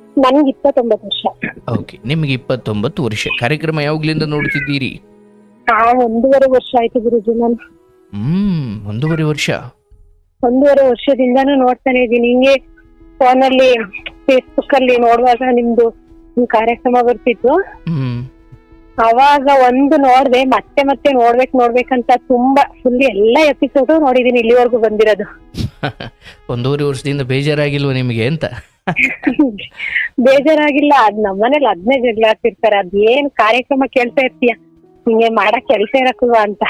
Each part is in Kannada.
ನನ್ಗೆ ಇಪ್ಪತ್ತೊಂಬತ್ತು ವರ್ಷ ಓಕೆ ನಿಮಗೆ ಇಪ್ಪತ್ತೊಂಬತ್ತು ವರ್ಷ ಕಾರ್ಯಕ್ರಮ ಯಾವಾಗ್ಲಿಂದ ನೋಡ್ತಿದ್ದೀರಿ ಆ ಒಂದೂವರೆ ವರ್ಷ ಆಯ್ತು ಗುರುಜಿ ನಾನು ಹ್ಮ್ ಒಂದೂವರೆ ವರ್ಷ ಒಂದೂವರೆ ವರ್ಷದಿಂದಾನು ನೋಡ್ತಾನೆ ಇದ್ದೀನಿ ಹಿಂಗೆ ಫೋನಲ್ಲಿ ಫೇಸ್ಬುಕ್ ಅಲ್ಲಿ ನೋಡುವಾಗ ನಿಮ್ದು ನಿಮ್ ಕಾರ್ಯಕ್ರಮ ಬರ್ತಿತ್ತು ಹ್ಮ್ ಅವಾಗ ಒಂದು ನೋಡ್ದೆ ಮತ್ತೆ ಮತ್ತೆ ನೋಡ್ಬೇಕು ನೋಡ್ಬೇಕಂತ ತುಂಬಾ ಫುಲ್ ಎಲ್ಲಾ ಎಪಿಸೋಡು ನೋಡಿದೀನಿ ಇಲ್ಲಿವರೆಗೂ ಬಂದಿರೋದು ಒಂದೂವರೆ ವರ್ಷದಿಂದ ಬೇಜಾರಾಗಿಲ್ವ ನಿಮಗೆ ಅಂತ ಬೇಜಾರಾಗಿಲ್ಲ ಅದ್ ನಮ್ಮನೇಲಿ ಅದ್ನೇ ಜಗಳ ಆಗ್ತಿರ್ತಾರೆ ಅದ್ ಏನ್ ಕಾರ್ಯಕ್ರಮ ಕೇಳ್ತಾ ಇರ್ತೀಯ ಹಿಂಗೆ ಮಾಡಕ್ ಕೆಲ್ಸ ಇರಕ್ಕಲ್ವಾ ಅಂತ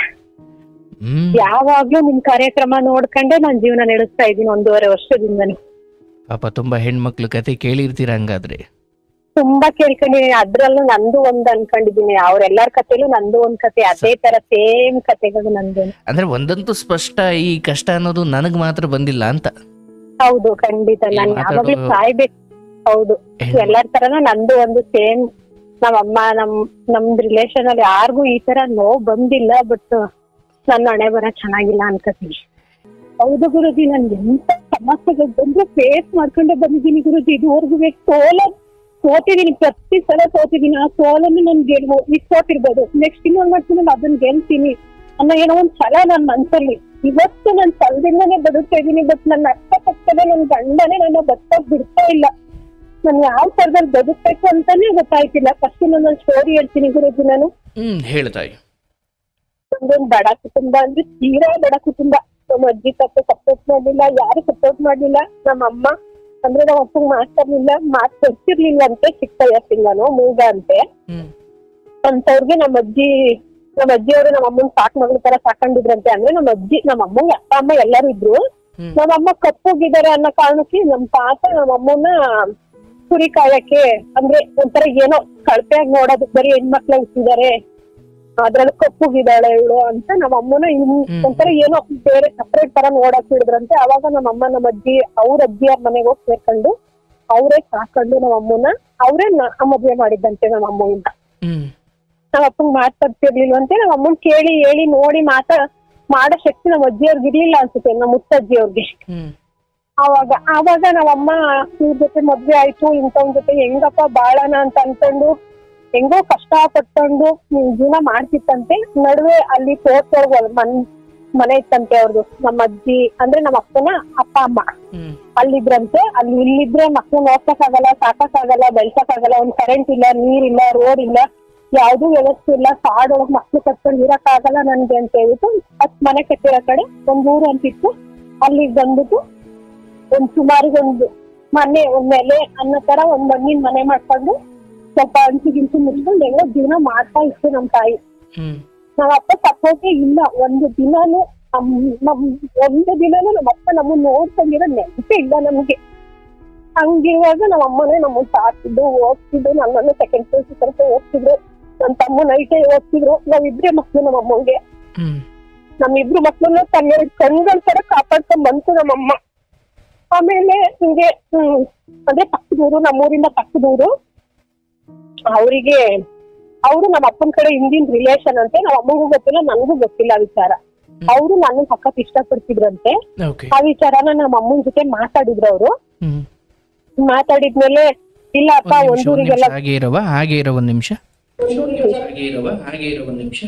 ಹ್ಮ್ ಯಾವಾಗ್ಲೂ ನಿಮ್ ಕಾರ್ಯಕ್ರಮ ನೋಡ್ಕೊಂಡೆ ನಾನ್ ಜೀವನ ನಡೆಸ್ತಾ ಇದ್ದೀನಿ ಒಂದೂವರೆ ವರ್ಷದಿಂದನು ಪಾಪ ತುಂಬಾ ಹೆಣ್ಮಕ್ಳು ಕತೆ ಕೇಳಿರ್ತೀರ ಹಂಗಾದ್ರೆ ತುಂಬಾ ಕೇಳ್ಕೊಂಡಿದೀನಿ ಅದ್ರಲ್ಲೂ ನಂದು ಒಂದ್ ಅನ್ಕೊಂಡಿದೀನಿ ಅವ್ರೆಲ್ಲಾರ ಕಥೆಲೂ ನಂದು ಒಂದ್ ಕತೆ ಅದೇ ತರ ಸೇಮ್ ಕತೆಗಳು ನಂದು ಅಂದ್ರೆ ಒಂದಂತೂ ಸ್ಪಷ್ಟ ಈ ಕಷ್ಟ ಅನ್ನೋದು ನನಗ್ ಮಾತ್ರ ಬಂದಿಲ್ಲ ಅಂತ ಹೌದು ಖಂಡಿತ ನಾನ್ ಮಾತಾಡೋ- ಯಾವಾಗ್ಲೂ ಸಾಯ್ಬೇಕು ಹೌದು ಎಲ್ಲಾರ ತರನು ನಂದು ಒಂದು ಸೇಮ್ ನಮ್ಮಮ್ಮ ನಮ್ ನಮ್ದ್ ರಿಲೇಶನ್ ಅಲ್ಲಿ ಯಾರಿಗೂ ಈ ತರ ನೋವು ಬಂದಿಲ್ಲ ಬಟ್ ನನ್ನ ಹಣೆ ಬರ ಚೆನ್ನಾಗಿಲ್ಲ ಅನ್ಕೋತೀನಿ ಹೌದು ಗುರುಜಿ ನನ್ಗೆ ಎಂತ ಸಮಸ್ಯೆಗಳು ಬಂದ್ರೆ ಫೇಸ್ ಮಾಡ್ಕೊಂಡೆ ಬಂದಿದ್ದೀನಿ ಗುರುಜಿ ಇದುವರೆಗೂ ಸೋಲ ಸೋತಿದ್ದೀನಿ ಪ್ರತಿ ಸಲ ಸೋತಿದ್ದೀನಿ ಆ ಸೋಲನ್ನು ನನ್ ಗೆಲ್ವು ಈಗ ಸೋತಿರ್ಬೋದು ನೆಕ್ಸ್ಟ್ ಇನ್ನೊಂದ್ ಮಾಡ್ತೀನಿ ಅದನ್ನ ಗೆಲ್ತೀನಿ ಅನ್ನೋ ಏನೋ ಒಂದ್ ಛಲ ನನ್ ಮನ್ಸಲ್ಲಿ ಇವತ್ತು ನನ್ ಛಲದಿಂದಾನೇ ಬದುಕ್ತಾ ಇದೀನಿ ಬಟ್ ನನ್ನ ಅಕ್ಕಪಕ್ಕದ ನನ್ ಗಂಡನೇ ನನ್ನ ಬದುಕೋಕ್ ಬಿಡ್ತಾ ಇಲ್ಲ ನಾನು ಯಾವ ತರದಲ್ಲಿ ಬದುಕ್ಬೇಕು ಅಂತಾನೆ ಗೊತ್ತಾಯ್ತಿಲ್ಲ ಫಸ್ಟ್ ನನ್ನ ಸ್ಟೋರಿ ಹೇಳ್ತೀನಿ ಗುರುಜಿ ನಾನು ಹ್ಮ್ ಹೇಳ್ತಾಯಿ ಒಂದೊಂದ್ ಬಡ ಕುಟುಂಬ ಅಂದ್ರೆ ತೀರಾ ಬಡ ಕುಟುಂಬ ನಮ್ಮ ಅಜ್ಜಿ ತಪ್ಪು ಸಪೋರ್ಟ್ ಮಾಡ್ಲಿಲ್ಲ ಯಾರು ಸಪೋರ್ಟ್ ಮಾಡ್ಲಿಲ್ಲ ನಮ್ಮ ಅಮ್ಮ ಅಂದ್ರೆ ನಮ್ಮ ಅಪ್ಪಂಗ್ ಮಾತಾಡ್ಲಿಲ್ಲ ಮಾತ್ ಕೊಡ್ತಿರ್ಲಿಲ್ಲ ಅಂತೆ ಚಿಕ್ಕ ವಯಸ್ಸಿಂದನು ಮೂಗ ಅಂತೆ ಹ್ಮ್ ಅಂತವ್ರಿಗೆ ನಮ್ಮ ಅಜ್ಜಿ ನಮ್ಮ ಅಜ್ಜಿಯವರು ನಮ್ಮ ಅಮ್ಮನ್ ಸಾಕ್ ಮಗಳ ತರ ಸಾಕೊಂಡಿದ್ರಂತೆ ಅಂದ್ರೆ ನಮ್ಮ ಅಜ್ಜಿ ನಮ್ಮ ಅಮ್ಮಂಗೆ ಅಪ್ಪ ಅಮ್ಮ ಎಲ್ಲರೂ ಇದ್ರು ಹ್ಮ್. ನಮ್ಮ ಅಮ್ಮ ಕಪ್ಪುಗಿದ್ದಾರೆ ಅನ್ನೋ ಕಾರಣಕ್ಕೆ ನಮ್ಮ ತಾತ ನಮ್ಮ ಅಮ್ಮನ ಕುರಿ ಕಾಯಕ್ಕೆ ಅಂದ್ರೆ ಒಂಥರ ಏನೋ ಕಳಪೆಯಾಗಿ ನೋಡೋದು ಬರೀ ಹೆಣ್ಮಕ್ಳ ಹುಟ್ಟಿದ್ದಾರೆ ಅದ್ರಲ್ಲಿ ಕಪ್ಪುಗಿದ್ದಾಳೆ ಇವಳು ಅಂತ ನಮ್ಮ ಅಮ್ಮನ ಇನ್ ಹ್ಮ್. ಒಂಥರ ಏನೋ ಬೇರೆ ಸಪ್ರೇಟ್ ತರ ನೋಡಕ್ ಹಿಡಿದ್ರಂತೆ ಅವಾಗ ನಮ್ಮ ಅಮ್ಮ ನಮ್ಮ ಅಜ್ಜಿ ಅವ್ರ ಅಜ್ಜಿಯವ್ರ ಮನೆಗೆ ಹೋಗಿ ಸೇರ್ಕೊಂಡು ಅವರೇ ಸಾಕೊಂಡು ನಮ್ಮ ಅಮ್ಮನ ಅವರೇ ಮದ್ವೆ ಮಾಡಿದ್ದಂತೆ ನಮ್ಮ ಅಮ್ಮಗಿಂತ ಹ್ಮ್ ನಮ್ಮ ಅಪ್ಪಂಗ್ ಮಾತಾಡ್ತಿರ್ಲಿಲ್ವಂತೆ ನಮ್ಮ ಅಮ್ಮನ್ ಕೇಳಿ ಹೇಳಿ ನೋಡಿ ಮಾತಾ ಮಾಡೋ ಶಕ್ತಿ ನಮ್ಮ ಅಜ್ಜಿಯವ್ರಿಗೆ ಇರ್ಲಿಲ್ಲ ಅನ್ಸುತ್ತೆ ನಮ್ಮ ಮುತ್ತಜ್ಜಿಯವ್ರಿಗೆ ಹ್ಮ್ ಅವಾಗ ಆವಾಗ ನಾವಮ್ಮ ಇವ್ರ ಜೊತೆ ಮದ್ವೆ ಆಯ್ತು ಇಂಥವ್ನ ಜೊತೆ ಹೆಂಗಪ್ಪ ಬಾಳಣ ಅಂತ ಅನ್ಕೊಂಡು ಹೆಂಗೋ ಕಷ್ಟ ಪಟ್ಕೊಂಡು ಹ್ಮ್, ಜೀವನ ಮಾಡ್ತಿತ್ತಂತೆ ನಡುವೆ ಅಲ್ಲಿ ತೋಟದೊಳಗೆ ಮನ್ ಮನೆ ಇತ್ತಂತೆ ಅವ್ರದ್ದು ನಮ್ಮ ಅಜ್ಜಿ ಅಂದ್ರೆ ನಮ್ಮ ಅಪ್ಪನ ಅಪ್ಪ ಅಮ್ಮ ಹ್ಮ್ ಅಲ್ಲಿದ್ರಂತೆ ಅಲ್ಲಿ ಇಲ್ಲಿದ್ರೆ ಮಕ್ಳು ನೋಡ್ಸಕ್ಕಾಗಲ್ಲ ಸಾಕಕ್ಕಾಗಲ್ಲ ಬೆಳ್ಸಕ್ಕಾಗಲ್ಲ ಒಂದ್ ಕರೆಂಟ್ ಇಲ್ಲ ನೀರಿಲ್ಲ ರೋಡ್ ಇಲ್ಲ ಯಾವ್ದು ವ್ಯವಸ್ಥೆ ಇಲ್ಲ ಕಾಡೊಳಗ್ ಮಕ್ಳು ಕಟ್ಕೊಂಡು ಇರಕ್ಕಾಗಲ್ಲ ನನ್ಗೆ ಅಂತ ಹೇಳ್ಬಿಟ್ಟು ಹತ್ ಮನೆ ಕಟ್ಟಿರೋ ಕಡೆ ಒಂದ್ ಊರು ಅಂತಿತ್ತು ಅಲ್ಲಿಗ್ ಬಂದ್ಬಿಟ್ಟು ಒಂದ್ ಸುಮಾರಿಗೆ ಒಂದು ಮನೆ ಒಂದ್ ನೆಲೆ ಅನ್ನೋ ತರ ಒಂದ್ ಮಣ್ಣಿನ ಮನೆ ಮಾಡ್ಕೊಂಡು ಸ್ವಲ್ಪ ಅಂಚು ಗಿಂಚು ಮುಚ್ಕೊಂಡು ಹೆಂಗೋ ಜೀವನ ಮಾಡ್ತಾ ಇತ್ತು ನಮ್ ತಾಯಿ ಹ್ಮ್ ನಮ್ಮ ಅಪ್ಪ ಸಪೋರ್ಟೇ ಇಲ್ಲ ಒಂದು ದಿನಾನು ನಮ್ ನಮ್ ಒಂದು ದಿನಾನು ನಮ್ಮ ಅಪ್ಪ ನಮ್ಮನ್ನ ನೋಡ್ಕೊಂಡಿರೋ ನೆನಪೇ ಇಲ್ಲ ನಮ್ಗೆ ಹಂಗಿರುವಾಗ ನಮ್ಮ ಅಮ್ಮನೇ ನಮ್ಮನ್ನ ಸಾಕಿದ್ದು ಓದ್ತಿದ್ದು ನನ್ನನ್ನು ಸೆಕೆಂಡ್ ಪಿ ಯು ತನಕ ಓದ್ತಿದ್ರು ನನ್ನ ತಮ್ಮ ನೈಟೇ ಓದ್ತಿದ್ರು ನಾವಿಬ್ರೇ ಮಕ್ಳು ನಮ್ಮ ಅಮ್ಮಂಗೆ ಹ್ಮ್ ನಮ್ಮಿಬ್ರು ಮಕ್ಳನ್ನ ತನ್ನ ಕಣ್ಗಳ ತರ ಕಾಪಾಡ್ಕೊಂಡ್ ಬಂತು ನಮ್ಮಮ್ಮ ಆಮೇಲೆ ಹಿಂಗೆ ಹ್ಮ್ ಅಂದ್ರೆ ಪಕ್ಕದೂರು ನಮ್ಮೂರಿಂದ ಪಕ್ಕದೂರು ಅವರಿಗೆ ಅವರು ನಮ್ಮ ಅಪ್ಪನ ಕಡೆ ಹಿಂದಿನ ರಿಲೇಷನ್ ಅಂತೆ ನಮ್ಮ ಅಮ್ಮಗೂ ಗೊತ್ತಿಲ್ಲ ನನಗೂ ಗೊತ್ತಿಲ್ಲ ಆ ವಿಚಾರ ಅವರು ನನ್ನ ಸಖತ್ ಇಷ್ಟಪಡ್ತಿದ್ರಂತೆ ಓಕೆ ಆ ವಿಚಾರನ ನಮ್ಮ ಅಮ್ಮನ ಜೊತೆ ಮಾತಾಡಿದ್ರು ಅವರು ಹ್ಮ್ ಮಾತಾಡಿದ್ಮೇಲೆ ಇಲ್ಲ ಅಪ್ಪ ಒಂದ್ ನಿಮಿಷ, ಒಂದ್ ಒಂದೂರಿಗೆಲ್ಲ ನಿಮಿಷ ಹಾಗೆ ಇರವ ಹಾಗೆ ಇರೋ ಒಂದ್ ನಿಮಿಷ ಹಾಗೆ ಇರವ ಹಾಗೆ ಇರೋ ಒಂದ್ ನಿಮಿಷ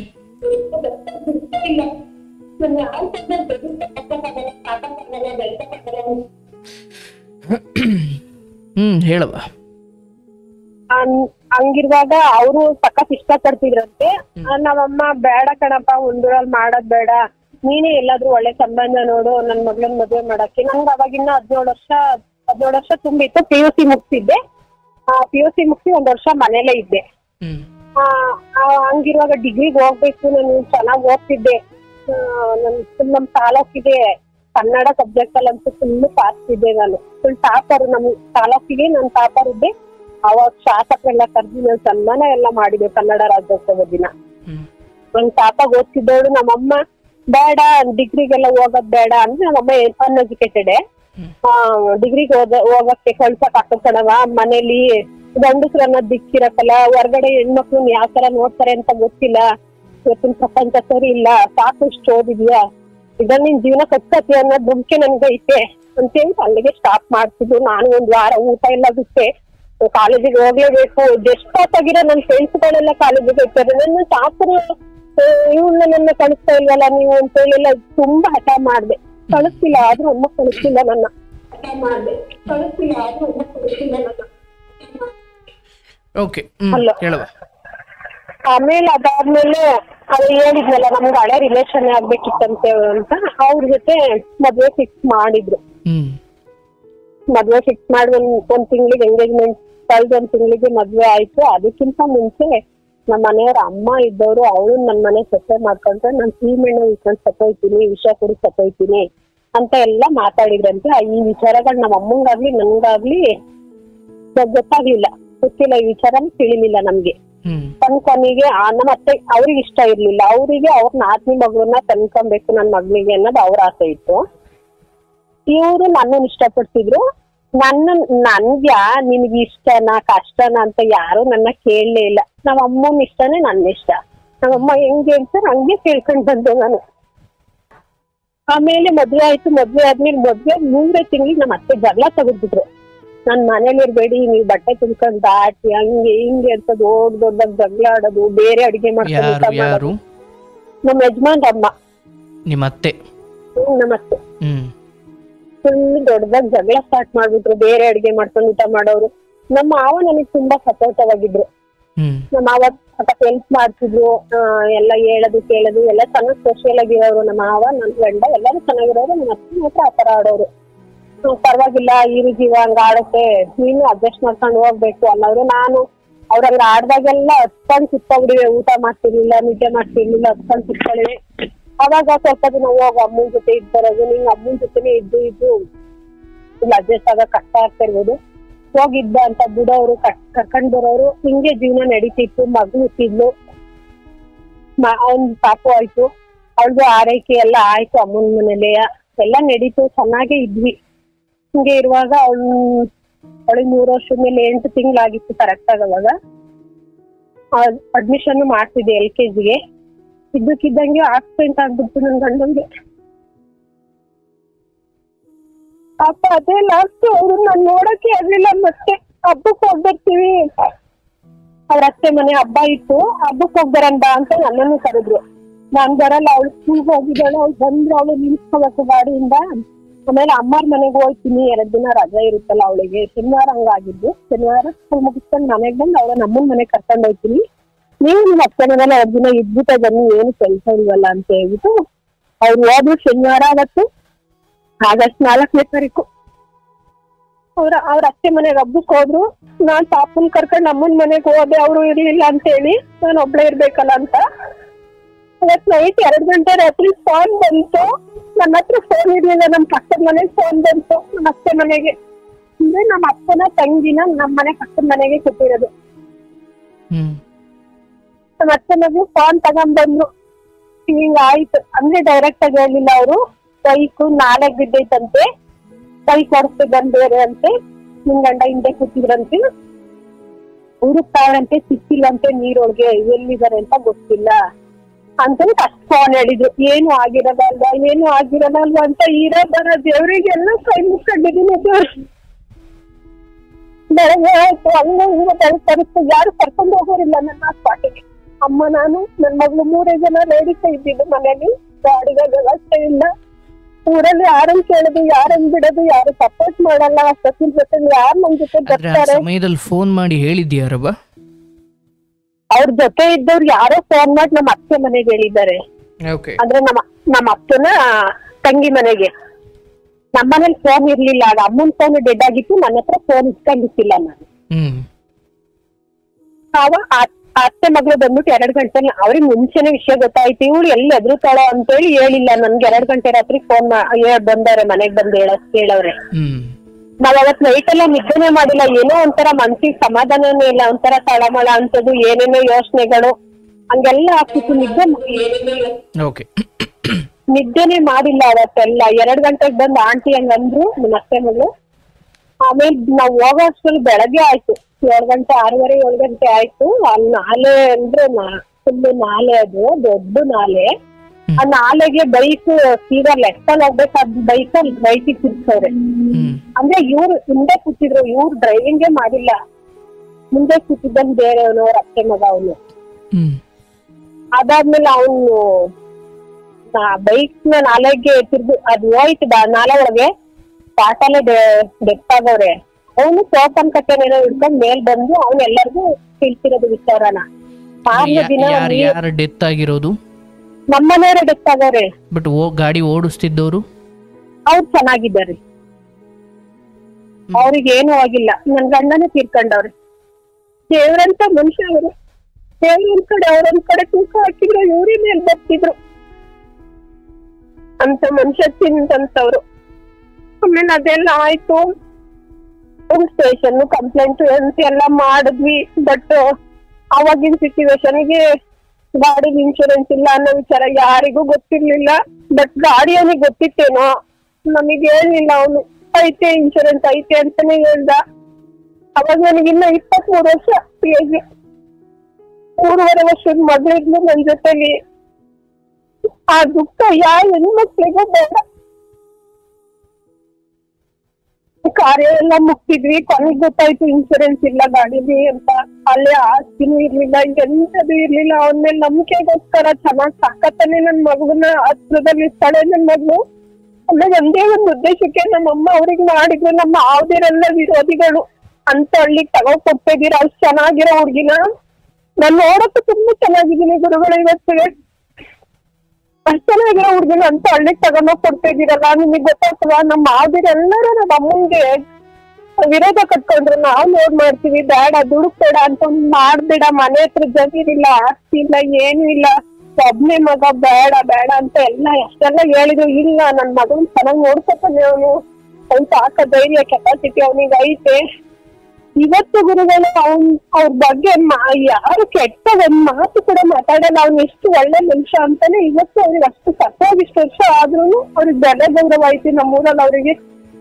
ಹ್ಮ್ ಹೇಳವ ಹಂಗ್- ಹಂಗಿರುವಾಗ ಅವರು ಸಖತ್ ಇಷ್ಟಪಡ್ತಿದ್ರಂತೆ ಆ, ನಮ್ಮಮ್ಮ ಬೇಡ ಕಣಪ್ಪ ಒಂದೂರಲ್ಲಿ ಮಾಡೋದ್ ಬೇಡ ನೀನೇ ಎಲ್ಲಾದ್ರೂ ಒಳ್ಳೆ ಸಂಬಂಧ ನೋಡು ನನ್ ಮಗಳನ್ ಮದ್ವೆ ಮಾಡಕ್ಕೆ ನಂಗೆ ಅವಾಗಿನ್ನ ಹದಿನೇಳು ವರ್ಷ ಹದಿನೇಳು ವರ್ಷ ತುಂಬಿತ್ತು ಪಿ ಯು ಸಿ ಮುಗಿಸಿದ್ದೆ ಪಿ ಯು ಸಿ ಮುಗಿಸಿ ಒಂದ್ ವರ್ಷ ಮನೇಲೇ ಇದ್ದೆ ಹ್ಮ್ ಆ, ಆ, ಹಂಗಿರುವಾಗ ಡಿಗ್ರಿಗೆ ಹೋಗ್ಬೇಕು ನಾನು ಚೆನ್ನಾಗ್ ಓದ್ತಿದ್ದೆ ಆ, ನನ್ ಫುಲ್ ನಮ್ ತಾಲೂಕಿಗೆ ಕನ್ನಡ ಸಬ್ಜೆಕ್ಟ್ ಅಲ್ಲಿ ಅಂತೂ ಫುಲ್ ಪಾಸ್ ಇದ್ದೆ ನಾನು ಫುಲ್ ಟಾಪರ್ ನಮ್ ತಾಲೂಕಿಗೆ ನಾನ್ ಟಾಪರ್ ಇದ್ದೆ ಅವಾಗ ಶಾಸಕರೆಲ್ಲ ಕರ್ದು ನಾನು ಸನ್ಮಾನ ಎಲ್ಲ ಮಾಡಿದೆ ಕನ್ನಡ ರಾಜ್ಯೋತ್ಸವ ದಿನ ಹ್ಮ್ ನಂಗ್ ಟಾಪಾಗ್ ಓದ್ತಿದ್ದವಳು ನಮ್ಮಮ್ಮ ಬೇಡ ಡಿಗ್ರಿಗೆಲ್ಲ ಹೋಗೋದ್ ಬೇಡ ಅಂದ್ರೆ ನಮ್ಮಮ್ಮ ಅನ್ಎಜುಕೇಟೆಡ್ ಡಿಗ್ರಿಗೆ ಹೋದ ಹೋಗಕ್ಕೆ ಕಳ್ಸಕ್ ಹಾಕಣವ ಮನೇಲಿ ಗಂಡಸ್ರು ಅನ್ನೋದ್ ದಿಕ್ಕಿರಕ್ಕಲ್ಲ ಹೊರ್ಗಡೆ ಹೆಣ್ಮಕ್ಳನ್ನ ಯಾವ ತರ ನೋಡ್ತಾರೆ ಅಂತ ಗೊತ್ತಿಲ್ಲ ಇವತ್ತಿನ ಪ್ರಪಂಚ ಸರಿ ಇಲ್ಲ ಸಾಕು ಇಷ್ಟು ಓದಿದ್ಯಾ ಇದ್ರಲ್ಲಿ ನಿನ್ ಜೀವನ ಕಟ್ಕತಿ ಅನ್ನೋದ್ ನಂಬಿಕೆ ನನ್ಗೆ ಐತೆ ಅಂತೇಳಿ ಅಲ್ಲಿಗೆ ಸ್ಟಾಪ್ ಮಾಡ್ತಿದ್ರು ನಾನು ಒಂದ್ ವಾರ ಊಟ ಎಲ್ಲ ಬಿಟ್ಟೆ ಕಾಲೇಜಿಗೆ ಹೋಗ್ಲೇಬೇಕು ಜಸ್ಟ್ ಪಾಸ್ ಆಗಿರೋ ನನ್ನ ಫ್ರೆಂಡ್ಸ್ ಗಳೆಲ್ಲ ಕಾಲೇಜಿಗೆ ಹೋಗ್ತಾರೆ ನನ್ನ ಟಾಪರ್ ಇವ್ನ ನನ್ನ ಕಳಿಸ್ತಾ ಇಲ್ವಲ್ಲ ನೀವು ಅಂತ ಹೇಳಿ ಎಲ್ಲ ತುಂಬಾ ಹಠ ಮಾಡ್ದೆ ಕಳಿಸ್ತಿಲ್ಲ ಆದ್ರೂ ಅಮ್ಮ ಕಳಿಸ್ತಿಲ್ಲ ನನ್ನ ಹಠ ಮಾಡ್ದೆ ಕಳಿಸ್ತಿಲ್ಲ ಆದ್ರೂ ಅಮ್ಮ ಕಳಿಸ್ತಿಲ್ಲ ನನ್ನ ಓಕೆ ಹ್ಮ್ ಅಲ್ಲ. ಹೇಳುವ ಆಮೇಲೆ ಅದಾದ್ಮೇಲೆ ಅದು ಹೇಳಿದ್ನಲ್ಲ ನಮ್ಗೆ ಹಳೆ ರಿಲೇಷನ್ ಆಗ್ಬೇಕಿತ್ತಂತೆ ಅಂತ ಅವ್ರ ಜೊತೆ ಮದ್ವೆ ಫಿಕ್ಸ್ ಮಾಡಿದ್ರು ಹ್ಮ್ ಮದ್ವೆ ಫಿಕ್ಸ್ ಮಾಡಿ ಒಂದ್ ಒಂದ್ ತಿಂಗಳಿಗೆ ಎಂಗೇಜ್ಮೆಂಟ್ ಕಳ್ದ ಒಂದ್ ತಿಂಗಳಿಗೆ ಮದ್ವೆ ಆಯ್ತು ಅದಕ್ಕಿಂತ ಮುಂಚೆ ನಮ್ಮ ಮನೆಯವ್ರ ಅಮ್ಮ ಇದ್ದವರು ಅವಳು ನನ್ ಮನೆ ಸೊಸೆ ಮಾಡ್ಕೊಂಡ್ರೆ ನಾನ್ ಸೀಮೆಣ್ಣೆ ಇಟ್ಕೊಂಡ್ ಸತ್ತೋಯ್ತೀನಿ ವಿಷ ಕುಡಿ ಸತ್ತೋಯ್ತೀನಿ ಅಂತ ಎಲ್ಲ ಮಾತಾಡಿದ್ರಂತೆ ಆ ಈ ವಿಚಾರಗಳು ನಮ್ಮ ಅಮ್ಮಂಗಾಗ್ಲಿ ನನ್ಗಾಗ್ಲಿ ಗೊತ್ತಾಗ್ಲಿಲ್ಲ ಗೊತ್ತಿಲ್ಲ ಈ ವಿಚಾರ ತಿಳಿಲಿಲ್ಲ ನಮ್ಗೆ ಹ್ಮ್ ತನ್ ಕೊನೆಗೆ ಆ ನಮ್ಮ ಅತ್ತೆ ಅವ್ರಿಗೆ ಇಷ್ಟ ಇರ್ಲಿಲ್ಲ ಅವರಿಗೆ ಅವ್ರ ನಾದ್ನಿ ಮಗಳನ್ನ ತಂದ್ಕೊಬೇಕು ನನ್ ಮಗಳಿಗೆ ಅನ್ನೋದು ಅವ್ರ ಆಸೆ ಇತ್ತು ಇವ್ರು ನನ್ನನ್ ಇಷ್ಟಪಡ್ತಿದ್ರು ನನ್ನ ನನ್ಗ್ಯಾ ನಿನ್ಗೆ ಇಷ್ಟನಾ ಕಷ್ಟನಾ ಅಂತ ಯಾರು ನನ್ನ ಕೇಳಲೇ ಇಲ್ಲ ನಮ್ಮ ಅಮ್ಮನ ಇಷ್ಟನೇ ನನ್ನ ಇಷ್ಟ ನಮ್ಮಮ್ಮ ಹೆಂಗ್ ಹೇಳ್ತಾರೆ ಹಂಗೆ ಕೇಳ್ಕೊಂಡ್ ಬಂದೆ ನಾನು ಆಮೇಲೆ ಮದ್ವೆ ಆಯ್ತು ಮದ್ವೆ ಆದ್ಮೇಲೆ ಮದ್ವೆ ಮೂರೇ ತಿಂಗಳಿಗೆ ನಮ್ಮ ಅತ್ತೆ ಜಗಳ ತೆಗೆದ್ಬಿಟ್ರು ನಾನ್ ಮನೇಲಿ ಇರ್ಬೇಡಿ ನೀವ್ ಬಟ್ಟೆ ತುಂಬ್ಕೊಂಡ್ ದಾಟಿ ಹಂಗೆ ಹಿಂಗೆ ಅಂತ ದೊಡ್ಡ ದೊಡ್ಡದಾಗ ಜಗಳ ಆಡೋದು ಬೇರೆ ಅಡಿಗೆ ಮಾಡ್ಕೊಂಡು ಊಟ ಯಾರು ಯಾರು ಮಾಡೋದು ನಮ್ಮ ಯಜಮಾನ್ರ ಅಮ್ಮ ನಿಮ್ಮ ಅತ್ತೆ ಹ್ಮ್, ನಮ್ಮ ಅತ್ತೆ ಹ್ಮ್ ಫುಲ್ ದೊಡ್ಡದಾಗ ಜಗಳ ಸ್ಟಾರ್ಟ್ ಮಾಡ್ಬಿಟ್ರು ಬೇರೆ ಅಡಿಗೆ ಮಾಡ್ಕೊಂಡು ಊಟ ಮಾಡೋರು ನಮ್ಮ ಮಾವ ನನಗೆ ತುಂಬಾ ಸಪೋರ್ಟಿವ್ ಆಗಿದ್ರು ಹ್ಮ್ ನಮ್ಮ ಮಾವ ಹೆಲ್ಪ್ ಮಾಡ್ತಿದ್ರು ಆ, ಎಲ್ಲ ಹೇಳೋದು ಕೇಳೋದು ಎಲ್ಲ ಚೆನ್ನಾಗಿ ಸೋಷಿಯಲ್ ಆಗಿರೋರು ನಮ್ಮ ಮಾವ ನನ್ನ ಗಂಡ ಎಲ್ಲರೂ ಚೆನ್ನಾಗಿರೋರು ನಮ್ಮ ಅತ್ತೆ ಮಾತ್ರ ಆತರ ಆಡೋರು ಹ್ಮ್, ಪರವಾಗಿಲ್ಲ ಈ ಜೀವ ಹಂಗ ಆಡುತ್ತೆ ನೀನು ಅಡ್ಜಸ್ಟ್ ಮಾಡ್ಕೊಂಡು ಹೋಗ್ಬೇಕು ಅನ್ನೋರು ನಾನು ಅವ್ರಂಗ ಆಡ್ದಾಗೆಲ್ಲ ಹತ್ಕೊಂಡ್ ಸುತ್ತೋಗ್ಬಿಡಿವೆ ಊಟ ಮಾಡ್ತಿರ್ಲಿಲ್ಲ ನಿದ್ದೆ ಮಾಡ್ತಿರ್ಲಿಲ್ಲ ಹತ್ಕೊಂಡ್ ಸುತ್ತಳಿವೆ ಅವಾಗ ಸ್ವಲ್ಪ ದಿನ ಹೋಗ್ ಅಮ್ಮನ್ ಜೊತೆ ಇದ್ ಬರೋದು ನಿಂಗ್ ಅಮ್ಮನ್ ಜೊತೆನೆ ಇದ್ದು ಇದ್ದು ಇಲ್ಲಿ ಅಡ್ಜಸ್ಟ್ ಆಗ ಕಷ್ಟ ಆಗ್ತಾ ಇರ್ಬೋದು ಹೋಗಿದ್ದ ಅಂತ ಬಿಡೋರು ಕರ್ಕೊಂಡ್ ಬರೋರು ಹಿಂಗೆ ಜೀವನ ನಡೀತಿತ್ತು ಮಗು ಹುಟ್ಟಿದ್ಲು ಮ- ಅವ್ನ್ ಪಾಪು ಆಯ್ತು ಅವಳಿಗೆ ಆರೈಕೆ ಎಲ್ಲ ಆಯ್ತು ಅಮ್ಮನ ಮನೇಲೆ ಎಲ್ಲ ನಡೀತು ಚೆನ್ನಾಗೇ ಇದ್ವಿ ಹಿಂಗೆ ಇರುವಾಗ ಅವಳು ಅವಳಿಗೆ ಮೂರು ವರ್ಷದ ಮೇಲೆ ಎಂಟು ತಿಂಗಳಾಗಿತ್ತು ಕರೆಕ್ಟ್ ಆಗ ಅವಾಗ ಅಡ್ಮಿಷನ್ ಮಾಡ್ತಿದ್ದೆ ಎಲ್ ಕೆ ಜಿಗೆ ಇದ್ದಕ್ಕಿದ್ದಂಗೆ ಆಕ್ಸಿಡೆಂಟ್ ಆಗ್ಬಿಡ್ತು ನನ್ ಗಂಡಂಗೆ ಪಾಪ ಅದೇ ಲಾಸ್ಟ್ ಅವ್ರು ನಾನ್ ನೋಡಕ್ಕೆ ಆಗ್ಲಿಲ್ಲ ಮತ್ತೆ ಹಬ್ಬಕ್ಕೆ ಹೋಗ್ಬರ್ತೀವಿ ಅವ್ರ ಅತ್ತೆ ಮನೆ ಹಬ್ಬ ಇತ್ತು ಹಬ್ಬಕ್ಕೆ ಹೋಗ್ಬರನ್ ಬಾ ಅಂತ ನನ್ನನ್ನು ಕರೆದ್ರು ನಾನ್ ಬರಲ್ಲ ಅವಳು ಸ್ಕೂಲ್ ಹೋಗಿದ್ದಾಳೆ ಅವ್ಳು ಬಂದ್ರೆ ಅವಳು ನಿಲ್ಸ್ಕೋಬೇಕು ಗಾಡಿಯಿಂದ ಆಮೇಲೆ ಅಮ್ಮರ ಮನೆಗೆ ಹೋಗ್ತೀನಿ ಎರಡ್ ದಿನ ರಜೆ ಇರುತ್ತಲ್ಲ ಅವಳಿಗೆ ಶನಿವಾರ ಹಂಗಾಗಿದ್ದು ಶನಿವಾರ ಸ್ಕೂಲ್ ಮುಗಿಸ್ಕೊಂಡು ಮನೆಗೆ ಬಂದು ಅವಳ ನಮ್ಮನ್ ಮನೆಗೆ ಕರ್ಕೊಂಡು ಹೋಗ್ತೀನಿ ನೀವು ನಿಮ್ಮ ಅತ್ತೆ ಮನೇಲಿ ಎರಡ್ ದಿನ ಇದ್ಬಿಟ್ಟೆ ಬನ್ನಿ ಏನು ಕೆಲಸ ಇಲ್ವಲ್ಲ ಅಂತ ಹೇಳ್ಬಿಟ್ಟು ಅವ್ರು ಹೋದ್ರು ಶನಿವಾರ ಅವತ್ತು ಆಗಸ್ಟ್ ನಾಲ್ಕನೇ ತಾರೀಕು ಅವ್ರ ಅವ್ರ ಅತ್ತೆ ಮನೆಗೆ ಹಬ್ಬಕ್ಕೆ ಹೋದ್ರು ನಾನ್ ಪಾಪನ್ ಕರ್ಕೊಂಡ್ ಅಮ್ಮನ್ ಮನೆಗೆ ಹೋದೆ ಅವ್ರು ಇರ್ಲಿಲ್ಲ ಅಂತ ಹೇಳಿ ನಾನು ಒಬ್ಳೆ ಇರ್ಬೇಕಲ್ಲ ಅಂತ ಇವತ್ ನೈಟ್ ಎರಡ್ ಗಂಟೆ ರಾತ್ರಿ ಫೋನ್ ಬಂತು ನನ್ನ ಹತ್ರ ಫೋನ್ ಇರ್ಲಿಲ್ಲ ನಮ್ ಪಕ್ಕದ ಮನೆಗೆ ಫೋನ್ ಬಂತು ನಮ್ಮ ಅತ್ತೆ ಮನೆಗೆ ಅಂದ್ರೆ ನಮ್ಮ ಅಪ್ಪನ ತಂಗಿನ ನಮ್ಮ ಮನೆ ಪಕ್ಕದ ಮನೆಗೆ ಕೊಟ್ಟಿರೋದು ಹ್ಮ್ ನಮ್ಮ ಅತ್ತೆ ಮಗಳು ಫೋನ್ ತಗೊಂಡ್ ಬಂದ್ರು ಹಿಂಗ ಆಯ್ತು ಅಂದ್ರೆ ಡೈರೆಕ್ಟ್ ಆಗಿ ಹೇಳಿಲ್ಲ ಅವರು ಬೈಕು ನಾಳೆಗ್ ಬಿದ್ದೈತಂತೆ ಬೈಕ್ ಓಡಿಸ್ತಾ ಬಂದೇರೆ ಅಂತೆ ನಿಮ್ ಗಂಡ ಹಿಂದೆ ಕೂತಿದ್ರಂತೆ ಹುಡುಕ್ತಾವ್ರಂತೆ ಸಿಕ್ಕಿಲ್ವಂತೆ ನೀರೊಳಗೆ ಎಲ್ಲಿದ್ದಾರೆ ಅಂತ ಗೊತ್ತಿಲ್ಲ ಅಂತ ಅಷ್ಟ್ ಫೋನ್ ಹೇಳಿದ್ರು ಏನು ಆಗಿರೋದಲ್ವಾ ಏನು ಆಗಿರೋದಲ್ವಾ ಅಂತ ಇರೋ ಬರೋ ದೇವ್ರಿಗೆಲ್ಲ ಕೈ ಮುಕ್ಕೊಂಡಿದ್ದೀನಿ ದೇವ್ರು ಬೆಳಗ್ಗೆ ಆಯ್ತು ಹಂಗ ಹಿಂಗ ತರಿಸ್ತು ಯಾರು ಕರ್ಕೊಂಡು ಹೋಗೋರಿಲ್ಲ ನನ್ನ ಸ್ಪಾಟಿಗೆ ಅಮ್ಮ ನಾನು ನನ್ ಮಗಳು ಮೂರೇ ಜನ ಲೇಡೀಸ್ ಇದ್ದಿದ್ದು ಮನೇಲಿ ಗಾಡಿಗೆ ವ್ಯವಸ್ಥೆ ಇಲ್ಲ ಊರಲ್ಲಿ ಯಾರನ್ನ ಕೇಳೋದು ಯಾರನ್ನ ಬಿಡೋದು ಯಾರು ಸಪೋರ್ಟ್ ಮಾಡಲ್ಲ ಸಚಿನ್ ಜೊತೆ ಯಾರು ನಮ್ ಜೊತೆ ಆದ್ರೆ ಆ ಬರ್ತಾರೆ ಸಮಯದಲ್ಲಿ ಫೋನ್ ಮಾಡಿ ಹೇಳಿದ್ಯಾರಬ್ಬ ಅವ್ರ ಜೊತೆ ಇದ್ದವ್ರು ಯಾರೋ ಫೋನ್ ಮಾಡಿ ನಮ್ಮ ಅತ್ತೆ ಮನೆಗೆ ಹೇಳಿದ್ದಾರೆ ಓಕೆ ಅಂದ್ರೆ ನಮ್ಮ ನಮ್ಮ ಅಪ್ಪನ ತಂಗಿ ಮನೆಗೆ ನಮ್ಮ ಮನೇಲಿ ಫೋನ್ ಇರ್ಲಿಲ್ಲ ಆಗ ಅಮ್ಮನ ಫೋನ್ ಡೆಡ್ ಆಗಿತ್ತು ನನ್ನ ಹತ್ರ ಫೋನ್ ಇಸ್ಕೊಂಡಿತ್ತಿಲ್ಲ ನಾನು ಹ್ಮ್ ಅವ ಆ- ಆ ಅತ್ತೆ ಮಗಳು ಬಂದ್ಬಿಟ್ಟು ಎರಡ್ ಗಂಟೆ ಅವ್ರಿಗೆ ಮುಂಚೆನೆ ವಿಷಯ ಗೊತ್ತಾಯ್ತು ಇವಳು ಎಲ್ಲಿ ಎದುರುತ್ತಾಳೋ ಅಂತೇಳಿ ಹೇಳಿಲ್ಲ ನನ್ಗೆ ಎರಡ್ ಗಂಟೆ ರಾತ್ರಿ ಫೋನ್ ಬಂದವ್ರೆ ಮನೆಗ್ ಬಂದ್ ಹೇಳ ಕೇಳವ್ರೆ ಹ್ಮ್ ನಾವ್ ಅವತ್ ನೈಟ್ ಎಲ್ಲ ನಿದ್ದೆನೆ ಮಾಡಿಲ್ಲ ಏನೋ ಒಂಥರ ಮನ್ಸಿಗೆ ಸಮಾಧಾನನೇ ಇಲ್ಲ ಒಂಥರ ತಳಮಳ ಅಂತದ್ದು ಏನೇನೋ ಯೋಚನೆಗಳು ಹಂಗೆಲ್ಲ ಆಗ್ತಿತ್ತು ನಿದ್ದೆ ಓಕೆ ನಿದ್ದೆನೆ ಮಾಡಿಲ್ಲ ಅವತ್ತೆಲ್ಲ ಎರಡ್ ಗಂಟೆಗೆ ಬಂದು ಆಂಟಿ ಹಂಗ ಅಂದ್ರು ನಮ್ಮ ಅತ್ತೆ ಮಗಳು ಆಮೇಲೆ ನಾವ್ ಹೋಗೋ ಅಷ್ಟ್ರಲ್ಲಿ ಬೆಳಗ್ಗೆ ಆಯ್ತು ಏಳ್ ಗಂಟೆ ಆರೂವರೆ ಏಳು ಗಂಟೆ ಆಯ್ತು ಅಲ್ಲಿ ನಾಲೆ ಅಂದ್ರೆ ಫುಲ್ ನಾಲೆ ಅದು ದೊಡ್ಡ ನಾಲೆ ಆ ನಾಲೆಗೆ ಬೈಕ್ ಸೀದಾ ಲೆಫ್ಟಲ್ಲಿ ಹೋಗ್ಬೇಕಾದ್ ಬೈಕಲ್ಲಿ ಬೈಕಿಗೆ ತಿರ್ಸವ್ರೆ ಹ್ಮ್ ಅಂದ್ರೆ ಇವ್ರು ಹಿಂದೆ ಕೂತಿದ್ರು ಇವ್ರು ಡ್ರೈವಿಂಗೇ ಮಾಡಿಲ್ಲ ಮುಂದೆ ಕೂತಿದ್ದನ್ ಬೇರೆಯವನು ಅವ್ರ ಅತ್ತೆ ಮಗ ಅವನು ಹ್ಮ್ ಅದಾದ್ಮೇಲೆ ಅವನು ಬೈಕ್ ನ ನಾಲೆಗೆ ತಿರ್ದು ಅದ್ ಹೋಯ್ತು ಬಾ- ನಾಲೆ ಒಳಗೆ ಪಾಟಲ್ಲೇ ಡೆತ್ ಆಗವ್ರೆ ಅವನು ಟೋಕನ್ ಕಟ್ಟೆನೇನೋ ಹಿಡ್ಕೊಂಡ್ ಮೇಲ್ ಬಂದು ಅವ್ನು ಎಲ್ಲರಿಗೂ ತಿಳ್ಸಿರೋದು ವಿಚಾರನ ಮಾರನೇ ಯಾ- ದಿನ ಯಾರು ಯಾರು ಡೆತ್ ಆಗಿರೋದು ನಮ್ಮನೆಯವ್ರೆ ಡೆತ್ ಆಗವ್ರೆ ಬಟ್ ಓ ಗಾಡಿ ಓಡಿಸ್ತಿದ್ದವರು ಅವ್ರು ಚೆನ್ನಾಗಿದ್ದಾರೆ ಅವ್ರಿಗೆ ಏನು ಆಗಿಲ್ಲ ನನ್ ಗಂಡನೇ ತೀರ್ಕೊಂಡವ್ರೆ ದೇವ್ರಂತ ಮನುಷ್ಯ ಅವರು ದೇವ್ರ ಒಂದ್ ಕಡೆ ಅವ್ರೊಂದ್ ಕಡೆ ತೂಕ ಹಾಕಿದ್ರೆ ಇವ್ರಿ ಮೇಲ್ ಬರ್ತಿದ್ರು ಅಂತ ಮನುಷ್ಯ ತಿಂತಂತವ್ರು ಆಮೇಲೆ ಅದೆಲ್ಲ ಆಯ್ತು ಸ್ಟೇಷನ್ ಕಂಪ್ಲೇಂಟ್ ಅಂತ ಎಲ್ಲ ಮಾಡಿದ್ವಿ ಬಟ್ ಅವಾಗಿನ ಸಿಚುವೇಶನ್ಗೆ ಗಾಡಿ ಇನ್ಶೂರೆನ್ಸ್ ಇಲ್ಲ ಅನ್ನೋ ವಿಚಾರ ಯಾರಿಗೂ ಗೊತ್ತಿರ್ಲಿಲ್ಲ ಬಟ್ ಗಾಡಿ ಅವನಿಗೆ ಗೊತ್ತಿತ್ತೇನೋ ನಮಗೆ ಹೇಳಿಲ್ಲ ಅವನು ಐತೆ ಇನ್ಶೂರೆನ್ಸ್ ಐತೆ ಅಂತಾನೆ ಹೇಳ್ದ ಅವಾಗ ನನಗಿನ್ನ ಇಪ್ಪತ್ತ್ ಮೂರು ವರ್ಷ ಏಜ್ ಮೂರುವರೆ ವರ್ಷದ ಮಗಳಿದ್ಲು ನನ್ ಜೊತೆಲಿ ಆ ದುಃಖ ಯಾವ ಹೆಣ್ಮಕ್ಳಿಗೂ ಬೇಡ ಕಾರ್ಯ ಎಲ್ಲ ಮುಗ್ತಿದ್ವಿ ಕೊನೆಗೆ ಗೊತ್ತಾಯ್ತು ಇನ್ಶೂರೆನ್ಸ್ ಇಲ್ಲ ಗಾಡಿಲಿ ಅಂತ ಅಲ್ಲಿ ಆಸ್ತಿನೂ ಇರ್ಲಿಲ್ಲ ಎಂತದು ಇರ್ಲಿಲ್ಲ ಅವನ ಮೇಲೆ ನಂಬಿಕೆಗೋಸ್ಕರ ಚೆನ್ನಾಗ್ ಸಾಕತ್ತಾನೆ ನನ್ ಮಗುನ ಹತ್ರದಲ್ಲಿ ಇರ್ತಾಳೆ ನನ್ ಮಗಳು ಆಮೇಲೆ ಒಂದೇ ಒಂದು ಉದ್ದೇಶಕ್ಕೆ ನಮ್ಮಮ್ಮ ಅವ್ರಿಗೆ ಮಾಡಿದ್ರು ನಮ್ಮ ಆವ್ದಿರೆಲ್ಲ ವಿರೋಧಿಗಳು ಅಂತ ಹಳ್ಳಿಗ್ ತಗೋ ಕೊಟ್ಟಿದ್ದೀರ ಅಷ್ಟ್ ಚೆನ್ನಾಗಿರೋ ಹುಡ್ಗಿನ ನಾನ್ ನೋಡಕ್ಕೂ ತುಂಬಾ ಚೆನ್ನಾಗಿದ್ದೀನಿ ಗುರುಗಳು ಇವತ್ತಿಗೆ ಅಷ್ಟ್ ಚೆನ್ನಾಗಿರೋ ಹುಡ್ಗಿನ ಅಂತ ಹಳ್ಳಿಗ್ ತಗೊಂಡೋಗ್ ಕೊಡ್ತಾ ಇದೀರಲ್ಲ ನಿಮಗ್ ಗೊತ್ತಾಗ್ತದ ನಮ್ಮ ಮಾವದಿರೆಲ್ಲರೂ ನಮ್ಮ ಅಮ್ಮಂಗೆ ವಿರೋಧ ಕಟ್ಕೊಂಡ್ರು ನಾವ್ ನೋಡ್ ಮಾಡ್ತೀವಿ ಬೇಡ ದುಡುಕ್ ಬೇಡ ಅಂತ ಮಾಡ್ಬೇಡ ಮನೆ ಹತ್ರ ಜಮೀನಿಲ್ಲ ಆಸ್ತಿ ಇಲ್ಲ ಏನು ಇಲ್ಲ ಒಬ್ನೇ ಮಗ ಬೇಡ ಬೇಡ ಅಂತ ಎಲ್ಲ ಎಷ್ಟೆಲ್ಲ ಹೇಳಿದ್ರು ಇಲ್ಲ ನನ್ ಮಗನ್ ಚೆನ್ನಾಗ್ ನೋಡ್ಕೊತಾನೆ ಅವನು ಅವ್ನ್ ಸಾಕ ಧೈರ್ಯ ಕೆಪಾಸಿಟಿ ಅವನಿಗೆ ಐತೆ ಇವತ್ತು ಗುರುಗಳು ಅವ್ನ್ ಅವ್ರ ಬಗ್ಗೆ ಮಾ- ಯಾರು ಕೆಟ್ಟ ಒಂದ್ ಮಾತು ಕೂಡ ಮಾತಾಡಲ್ಲ ಅವ್ನ್ ಎಷ್ಟು ಒಳ್ಳೆ ಮನುಷ್ಯ ಅಂತಾನೆ ಇವತ್ತು ಅವ್ರಿಗೆ ಅಷ್ಟು ಸತ್ತೋಗಿ ಇಷ್ಟು ವರ್ಷ ಆದ್ರೂನು ಅವ್ರಿಗೆ ಬೆಲೆ ಗೌರವ ಐತಿ ನಮ್ಮೂರಲ್ಲಿ ಅವರಿಗೆ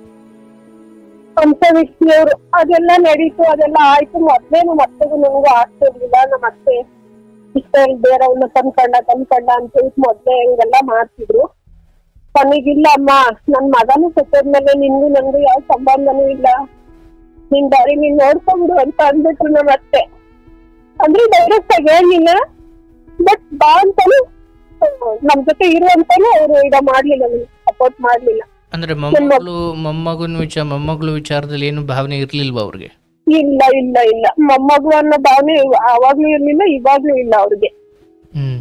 ಅಂತ ವ್ಯಕ್ತಿಯವರು ಅದೆಲ್ಲ ನಡೀತು ಅದೆಲ್ಲ ಆಯ್ತು ಮೊದ್ಲೇನು ಮತ್ತೆಗೂ ನನಗೂ ಆಸೆ ಇರ್ಲಿಲ್ಲ ನಮ್ಮ ಅತ್ತೆ ಇಷ್ಟ ಬೇರೆಯವ್ನ ತಂದ್ಕೊಂಡ ತಂದ್ಕೊಂಡ ಅಂತ ಹೇಳಿ ಮೊದ್ಲೇ ಹಿಂಗೆಲ್ಲ ಮಾಡ್ತಿದ್ರು ಕೊನೆಗಿಲ್ಲ ಅಮ್ಮ ನನ್ ಮಗನೂ ಸತ್ತೋದ್ಮೇಲೆ ನಿನ್ಗೂ ನನ್ಗೂ ಯಾವ ಸಂಬಂಧನೂ ಇಲ್ಲ ನಿನ್ ದಾರಿ ನೀನ್ ನೋಡ್ಕೊಂಡ್ಬಿಡು ಅಂತ ಅಂದ್ಬಿಟ್ರು ನಮ್ಮ ಅತ್ತೆ ಅಂದ್ರೆ ಡೈರೆಕ್ಟ್ ಆಗಿ ಹೇಳಿಲ್ಲ ಬಟ್ ಬಾ ಅಂತಾನು ಆ, ನಮ್ ಜೊತೆ ಇರುವಂತಾನು ಅವ್ರು ಈಗ ಮಾಡ್ಲಿಲ್ಲ ಸಪೋರ್ಟ್ ಮಾಡ್ಲಿಲ್ಲ ಅಂದ್ರೆ ಮೊಮ್ಮಗಳು ಮೊಮ್ಮಗನ ವಿಚಾರ ಮೊಮ್ಮಗಳು ವಿಚಾರದಲ್ಲಿ ಏನು ಭಾವನೆ ಇರ್ಲಿಲ್ವಾ ಅವ್ರಿಗೆ ಇಲ್ಲ ಇಲ್ಲ ಇಲ್ಲ ಮೊಮ್ಮಗು ಅನ್ನೋ ಭಾವನೆ ಅವಾಗ್ಲೂ ಇರ್ಲಿಲ್ಲ ಇವಾಗ್ಲೂ ಇಲ್ಲ ಅವ್ರಿಗೆ ಹ್ಮ್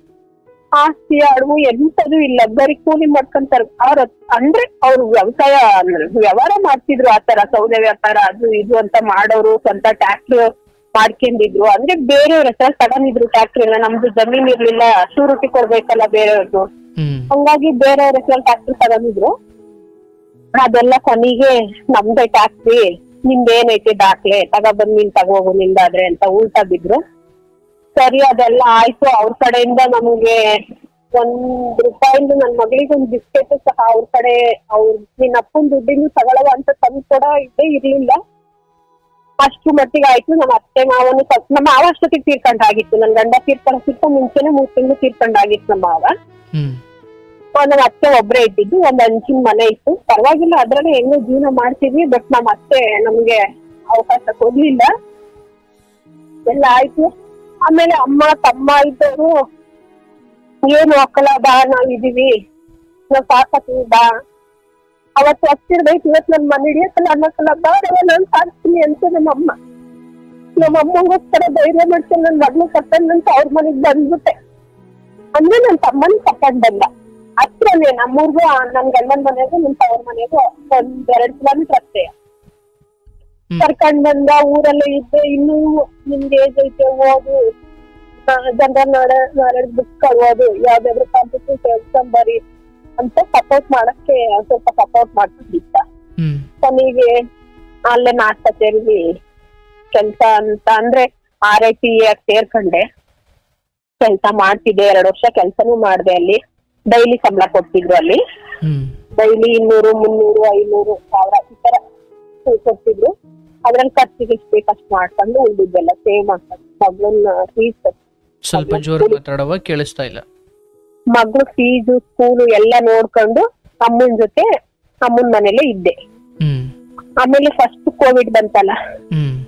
ಆಸ್ತಿ ಅಡವು ಎಂತದೂ ಇಲ್ಲ ಬರೀ ಕೂಲಿ ಮಾಡ್ಕೊಂತಾರ ಅವ್ರ ಅಂದ್ರೆ ಅವ್ರು ವ್ಯವಸಾಯ ವ್ಯವಹಾರ ಮಾಡ್ತಿದ್ರು ಆತರ ಸೌದೆ ವ್ಯಾಪಾರ ಅದು ಇದು ಅಂತ ಮಾಡೋರು ಸ್ವಂತ ಟ್ಯಾಕ್ಟ್ರ್ ಮಾಡ್ಕೊಂಡಿದ್ರು ಅಂದ್ರೆ ಬೇರೆಯವ್ರ ಹತ್ರ ತಗೊಂಡಿದ್ರು ಟ್ಯಾಕ್ಟ್ರಿ ಎಲ್ಲ ನಮ್ದು ಜಮೀನ್ ಇರ್ಲಿಲ್ಲ ಶೂರಿಟಿ ಕೊಡ್ಬೇಕಲ್ಲ ಬೇರೆಯವ್ರದ್ದು ಹ್ಮ್ ಹಂಗಾಗಿ ಬೇರೆಯವ್ರ ಹತ್ರ ಟ್ಯಾಕ್ಟ್ರಿ ತಗೊಂಡಿದ್ರು ಅದೆಲ್ಲ ಕೊನೆಗೆ ನಮ್ದೇ ಟ್ಯಾಕ್ಟ್ರಿ ನಿಮ್ದು ಏನೈತೆ ದಾಖಲೆ ತಗೊಬಂದ್ ನೀನ್ ತಗೋಗು ನಿಂದಾದ್ರೆ ಅಂತ ಉಲ್ಟಾ ಬಿದ್ರು ಸರಿ ಅದೆಲ್ಲ ಆಯ್ತು ಅವ್ರ ಕಡೆಯಿಂದ ನಮ್ಗೆ ಒಂದ್ ರೂಪಾಯಿಂದ ನನ್ ಮಗಳಿಗೆ ಒಂದ್ ಬಿಸ್ಕೆಟ್ ಸಹ ಅವ್ರ ಕಡೆ ಅವ್ರ ನಿನ್ ಅಪ್ಪನ್ ದುಡ್ಡಿನ ತಗೊಳವ ಅಂತ ತಂದ್ ಕೂಡ ಇದ್ದೇ ಇರ್ಲಿಲ್ಲ ಅಷ್ಟು ಮಟ್ಟಿಗೆ ಆಯ್ತು ನಮ್ಮ ಅತ್ತೆ ಮಾವನು ಸ್ವಲ್ಪ ನಮ್ಮ ಮಾವ ಅಷ್ಟೊತ್ತಿಗೆ ತೀರ್ಕೊಂಡಾಗಿತ್ತು ನನ್ ಗಂಡ ತೀರ್ಕೊಂಡಕ್ಕಿಂತ ಮುಂಚೆನೆ ಮೂರ್ ತಿಂಗಳು ತೀರ್ಕೊಂಡಾಗಿತ್ತು ನಮ್ಮ ಮಾವ ಹ್ಮ್ ಆ, ನಮ್ಮ ಅತ್ತೆ ಒಬ್ರೇ ಇದ್ದಿದ್ದು ಒಂದ್ ಹಂಚಿನ ಮನೆ ಇತ್ತು ಪರವಾಗಿಲ್ಲ ಅದ್ರಲ್ಲೇ ಹೆಂಗೋ ಜೀವನ ಮಾಡ್ತಿದ್ವಿ ಬಟ್ ನಮ್ಮ ಅತ್ತೆ ನಮ್ಗೆ ಅವಕಾಶ ಕೊಡ್ಲಿಲ್ಲ ಎಲ್ಲ ಆಯ್ತು ಆಮೇಲೆ ಅಮ್ಮ ತಮ್ಮ ಇದ್ದವರು ಏನು ಹಾಕಲ್ಲ ಬಾ ನಾವಿದೀವಿ ನಾವ್ ಸಾಕತ್ತೀವಿ ಬಾ ಅವತ್ತು ಹತ್ತಿರ್ದೈತಿ ಇವತ್ ನನ್ ಮನೆ ಹಿಡಿಯಕ್ಕಲ್ಲ ಅನ್ನಕ್ಕಲ್ಲ ಬಾ ರವ ನಾನ್ ಸಾಕ್ತೀನಿ ಅಂತ ನಮ್ಮ ಅಮ್ಮ ನಮ್ಮ ಅಮ್ಮಂಗೋಸ್ಕರ ಧೈರ್ಯ ಮಾಡ್ಕೊಂಡು ನನ್ ಮಗ್ಳು ಕರ್ಕೊಂಡಂತ ಅವ್ರ ಮನೆಗ್ ಬಂದ್ಬಿಟ್ಟೆ ಅಂದ್ರೆ ನನ್ ತಮ್ಮನ್ ಕರ್ಕೊಂಡ್ ಬಂದ ಹತ್ರನೇ ನಮ್ಮೂರ್ಗೂ ಆ ನನ್ ಗಂಡನ್ ಮನೆಗೂ ನನ್ ತವ್ರ ಮನೆಗೂ ಒಂದ್ ಎರಡ್ ಕಿಲೋಮೀಟರ್ ಅಷ್ಟೇ ಹ್ಮ್. ಕರ್ಕೊಂಡ್ ಬಂದ ಊರಲ್ಲೇ ಇದ್ದೆ ಇನ್ನು ನಿಮ್ಗೆ ಏಜ್ ಐತೆ ಓದು ಜನರಲ್ ನಾಲೆಡ್ಜ್ ಬುಕ್ ಓದು ಯಾವ್ದಾದ್ರು ಕಾಂಪಿಟೇಟಿವ್ ಎಕ್ಸಾಮ್ ಬರಿ ಅಂತ ಸಪೋರ್ಟ್ ಮಾಡಕ್ಕೆ ಸ್ವಲ್ಪ ಸಪೋರ್ಟ್ ಮಾಡ್ತಿದ್ದ ಹ್ಮ್ ಕೊನೆಗೆ ಅಲ್ಲೇ ನಾಟಕ ಸೇರಿ ಕೆಲ್ಸ ಅಂತ ಅಂದ್ರೆ ಆರ್ ಐ ಟಿ ಸೇರ್ಕೊಂಡೆ ಕೆಲ್ಸ ಮಾಡ್ತಿದ್ದೆ ಎರಡು ವರ್ಷ ಕೆಲ್ಸನೂ ಮಾಡ್ದೆ ಅಲ್ಲಿ ಡೈಲಿ ಸಂಬಳ ಕೊಡ್ತಿದ್ರು ಅಲ್ಲಿ ಹ್ಮ್ ಡೈಲಿ ಇನ್ನೂರು ಮುನ್ನೂರು ಐನೂರು ಸಾವಿರ ಈ ತರ ಕೊಡ್ತಿದ್ರು ಅದ್ರಲ್ಲಿ ಖರ್ಚಿಗೆ ಎಷ್ಟು ಬೇಕಷ್ಟು ಮಾಡ್ಕೊಂಡು ಉಳಿದಿದ್ದೆಲ್ಲ ಸೇವ್ ಮಾಡ್ಕೊಂಡು ಮಗಳನ್ನ ಫೀಸ್ ಸ್ವಲ್ಪ ಜೋರ ಮಾತಾಡವ ಕೇಳಿಸ್ತಾ ಇಲ್ಲ ಮಗಳು ಫೀಸು ಸ್ಕೂಲು ಎಲ್ಲ ನೋಡ್ಕೊಂಡು ಅಮ್ಮನ್ ಜೊತೆ ಅಮ್ಮನ್ ಮನೇಲೆ ಇದ್ದೆ ಹ್ಮ್ ಆಮೇಲೆ ಫಸ್ಟ್ ಕೋವಿಡ್ ಬಂತಲ್ಲ ಹ್ಮ್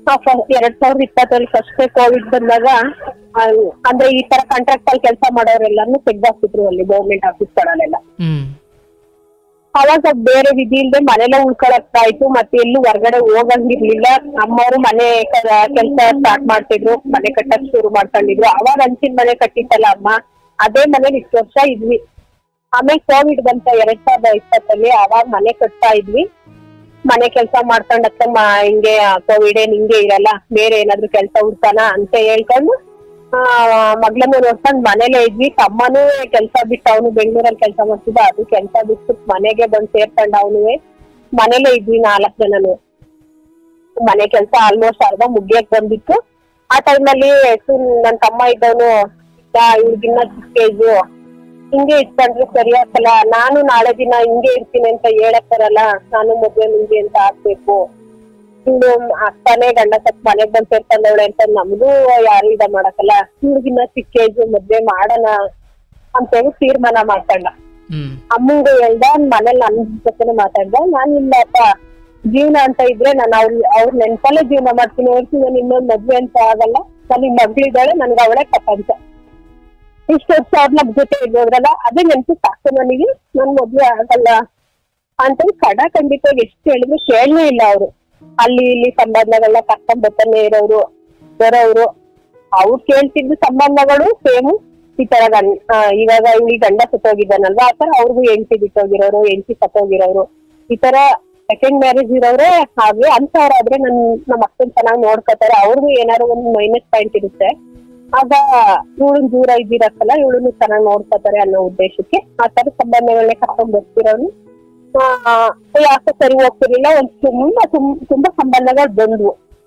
ಆ ಫ- ಎರಡ್ ಸಾವಿರದ ಇಪ್ಪತ್ತರಲ್ಲಿ ಫಸ್ಟ್ ಕೋವಿಡ್ ಬಂದಾಗ ಆ, ಅಂದ್ರೆ ಈ ತರ ಕಾಂಟ್ರಾಕ್ಟ್ ಅಲ್ಲಿ ಕೆಲಸ ಮಾಡೋರೆಲ್ಲಾನು ತೆಗ್ದಾಕ್ತಿದ್ರು ಅಲ್ಲಿ ಗೌರ್ಮೆಂಟ್ ಆಫೀಸ್ಗಳಲ್ಲೆಲ್ಲ ಹ್ಮ್ ಅವಾಗ ಬೇರೆ ವಿಧಿ ಇಲ್ದೆ ಮನೇಲೆ ಉಳ್ಕೊಳಕ್ಕಾಯ್ತು ಮತ್ತೆ ಎಲ್ಲೂ ಹೊರ್ಗಡೆ ಹೋಗಂಗಿರ್ಲಿಲ್ಲ ನಮ್ಮವ್ರು ಮನೆ ಕೆಲಸ ಸ್ಟಾರ್ಟ್ ಮಾಡ್ತಿದ್ರು ಮನೆ ಕಟ್ಟಕ್ ಶುರು ಮಾಡ್ಕೊಂಡಿದ್ರು ಅವಾಗ ಹಂಚಿನ ಮನೆ ಕಟ್ಟಿತ್ತಲ್ಲ ಅಮ್ಮ ಅದೇ ಮನೇಲಿ ಇಷ್ಟು ವರ್ಷ ಇದ್ವಿ ಆಮೇಲೆ ಕೋವಿಡ್ ಬಂತ ಎರಡ್ ಸಾವಿರದ ಇಪ್ಪತ್ತಲ್ಲಿ ಅವಾಗ ಮನೆ ಕಟ್ತಾ ಇದ್ವಿ ಮನೆ ಕೆಲಸ ಮಾಡ್ಕೊಂಡಕ್ಕ ಹಿಂಗೆ ಕೋವಿಡ್ ಏನ್ ಹಿಂಗೆ ಇರಲ್ಲ ಬೇರೆ ಏನಾದ್ರು ಕೆಲಸ ಹುಡ್ಕಾನ ಅಂತ ಹೇಳ್ಕೊಂಡು ಆ ಮಗ್ಳನ್ನ ನೋಡ್ಕೊಂಡ್ ಮನೇಲೆ ಇದ್ವಿ ತಮ್ಮನೂ ಕೆಲ್ಸ ಬಿಟ್ಟು ಅವನು ಬೆಂಗಳೂರಲ್ಲಿ ಕೆಲಸ ಮಾಡ್ತಿದ್ದ ಅದು ಕೆಲಸ ಬಿಟ್ಟು ಮನೆಗೆ ಬಂದ್ ಸೇರ್ಕೊಂಡ್ ಅವನುವೆ ಮನೇಲೆ ಇದ್ವಿ ನಾಲ್ಕ್ ಜನನು ಮನೆ ಕೆಲಸ ಆಲ್ಮೋಸ್ಟ್ ಅರ್ಧ ಮುಗಿಯಕ್ ಬಂದಿತ್ತು ಆ ಟೈಮಲ್ಲಿ ನನ್ ತಮ್ಮ ಇದ್ದವನು ಇವ್ರಿಗಿನ್ನ ಚಿಕ್ಕ ಏಜು ಹಿಂಗೆ ಇಟ್ಕೊಂಡ್ರೆ ಸರಿ ಆಗ್ತಲ್ಲ ನಾನು ನಾಳೆ ದಿನ ಹಿಂಗೆ ಇರ್ತೀನಿ ಅಂತ ಹೇಳಕ್ ಬರಲ್ಲ ನಾನು ಮದ್ವೆ ಮುಂದೆ ಅಂತ ಆಗ್ಬೇಕು ಇವ್ಳು ಅಕ್ಕನೇ ಗಂಡ ಸತ್ ಮನೆಗ್ ಬಂದ್ ಸೇರ್ಕೊಂಡವಳೆ ಅಂತ ನಮಗೂ ಯಾರು ಇದ ಮಾಡಕ್ಕಲ್ಲ ಇವ್ರಿಗಿನ್ನ ಚಿಕ್ಕ ಏಜು ಮದ್ವೆ ಮಾಡೋಣ ಅಂತ ಹೇಳಿ ತೀರ್ಮಾನ ಮಾಡ್ಕೊಂಡ ಹ್ಮ್ ಅಮ್ಮಂಗೆ ಹೇಳ್ದ ಮನೇಲಿ ನನ್ ಜೊತೆನೆ ಮಾತಾಡ್ದ ನಾನ್ ಇಲ್ಲಪ್ಪ ಜೀವನ ಅಂತ ಇದ್ರೆ ನಾನು ಅವ್ರ ಅವ್ರ ನೆನ್ಪಲ್ಲೇ ಜೀವನ ಮಾಡ್ತೀನಿ ಹೊರ್ತು ನಾನು ಇನ್ನೊಂದ್ ಮದ್ವೆ ಅಂತ ಆಗಲ್ಲ ನಾನು ಈ ಮಗಳಿದ್ದಾಳೆ ನನ್ಗೆ ಅವಳೆ ಪ್ರಪಂಚ ಇಷ್ಟು ವರ್ಷ ಅವ್ರ ನಮ್ ಜೊತೆ ಇರೋದ್ರಲ್ಲ ಅದೇ ನೆನ್ಪು ಸಾಕು ನನಗೆ ನನ್ ಮದ್ವೆ ಆಗಲ್ಲ ಅಂತ ಕಡ ಖಂಡಿತವಾಗಿ ಎಷ್ಟು ಹೇಳಿದ್ರು ಕೇಳಲೇ ಇಲ್ಲ ಅವ್ರು ಅಲ್ಲಿ ಇಲ್ಲಿ ಸಂಬಂಧಗಳನ್ನ ಕರ್ಕೊಂಡ್ ಬರ್ತಾನೆ ಇರೋರು ಬರೋರು ಅವ್ರು ಕೇಳ್ತಿದ್ದು ಸಂಬಂಧಗಳು ಸೇಮ್ ಈ ತರ ಗಂಡ ಆ, ಇವಾಗ ಇಲ್ಲಿ ಗಂಡ ಸತ್ತೋಗಿದ್ದಾನಲ್ವಾ ಆ ತರ ಅವ್ರಿಗೂ ಹೆಂಡತಿ ಬಿಟ್ಟೋಗಿರೋರು ಹೆಂಡತಿ ಸತ್ತೋಗಿರೋರು ಈ ತರ ಸೆಕೆಂಡ್ ಮ್ಯಾರೇಜ್ ಇರೋರೆ ಹಾಗೆ ಅಂತವ್ರಾದ್ರೆ ನನ್ ನಮ್ಮ ಅಕ್ಕನ್ ಚೆನ್ನಾಗಿ ನೋಡ್ಕೊತಾರೆ ಅವ್ರಿಗೂ ಏನಾದ್ರು ಒಂದು ಮೈನಸ್ ಪಾಯಿಂಟ್ ಇರುತ್ತೆ ಆಗ ಇವಳನ್ ದೂರ ಇದ್ದಿರಕ್ಕಲ್ಲ ಇವಳನ್ನು ಚೆನ್ನಾಗಿ ನೋಡ್ಕೊತಾರೆ ಅನ್ನೋ ಉದ್ದೇಶಕ್ಕೆ ಆ ತರ ಸಂಬಂಧಗಳನ್ನೇ ಕರ್ಕೊಂಡ್ ಬರ್ತಿರೋನು ಆ, ಯಾಕೆ ಸರಿ ಹೋಗ್ತಿರ್ಲಿಲ್ಲ ಒಂದ್ ತುಂಬಾ ತುಂ- ತುಂಬಾ ಸಂಬಂಧಗಳು ಬಂದ್ವು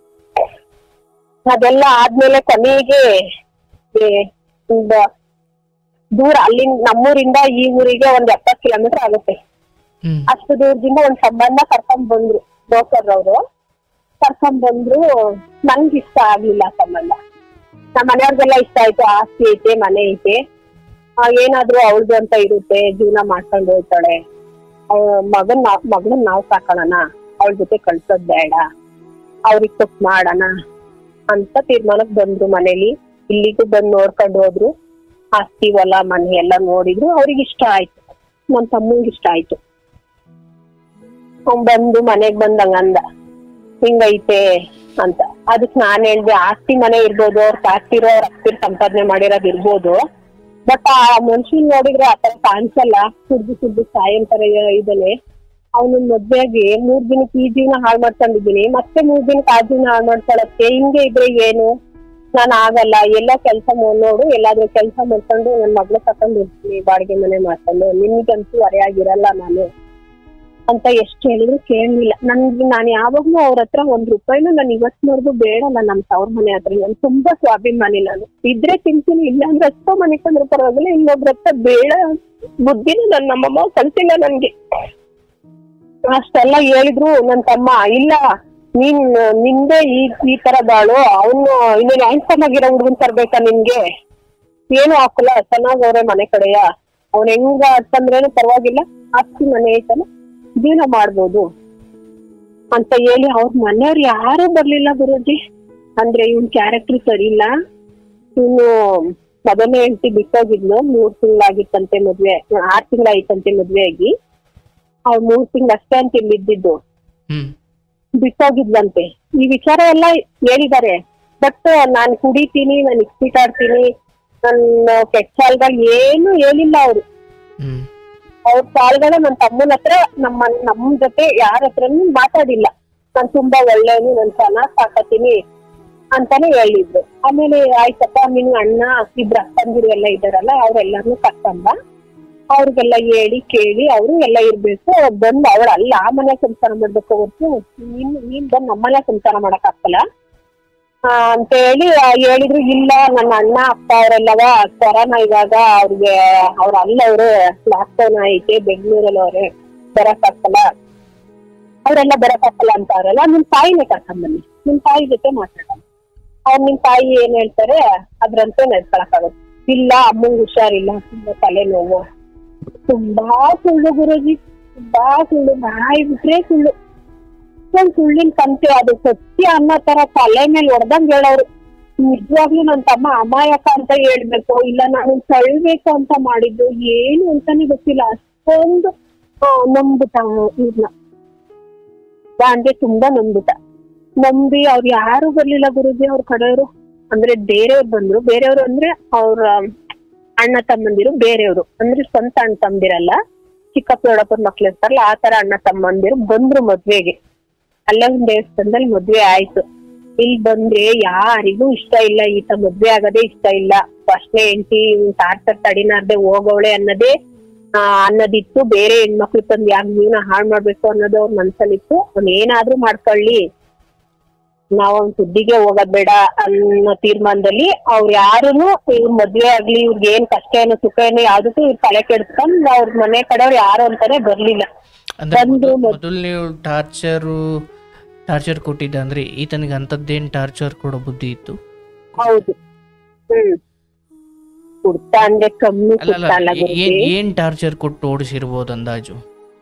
ಅದೆಲ್ಲ ಆದ್ಮೇಲೆ ಕೊನೆಗೆ ಏ, ಒಂದ್ ದೂರ ಅಲ್ಲಿಂದ ನಮ್ಮೂರಿಂದ ಈ ಊರಿಗೆ ಒಂದ್ ಎಪ್ಪತ್ ಕಿಲೋಮೀಟರ್ ಆಗುತ್ತೆ ಹ್ಮ್ ಅಷ್ಟು ದೂರದಿಂದ ಒಂದ್ ಸಂಬಂಧ ಕರ್ಕೊಂಡ್ ಬಂದ್ರು ಬ್ರೋಕರ್ ಅವರು ಕರ್ಕೊಂಡ್ ಬಂದ್ರು ನನ್ಗೆ ಇಷ್ಟ ಆಗ್ಲಿಲ್ಲ ಆ ಸಂಬಂಧ ನಮ್ಮ ಮನೆಯವ್ರಿಗೆಲ್ಲ ಇಷ್ಟ ಆಯ್ತು ಆಸ್ತಿ ಐತೆ ಮನೆ ಐತೆ ಆ, ಏನಾದ್ರೂ ಅವಳ್ದು ಅಂತ ಇರುತ್ತೆ ಜೀವನ ಮಾಡ್ಕೊಂಡು ಹೋಗ್ತಾಳೆ ಅವ್ಳ ಮಗನ್ ನಾವ್ ಮಗಳನ್ ನಾವ್ ಸಾಕೋಣ ಅವಳ ಜೊತೆ ಕಳ್ಸೋದ್ ಬೇಡ ಅವ್ರಿಗೆ ಕೊಟ್ ಮಾಡೋಣ ಅಂತ ತೀರ್ಮಾನಕ್ ಬಂದ್ರು ಮನೇಲಿ ಇಲ್ಲಿಗೂ ಬಂದ್ ನೋಡ್ಕೊಂಡು ಹೋದ್ರು ಆಸ್ತಿ ಹೊಲ ಮನೆ ಎಲ್ಲ ನೋಡಿದ್ರು ಅವ್ರಿಗೆ ಇಷ್ಟ ಆಯ್ತು ನನ್ ತಮ್ಮಂಗ್ ಇಷ್ಟ ಆಯ್ತು ಅವ್ನ್ ಬಂದು ಮನೆಗ್ ಬಂದಂಗ ಅಂದ ಹಿಂಗೈತೆ ಅಂತ ಅದಕ್ ನಾನ್ ಹೇಳ್ದೆ ಆಸ್ತಿ ಮನೆ ಇರ್ಬೋದು ಅವ್ರ ಕಾಸ್ತಿರೋ ಅವ್ರ ಅಕ್ತಿರ್ ಸಂಪಾದನೆ ಮಾಡಿರೋದ್ ಇರ್ಬೋದು ಬಟ್ ಆ ಮನುಷ್ಯನ್ ನೋಡಿದ್ರೆ ಆತರ ಕಾಣಿಸಲ್ಲ ಸುಡ್ದು ಸುಡ್ದು ಸಾಯಂತರ ಇದ್ದಾನೆ ಅವನು ಮದ್ವೆಯಾಗಿ ಮೂರ್ ದಿನಕ್ಕೆ ಈ ಜೀವನ ಹಾಳು ಮಾಡ್ಕೊಂಡಿದ್ದೀನಿ ಮತ್ತೆ ಮೂರ್ ದಿನಕ್ಕೆ ಆ ಜೀವನ ಹಾಳು ಮಾಡ್ಕೊಳಕ್ಕೆ ಹಿಂಗೆ ಇದ್ರೆ ಏನು ನಾನ್ ಆಗಲ್ಲ ಎಲ್ಲ ಕೆಲ್ಸ ನೋಡು ಎಲ್ಲಾದ್ರೂ ಕೆಲ್ಸ ಮಾಡ್ಕೊಂಡು ನನ್ ಮಗ್ಳು ತಕೊಂಡ್ ಇರ್ತೀನಿ ಬಾಡಿಗೆ ಮನೆ ಮಾಡ್ಕೊಂಡು ನಿನ್ಗಂತೂ ಹೊರೆಯಾಗಿರಲ್ಲ ನಾನು ಅಂತ ಎಷ್ಟ್ ಹೇಳಿದ್ರು ಕೇಳಲಿಲ್ಲ ನನ್ಗೆ ನಾನು ಯಾವಾಗ್ಲೂ ಅವ್ರ ಹತ್ರ ಒಂದ್ ರೂಪಾಯಿನೂ ನಾನು ಇವತ್ತಿನವರೆಗೂ ಬೇಡ ನಾನು ನಮ್ ತವ್ರ ಮನೆ ಹತ್ರ ನಾನು ತುಂಬಾ ಸ್ವಾಭಿಮಾನಿ ನಾನು ಇದ್ರೆ ತಿಂತೀನಿ ಇಲ್ಲ ಅಂದ್ರೆ ಅಷ್ಟೋ ಮನೆ ಕಂಡ್ರೆ ಪರವಾಗಿಲ್ಲ ಇನ್ನೊಬ್ರ ಹತ್ರ ಬೇಡ ಬುದ್ಧಿನೂ ನನ್ನ ನಮ್ಮಮ್ಮ ಕಲ್ಸಿಲ್ಲ ನನ್ಗೆ ಅಷ್ಟೆಲ್ಲ ಹೇಳಿದ್ರು ನನ್ ತಮ್ಮ ಇಲ್ಲ ನೀನ್ ನಿಂದೆ ಈ ಈ ತರ ಬಾಳು ಅವನು ಇನ್ನೇನು ಹ್ಯಾಂಡ್ಸಮ್ ಆಗಿರೋ ಹುಡುಗನ್ ತರ್ಬೇಕಾ ನಿನ್ಗೆ ಏನು ಹಾಕಲ್ಲ ಚೆನ್ನಾಗ್ ಅವ್ರೆ ಮನೆ ಕಡೆಯ ಅವ್ನ್ ಹೆಂಗ ಅಂತಂದ್ರೇನು ಪರವಾಗಿಲ್ಲ ಆಸ್ತಿ ಮನೆ ಐತಲ್ಲ ಜೀವನ ಮಾಡ್ಬೋದು ಅಂತ ಹೇಳಿ ಅವ್ರ ಮನೆಯವ್ರು ಯಾರು ಬರ್ಲಿಲ್ಲ ಗುರುಜಿ ಅಂದ್ರೆ ಇವ್ನ್ ಕ್ಯಾರೆಕ್ಟರ್ ಸರಿ ಇಲ್ಲ ಇವನು ಮೊದಲನೇ ಹೆಂಡತಿ ಬಿಟ್ಟೋಗಿದ್ನು ಮೂರ್ ತಿಂಗಳಾಗಿತ್ತಂತೆ ಮದ್ವೆ ಆರ್ ತಿಂಗಳಾಯ್ತಂತೆ ಮದ್ವೆ ಆಗಿ ಅವ್ರು ಮೂರ್ ತಿಂಗಳು ಅಷ್ಟೇ ಅಂತ ಇಲ್ಲಿದ್ದಿದ್ದು ಹ್ಮ್ ಬಿಟ್ಟೋಗಿದ್ಲಂತೆ ಈ ವಿಚಾರ ಎಲ್ಲ ಹೇಳಿದ್ದಾರೆ ಬಟ್ ನಾನ್ ಕುಡಿತೀನಿ ನಾನು ಇಕ್ಸ್ಪೀಟ್ ಆಡ್ತೀನಿ ನನ್ನ ಕೆಟ್ಟ ಸಾಲ್ಗಳು ಏನು ಹೇಳಿಲ್ಲ ಅವ್ರು ಹ್ಮ್ ಅವ್ರ ಸಾಲ್ಗಳ ನನ್ನ ತಮ್ಮನ ಹತ್ರ ನಮ್ಮ ನಮ್ ಜೊತೆ ಯಾರ ಹತ್ರನೂ ಮಾತಾಡಿಲ್ಲ ನಾನ್ ತುಂಬಾ ಒಳ್ಳೆಯವನು ನಾನ್ ಚೆನ್ನಾಗ್ ಸಾಕತೀನಿ ಅಂತಾನೆ ಹೇಳಿದ್ರು ಆಮೇಲೆ ಆಯ್ತಪ್ಪ ನಿನ್ ಅಣ್ಣ ಇಬ್ರು ಅಕ್ಕಂದಿರು ಎಲ್ಲ ಇದಾರಲ್ಲ ಅವ್ರೆಲ್ಲಾರ್ನು ಕರ್ಕೊಂಡ ಅವ್ರಿಗೆಲ್ಲ ಹೇಳಿ ಕೇಳಿ ಅವರು ಎಲ್ಲ ಇರ್ಬೇಕು ಬಂದು ಅವ್ರ ಅಲ್ಲ ಆ ಮನೆ ಸಂಸಾರ ಮಾಡ್ಬೇಕು ಹೊರ್ತು ನೀನ್ ನೀನ್ ಬಂದ್ ನಮ್ಮನೆ ಸಂಸಾರ ಮಾಡಕ್ ಆಗ್ತಲ್ಲ ಆ, ಅಂತ ಹೇಳಿ ಆ, ಹೇಳಿದ್ರು ಇಲ್ಲ ನನ್ನ ಅಣ್ಣ ಅಪ್ಪ ಅವರೆಲ್ಲವ ಕೊರೋನಾ ಇವಾಗ ಅವ್ರಿಗೆ ಅವ್ರ ಅಲ್ಲ ಅವ್ರು ಲಾಕ್ಡೌನ್ ಐತೆ ಬೆಂಗಳೂರಲ್ಲಿ ಅವ್ರೆ ಬರಕ್ ಆಗ್ತಲ್ಲ ಅವರೆಲ್ಲ ಬರಕ್ ಆಗ್ತಲ್ಲ ಅಂತ ಅವ್ರಲ್ಲ ನಿಮ್ ತಾಯಿನೇ ಕರ್ಕೊಂಬನ್ನಿ ನಿಮ್ ತಾಯಿ ಜೊತೆ ಮಾತಾಡೋಣ ಅವ್ರು ನಿಮ್ ತಾಯಿ ಏನ್ ಹೇಳ್ತಾರೆ ಅದ್ರಂತೆ ನಡ್ಕೊಳಕ್ಕಾಗುತ್ತೆ ಇಲ್ಲ ಅಮ್ಮಂಗ್ ಹುಷಾರಿಲ್ಲ ತುಂಬಾ ತಲೆನೋವು ತುಂಬಾ ಸುಳ್ಳು ಗುರುಜಿ ತುಂಬಾ ಸುಳ್ಳು ಬಾಯಿ ಬಿಟ್ರೆ ಸುಳ್ಳು ಅಷ್ಟೊಂದ್ ಸುಳ್ಳಿನ ಕಂತೆ ಅದು ಸತ್ಯ ಅನ್ನೋ ತರ ತಲೆ ಮೇಲೆ ಹೊಡೆದಂಗ್ ಹೇಳೋರು ನಿಜವಾಗ್ಲೂ ನನ್ ತಮ್ಮ ಅಮಾಯಕ ಅಂತ ಹೇಳ್ಬೇಕು ಇಲ್ಲ ನಾನು ತಳ್ಬೇಕು ಅಂತ ಮಾಡಿದ್ದು ಏನು ಅಂತಾನೆ ಗೊತ್ತಿಲ್ಲ ಅಷ್ಟೊಂದು ಆ, ನಂಬ್ಬಿಟ್ಟ ಇವ್ರನ್ನ ಅಂದ್ರೆ ತುಂಬಾ ನಂಬಿಟ ನಂಬಿ ಅವ್ರು ಯಾರು ಬರ್ಲಿಲ್ಲ ಗುರುಜಿ ಅವ್ರ ಕಡೆಯವರು ಅಂದ್ರೆ ಬೇರೆಯವ್ರು ಬಂದ್ರು ಬೇರೆಯವ್ರು ಅಂದ್ರೆ ಅವ್ರ ಅಣ್ಣ ತಮ್ಮಂದಿರು ಬೇರೆಯವರು ಅಂದ್ರೆ ಸ್ವಂತ ಅಣ್ಣ ತಮ್ಮದಿರಲ್ಲ ಚಿಕ್ಕಪ್ಪ ದೊಡ್ಡಪ್ಪನ ಮಕ್ಳು ಇರ್ತಾರಲ್ಲ ಆ ತರ ಅಣ್ಣ ತಮ್ಮಂದಿರು ಬಂದ್ರು ಮದ್ವೆಗೆ ಅಲ್ಲೇ ಒಂದ್ ದೇವಸ್ಥಾನದಲ್ಲಿ ಮದ್ವೆ ಆಯ್ತು ಇಲ್ಲಿ ಬಂದ್ರೆ ಯಾರಿಗೂ ಇಷ್ಟ ಇಲ್ಲ ಈತ ಮದ್ವೆ ಆಗೋದೇ ಇಷ್ಟ ಇಲ್ಲ ಫಸ್ಟ್ನೇ ಹೆಂಡತಿ ಟಾರ್ಚರ್ ತಡಿನಾರ್ದೆ ಹೋಗವಳೆ ಅನ್ನೋದೇ ಆ ಅನ್ನೋದಿತ್ತು ಬೇರೆ ಹೆಣ್ಮಕ್ಳು ತಂದು ಯಾಕೆ ಜೀವನ ಹಾಳು ಮಾಡ್ಬೇಕು ಅನ್ನೋದು ಅವ್ರ ಮನ್ಸಲ್ಲಿತ್ತು ಅವ್ನ್ ಏನಾದ್ರೂ ಮಾಡ್ಕೊಳ್ಳಿ ನಾವ್ ಅವ್ನ್ ಸುದ್ದಿಗೆ ಹೋಗೋದ್ ಬೇಡ ಅನ್ನೋ ತೀರ್ಮಾನದಲ್ಲಿ ಅವ್ರು ಯಾರುನು ಇವ್ರ ಮದ್ವೆ ಆಗ್ಲಿ ಇವ್ರಿಗೆ ಏನ್ ಕಷ್ಟ ಏನು ಸುಖ ಏನು ಯಾವ್ದಕ್ಕೂ ಇವ್ರ ತಲೆ ಕೆಡ್ಸ್ಕೊಂಡ್ ಅವ್ರ ಮನೆ ಕಡೆಯವ್ರು ಯಾರು ಅಂತಾನೆ ಬರ್ಲಿಲ್ಲ ಅಂದ್ರೆ ಬಂದು ಮೊದಲು ಮೊದಲು ನೀವು ಟಾರ್ಚರು ಟಾರ್ಚರ್ ಕೊಟ್ಟಿದ್ದ ಅಂದ್ರೆ ಈತನಿಗೆ ಅಂಥದ್ದೇನು ಟಾರ್ಚರ್ ಕೊಡೋ ಬುದ್ಧಿ ಇತ್ತು ಹೌದು ಹ್ಮ್ ಕುಡ್ತಾ ಅಂದ್ರೆ ಕಮ್ಮಿ ಅಲ್ಲ ಕುಡ್ತಾ ಅಲ್ಲ ಅಲ್ಲ ಏನ್ ಗುರುಜಿ ಏನ್ ಟಾರ್ಚರ್ ಕೊಟ್ಟು ಓಡಿಸಿರ್ಬೋದು ಅಂದಾಜು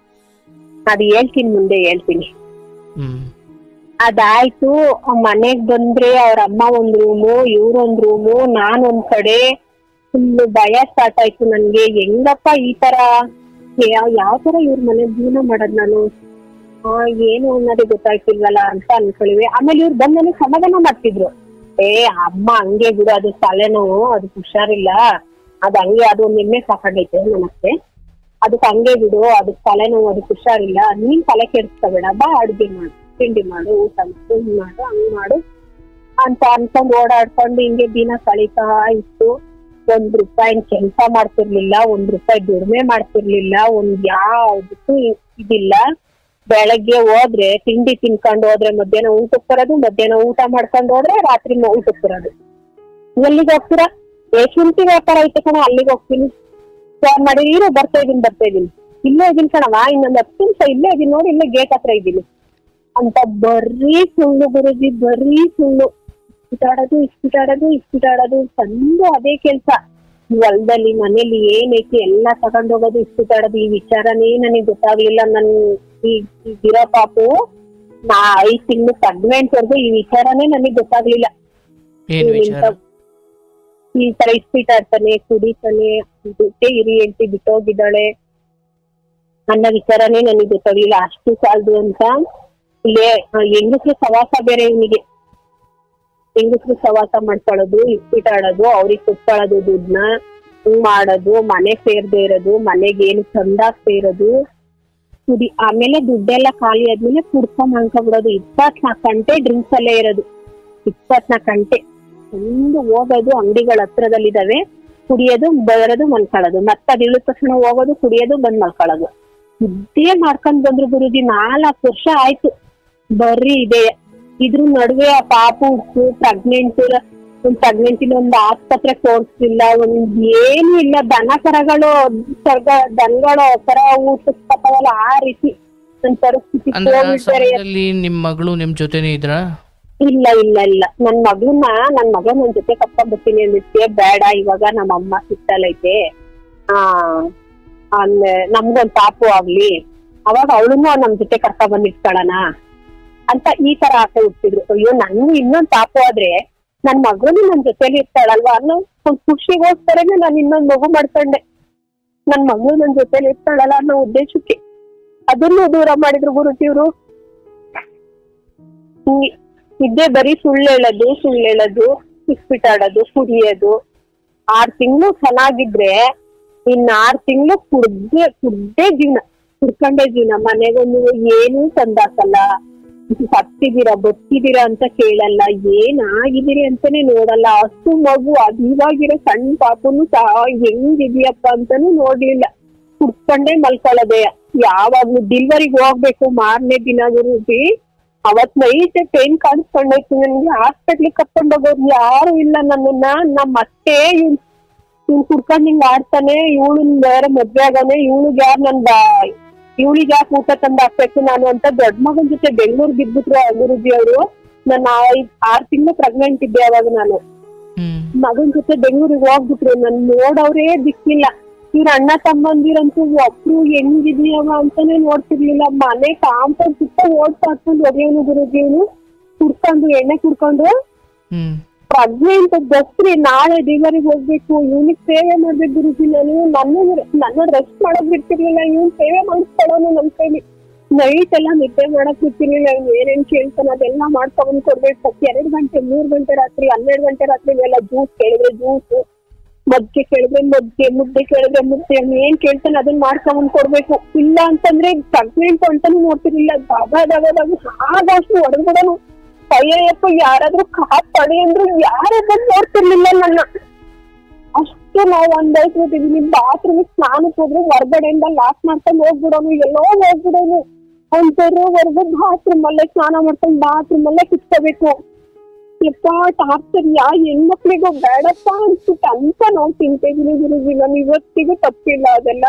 ಅದ್ ಹೇಳ್ತೀನಿ ಮುಂದೆ ಹೇಳ್ತೀನಿ ಹ್ಮ್ ಅದಾಯ್ತು ಮನೆಗ್ ಬಂದ್ರೆ ಅವ್ರ ಅಮ್ಮ ಒಂದ್ ರೂಮು ಇವ್ರ ಒಂದ್ ರೂಮು ನಾನ್ ಒಂದ್ ಕಡೆ ಫುಲ್ ಭಯ ಸ್ಟಾರ್ಟ್ ಆಯ್ತು ನನ್ಗೆ ಹೆಂಗಪ್ಪ ಈ ತರ ಯಾವ ಯಾವ ತರ ಇವ್ರ ಮನೆ ಜೀವನ ಮಾಡೋದ್ ನಾನು ಆ, ಏನು ಅನ್ನೋದೇ ಗೊತ್ತಾಯ್ತಿಲ್ವಲ್ಲ ಅಂತ ಅನ್ಕೊಳ್ಳಿವಿ ಆಮೇಲೆ ಇವ್ರು ಬಂದ್ ನನಗೆ ಸಮಾಧಾನ ಮಾಡ್ತಿದ್ರು ಏ ಅಮ್ಮ ಹಂಗೆ ಬಿಡು ಅದು ತಲೆನೋವು ಅದಕ್ಕೆ ಹುಷಾರಿಲ್ಲ ಅದ್ ಹಂಗೆ ಅದು ಒಂದ್ ಎಮ್ಮೆ ಸಾಕಾಗೈತೆ ನಮಸ್ತೆ ಅದಕ್ಕೆ ಹಂಗೆ ಬಿಡು ಅದಕ್ಕೆ ತಲೆನೋವು ಅದಕ್ಕೆ ಹುಷಾರಿಲ್ಲ ನೀನ್ ತಲೆ ಕೆಡಿಸ್ಕೋಬೇಡ ಬಾ ಅಡ್ಗೆ ಮಾಡು ತಿಂಡಿ ಮಾಡು ಊಟ ಮಾಡು ಹಿಂಗ್ ಮಾಡು ಹಂಗ್ ಮಾಡು ಅಂತ ಅನ್ಕೊಂಡ್ ಓಡಾಡ್ಕೊಂಡು ಹಿಂಗೆ ದಿನ ಕಳೀತಾ ಇತ್ತು ಒಂದ್ ರೂಪಾಯಿ ಕೆಲ್ಸ ಮಾಡ್ತಿರ್ಲಿಲ್ಲ ಒಂದ್ ರೂಪಾಯಿ ದುಡಿಮೆ ಮಾಡ್ತಿರ್ಲಿಲ್ಲ ಒಂದ್ ಯಾವ್ದಕ್ಕೂ ಇ- ಇದಿಲ್ಲ ಬೆಳಗ್ಗೆ ಹೋದ್ರೆ ತಿಂಡಿ ತಿನ್ಕೊಂಡು ಹೋದ್ರೆ ಮಧ್ಯಾಹ್ನ ಊಟಕ್ಕೆ ಬರೋದು ಮಧ್ಯಾಹ್ನ ಊಟ ಮಾಡ್ಕೊಂಡು ಹೋದ್ರೆ ರಾತ್ರಿ ಮ- ಊಟಕ್ಕೆ ಬರೋದು ಎಲ್ಲಿಗೆ ಹೋಗ್ತೀರಾ ಏ ಶುಂಠಿ ವ್ಯಾಪಾರ ಐತೆ ಕಣ ಅಲ್ಲಿಗೆ ಹೋಗ್ತೀನಿ ಫೋನ್ ಮಾಡಿ ಇರು ಬರ್ತಾ ಇದೀನಿ ಬರ್ತಾ ಇದೀನಿ ಇಲ್ಲೇ ಇದೀನಿ ಕಣವ ಇನ್ನೊಂದ್ ಹತ್ತು ನಿಮಿಷ ಇಲ್ಲೇ ಇದೀನಿ ನೋಡಿ ಇಲ್ಲೇ ಗೇಟ್ ಹತ್ರ ಇದ್ದೀನಿ ಅಂತ ಬರೀ ಸುಳ್ಳು ಗುರುಜಿ ಬರೀ ಸುಳ್ಳು ಇಷ್ಟಾಡೋದು ಇಷ್ಟಿಟಾಡೋದು ಇಷ್ಟಿಟಾಡೋದು ತಂದು ಅದೇ ಕೆಲ್ಸ ಹೊಲದಲ್ಲಿ ಮನೇಲಿ ಏನೈತಿ ಎಲ್ಲ ತಗೊಂಡ್ ಹೋಗೋದು ಇಷ್ಟಿಟಾಡೋದು ಈ ವಿಚಾರನೇ ನನಗೆ ಗೊತ್ತಾಗ್ಲಿಲ್ಲ ನನ್ ಈ ಈಗಿರೋ ಪಾಪು ನಾ ಐದ್ ತಿಂಗಳು ಪ್ರೆಗ್ನೆಂಟ್ ವರ್ಗು ಈ ವಿಚಾರನೇ ನನಗೆ ಗೊತ್ತಾಗ್ಲಿಲ್ಲ ಏನ್ ಇವ್ನ್ ವಿಚಾರ ಇಂಥ- ಈ ತರ ಇಸ್ಪಿಟಾಡ್ತಾನೆ ಕುಡಿತಾನೆ ಜೊತೆ ಹಿರಿ ಹೆಂಡತಿ ಬಿಟ್ಟೋಗಿದ್ದಾಳೆ ನನ್ನ ವಿಚಾರನೇ ನನಗೆ ಗೊತ್ತಾಗ್ಲಿಲ್ಲ ಅಷ್ಟು ಸಾಲದು ಅಂತ ಇಲ್ಲೇ ಹೆಂಗಸ್ರು ಸವಾಸ ಬೇರೆ ಇವನಿಗೆ ಹೆಂಗಸ್ರು ಸವಾಸ ಮಾಡ್ಕೊಳ್ಳೋದು ಇಸ್ಪಿಟಾಡೋದು ಅವ್ರಿಗೆ ಕೊಟ್ಕೊಳ್ಳೋದು ದುಡ್ಡನ್ನ ಹಿಂಗ್ ಮಾಡೋದು ಮನೆ ಸೇರ್ದೇ ಇರೋದು ಮನೆಗೆ ಏನು ಚಂದಾಗ್ತಾ ಇರೋದು ಕುಡಿ ಆಮೇಲೆ ದುಡ್ಡೆಲ್ಲ ಖಾಲಿ ಆದ್ಮೇಲೆ ಕುಡ್ಕೊಂಡ್ ಮಲ್ಕೊಂಡ್ಬಿಡೋದು ಇಪ್ಪತ್ನಾಲ್ಕು ಗಂಟೆ ಡ್ರಿಂಕ್ಸ್ ಅಲ್ಲೇ ಇರೋದು ಇಪ್ಪತ್ನಾಲ್ಕು ಗಂಟೆ ಒಂದು ಹೋಗೋದು ಅಂಗಡಿಗಳ ಹತ್ರದಲ್ಲಿದಾವೆ ಕುಡಿಯೋದು ಬರೋದು ಮಲ್ಕೊಳ್ಳೋದು ಮತ್ತೆ ಅದ್ ಇಳಿದ ತಕ್ಷಣ ಹೋಗೋದು ಕುಡಿಯೋದು ಬಂದ್ ಮಲ್ಕೊಳ್ಳೋದು ಇದೇ ಮಾಡ್ಕೊಂಡ್ ಬಂದ್ರು ಗುರುಜಿ ನಾಲ್ಕು ವರ್ಷ ಆಯ್ತು ಬರ್ರಿ ಇದೆ ಇದ್ರ ನಡುವೆ ಆ ಪಾಪು ಹುಟ್ಟು ಪ್ರೆಗ್ನೆಂಟ್ ಒಂದ್ ಪ್ರೆಗ್ನೆಂಟ್ ಒಂದು ಆಸ್ಪತ್ರೆ ತೋರ್ಸ್ಲಿಲ್ಲ ಒಂದ್ ಏನು ಇಲ್ಲ ದನ ಕರಗಳು ಸರ್ಗ ದನಗಳು ಕರ ಊಟಕ್ಕವಲ್ಲ ಆ ರೀತಿ ನನ್ ಪರಿಸ್ಥಿತಿ ಅಂದ್ರೆ ಆ ಕೋವಿಡ್ ಬೇರೆ ಸಮಯದಲ್ಲಿ ನಿಮ್ ಮಗಳು ನಿಮ್ ಜೊತೆನೇ ಇದ್ರಾ ಇಲ್ಲ ಇಲ್ಲ ಇಲ್ಲ ನನ್ ಮಗಳನ್ನ ನನ್ ಮಗ ನನ್ ಜೊತೆ ಕರ್ಕೊಂಡ್ ಬರ್ತೀನಿ ಅಂದಿದ್ಕೆ ಬೇಡ ಇವಾಗ ನಮ್ಮ ಅಮ್ಮ ಸಿಟ್ಟಲ್ಲೈತೆ ಆ ಆಮೇಲೆ ನಮ್ಗೊಂದ್ ಪಾಪು ಆಗ್ಲಿ ಅವಾಗ ಅವಳನ್ನು ನಮ್ ಜೊತೆ ಕರ್ಕೊಂಡ್ ಬಂದ್ ಇಟ್ಕೊಳ್ಳೋಣ ಅಂತ ಈ ತರ ಆಸೆ ಹುಟ್ಟಿದ್ರು ಅಯ್ಯೋ ನನ್ಗೂ ಇನ್ನೊಂದ್ ಪಾಪು ಆದ್ರೆ ನನ್ ಮಗಳು ನನ್ ಜೊತೆಲಿ ಇರ್ತಾಳಲ್ವಾ ಅನ್ನೋ ಒಂದ್ ಖುಷಿಗೋಸ್ಕರನೇ ನಾನ್ ಇನ್ನೊಂದ್ ಮಗು ಮಾಡ್ಕೊಂಡೆ ನನ್ ಮಗಳು ನನ್ ಜೊತೆಲಿ ಇರ್ತಾಳಲ್ಲ ಅನ್ನೋ ಉದ್ದೇಶಕ್ಕೆ ಅದನ್ನು ದೂರ ಮಾಡಿದ್ರು ಗುರುಜಿಯವರು ಈ- ಇದೇ ಬರೀ ಸುಳ್ಳು ಹೇಳೋದು ಸುಳ್ಳು ಹೇಳೋದು ಇಸ್ಪಿಟಾಡೋದು ಕುಡಿಯೋದು ಆರ್ ತಿಂಗಳು ಚೆನ್ನಾಗಿದ್ರೆ ಇನ್ ಆರ್ ತಿಂಗಳು ಕುಡ್ದೆ ಕುಡ್ದೇ ಜೀವನ ಕುಡ್ಕೊಂಡೇ ಜೀವನ ಮನೆಗೊಂದು ಏನೂ ತಂದಾಕಲ್ಲ ಸತ್ತಿದೀರಾ ಬತ್ತಿದೀರಾ ಅಂತ ಕೇಳಲ್ಲ ಏನ್ ಆಗಿದ್ದೀರಿ ಅಂತಾನೆ ನೋಡಲ್ಲ ಅಷ್ಟು ಮಗು ಅದ್ ಇವಾಗಿರೋ ಸಣ್ಣ ಪಾಪನು ಸಹ ಹೆಂಗಿದ್ಯಪ್ಪ ಅಂತಾನು ನೋಡ್ಲಿಲ್ಲ ಕುಡ್ಕೊಂಡೇ ಮಲ್ಕೊಳ್ಳೋದೆ ಯಾವಾಗ್ಲೂ ಡಿಲ್ವರಿಗೆ ಹೋಗ್ಬೇಕು ಮಾರನೇ ದಿನ ಗುರುಜಿ ಅವತ್ ನೈಟ್ ಪೇನ್ ಕಾಣಿಸ್ಕೊಂಡೈತಿ ನನ್ಗೆ ಹಾಸ್ಪಿಟ್ಲಿಗೆ ಕರ್ಕೊಂಡ್ ಹೋಗೋರು ಯಾರು ಇಲ್ಲ ನನ್ನನ್ನ ನಮ್ಮ ಅತ್ತೆ ಇವ್ನ್ ಇವ್ನ್ ಕುಡ್ಕೊಂಡ್ ಹಿಂಗ್ ಆಡ್ತಾನೆ ಇವಳನ್ ಬೇರೆ ಮದ್ವೆ ಆಗಾನೆ ಇವಳಿಗೆ ಯಾರು ನನ್ ಬಾ ಇವಳಿಗೆ ಯಾಕೆ ಊಟ ತಂದ್ ಹಾಕ್ಬೇಕು ನಾನು ಅಂತ ದೊಡ್ಡ ಮಗನ್ ಜೊತೆ ಬೆಂಗಳೂರು ಬಿದ್ಬಿಟ್ರು ಆ ಗುರುಜಿ ಅವರು ನನ್ನ ಐದ್ ಆರ್ ತಿಂಗಳು ಪ್ರೆಗ್ನೆಂಟ್ ಇದ್ದೆ ಅವಾಗ ನಾನು ಹ್ಮ್ ಮಗನ್ ಜೊತೆ ಬೆಂಗಳೂರಿಗೆ ಹೋಗ್ಬಿಟ್ರು ನನ್ ನೋಡವ್ರೇ ದಿಕ್ಕಿಲ್ಲ ಇವ್ರ ಅಣ್ಣ ತಮ್ಮಂದಿರಂತೂ ಒಬ್ರು ಹೆಂಗಿದೀಯವ ಅಂತಾನೆ ನೋಡ್ತಿರ್ಲಿಲ್ಲ ಮನೆ ಕಾಂಪೌಂಡ್ ಸುತ್ತ ಓಡ್ ಹಾಕೊಂಡು ಒಡೆಯವನು ಗುರುಜಿಯವನು ಕುಡ್ಕೊಂಡು ಎಣ್ಣೆ ಕುಡ್ಕೊಂಡು ಹ್ಮ್ ಪ್ರೆಗ್ನೆಂಟ್ ಬಸ್ರಿ ನಾಳೆ ಡೆಲಿವರಿಗೆ ಹೋಗ್ಬೇಕು ಇವ್ನಿಗ್ ಸೇವೆ ಮಾಡ್ಬೇಕು ಗುರುಜಿ ನಾನು ನನ್ನ ನನ್ನ ರೆಸ್ಟ್ ಮಾಡಕ್ ಬಿಡ್ತಿರ್ಲಿಲ್ಲ ಇವ್ನ್ ಸೇವೆ ಮಾಡಿಸ್ಕೊಳ್ಳೋನು ನಮ್ ಕೈಲಿ ನೈಟ್ ಎಲ್ಲ ನಿದ್ದೆ ಮಾಡಕ್ ಬಿಡ್ತಿರ್ಲಿಲ್ಲ ಇವ್ನ್ ಏನೇನ್ ಕೇಳ್ತಾನ ಅದೆಲ್ಲ ಮಾಡ್ಕೊಂಡ್ ಕೊಡ್ಬೇಕು ಎರಡ್ ಗಂಟೆ ಮೂರ್ ಗಂಟೆ ರಾತ್ರಿ ಹನ್ನೆರಡ್ ಗಂಟೆ ರಾತ್ರಿ ಎಲ್ಲ ಜ್ಯೂಸ್ ಕೇಳಿದ್ರೆ ಜ್ಯೂಸ್ ಮಜ್ಜಿಗೆ ಕೇಳಿದ್ರೆ ಮಜ್ಜಿಗೆ ಮುದ್ದೆ ಕೇಳಿದ್ರೆ ಮುದ್ದೆ ಅವ್ನ್ ಏನ್ ಕೇಳ್ತಾನೆ ಅದನ್ನ ಮಾಡ್ಕೊಂಡ್ ಕೊಡ್ಬೇಕು ಇಲ್ಲ ಅಂತಂದ್ರೆ ಪ್ರೆಗ್ನೆಂಟ್ ಅಂತಾನು ನೋಡ್ತಿರ್ಲಿಲ್ಲ ದಗ ದಗ ದಗ ಆದಷ್ಟು ಹೊಡೆದ್ಬಿಡೋನು ಅಯ್ಯಪ್ಪ ಯಾರಾದ್ರೂ ಕಾಪಾಡಿ ಅಂದ್ರು ಯಾರು ಬಂದು ನೋಡ್ತಿರ್ಲಿಲ್ಲ ನನ್ನ ಅಷ್ಟು ನಾವು ಅನ್ಭವಿಸ್ಬಿಟ್ಟಿದೀನಿ ಬಾತ್ರೂಮ್ ಸ್ನಾನಕ್ಕೆ ಹೋದ್ರೆ ಹೊರಗಡೆಯಿಂದ ಲಾಕ್ ಮಾಡ್ಕೊಂಡು ಹೋಗ್ಬಿಡೋನು ಎಲ್ಲೋ ಹೋಗ್ಬಿಡೋನು ಅವ್ನ್ ಬರೋವರೆಗೂ ಬಾತ್ರೂಮ್ ಅಲ್ಲೇ ಸ್ನಾನ ಮಾಡ್ಕೊಂಡು ಬಾತ್ರೂಮ್ ಅಲ್ಲೇ ಕುತ್ಕೋಬೇಕು ಯಪ್ಪ ಟಾರ್ಚರ್ ಯಾ ಹೆಣ್ಮಕ್ಳಿಗೂ ಬೇಡಪ್ಪ ಅನ್ಸುತ್ತೆ ಅಂತ ನಾವು ತಿಂತಿದೀನಿ ಗುರುಜಿ ನಾನು ಇವತ್ತಿಗೂ ತಪ್ಪಿಲ್ಲ ಅದೆಲ್ಲ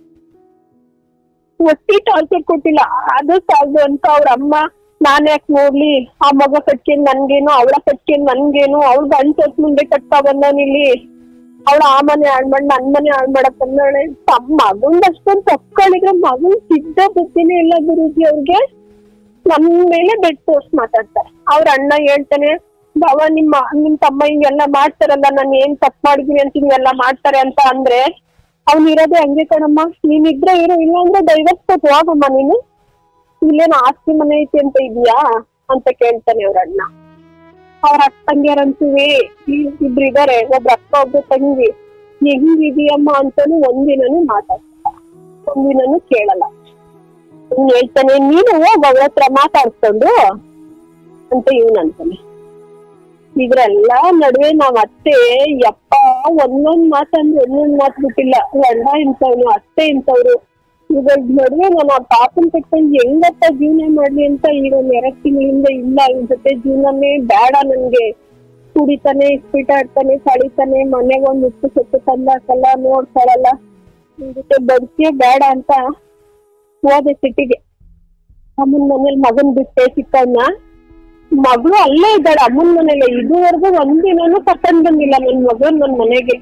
ಒಟ್ಟಿ ಟಾರ್ಚರ್ ಕೊಟ್ಟಿಲ್ಲ ಅದು ಸಾಲದು ಅಂತ ಅವ್ರ ಅಮ್ಮ ನಾನ್ ಯಾಕೆ ನೋಡ್ಲಿ ಆ ಮಗ ಕಟ್ಕೊಂಡ್ ನನ್ಗೇನು ಅವಳ ಕಟ್ಕೊಂಡ್ ನನ್ಗೇನು ಅವ್ಳ ಗಂಟ್ ಹೊತ್ ಮುಂದೆ ಕಟ್ಕೊ ಬಂದಾನಿಲ್ಲಿ ಅವಳ ಆ ಮನೆ ಹಾಳ್ ಮಾಡಿ ನನ್ ಮನೆ ಹಾಳ್ ಮಾಡಕ್ ಬಂದಾಳೆ ತಮ್ಮ ಮಗಂದ್ ಅಷ್ಟೊಂದ್ ತಕ್ಕೊಂಡಿದ್ರೆ ಮಗನ್ ಸಿದ್ಧ ಬುದ್ಧಿನೇ ಇಲ್ಲ ಗುರುಜಿ ಅವ್ರಿಗೆ ನಮ್ ಮೇಲೆ ಬೆಡ್ ತೋರ್ಸ್ ಮಾತಾಡ್ತಾರೆ ಅವ್ರ ಅಣ್ಣ ಹೇಳ್ತಾನೆ ಬಾವ ನಿಮ್ಮ ನಿಮ್ ತಮ್ಮ ಹಿಂಗೆಲ್ಲ ಮಾಡ್ತಾರಲ್ಲ ನಾನು ಏನ್ ತಪ್ಪು ಮಾಡಿದೀನಿ ಅಂತ ಹಿಂಗೆಲ್ಲ ಮಾಡ್ತಾರೆ ಅಂತ ಅಂದ್ರೆ ಅವ್ನ್ ಇರೋದೇ ಹಂಗೆ ಕಣಮ್ಮ ನೀನ್ ಇದ್ರೆ ಇರು ಇಲ್ಲ ಅಂದ್ರೆ ಡೈವರ್ಸ್ ಕೊಟ್ಟು ಹೋಗಮ್ಮ ನೀನು ಇಲ್ಲೇನು ಆಸ್ತಿ ಮನೆ ಐತಿ ಅಂತ ಇದೀಯಾ ಅಂತ ಕೇಳ್ತಾನೆ ಅವ್ರ ಅಣ್ಣ ಅವ್ರ ಅಕ್ಕ ತಂಗಿಯರಂತುವೆ ಇಬ್ರು ಇದಾರೆ ಒಬ್ರ ಅಕ್ಕ ಒಬ್ರು ತಂಗಿ ಹೆಂಗಿದೀಯಮ್ಮ ಅಂತಾನು ಒಂದಿನನು ಮಾತಾಡ್ತಾರ ಒಂದಿನನು ಕೇಳಲ್ಲ ಇವ್ನ್ ಹೇಳ್ತಾನೆ ನೀನು ಹೋಗ್ ಅವ್ರ ಹತ್ರ ಮಾತಾಡ್ಕೊಂಡು ಅಂತ ಇವನ್ ಅಂತಾನೆ ಇದ್ರೆಲ್ಲ ನಡುವೆ ನಾವ್ ಅತ್ತೆ ಯಪ್ಪ ಒಂದೊಂದ್ ಮಾತಂದ್ರೆ ಒಂದೊಂದ್ ಮಾತು ಬಿಟ್ಟಿಲ್ಲ ಗಂಡ ಇಂಥವ್ನು ಅತ್ತೆ ಇಂಥವ್ರು ಇವಾಗ ನಡುವೆ ನಾನು ಆ ಪಾಪನ್ ಕಟ್ಕೊಂಡು ಹೆಂಗಪ್ಪ ಜೀವನ ಮಾಡ್ಲಿ ಅಂತ ಈಗ ಒಂದ್ ಎರಡ್ ತಿಂಗಳಿಂದ ಇಲ್ಲ ಇವ್ನ ಜೊತೆ ಜೀವನನೇ ಬೇಡ ನನ್ಗೆ ಕುಡಿತಾನೆ ಇಸ್ಪೀಟ್ ಆಡ್ತಾನೆ ಕಳಿತಾನೆ ಮನೆಗೆ ಒಂದ್ ಉಪ್ಪು ಸೊಪ್ಪು ತಂದಾಕಲ್ಲ ನೋಡ್ಕೊಳಲ್ಲ ಇವ್ನ್ ಜೊತೆ ಬದುಕೇ ಬೇಡ ಅಂತ ಹೋದೆ ಸಿಟಿಗೆ ಅಮ್ಮನ್ ಮನೇಲಿ ಮಗನ್ ಬಿಟ್ಟೆ ಚಿಕ್ಕವ್ನ ಮಗಳು ಅಲ್ಲೇ ಇದ್ದಾಳೆ ಅಮ್ಮನ್ ಮನೇಲಿ ಇದುವರೆಗೂ ಒಂದಿನನೂ ಕರ್ಕೊಂಡ್ ಬಂದಿಲ್ಲ ನನ್ ಮಗನ್ ನನ್ ಮನೆಗೆ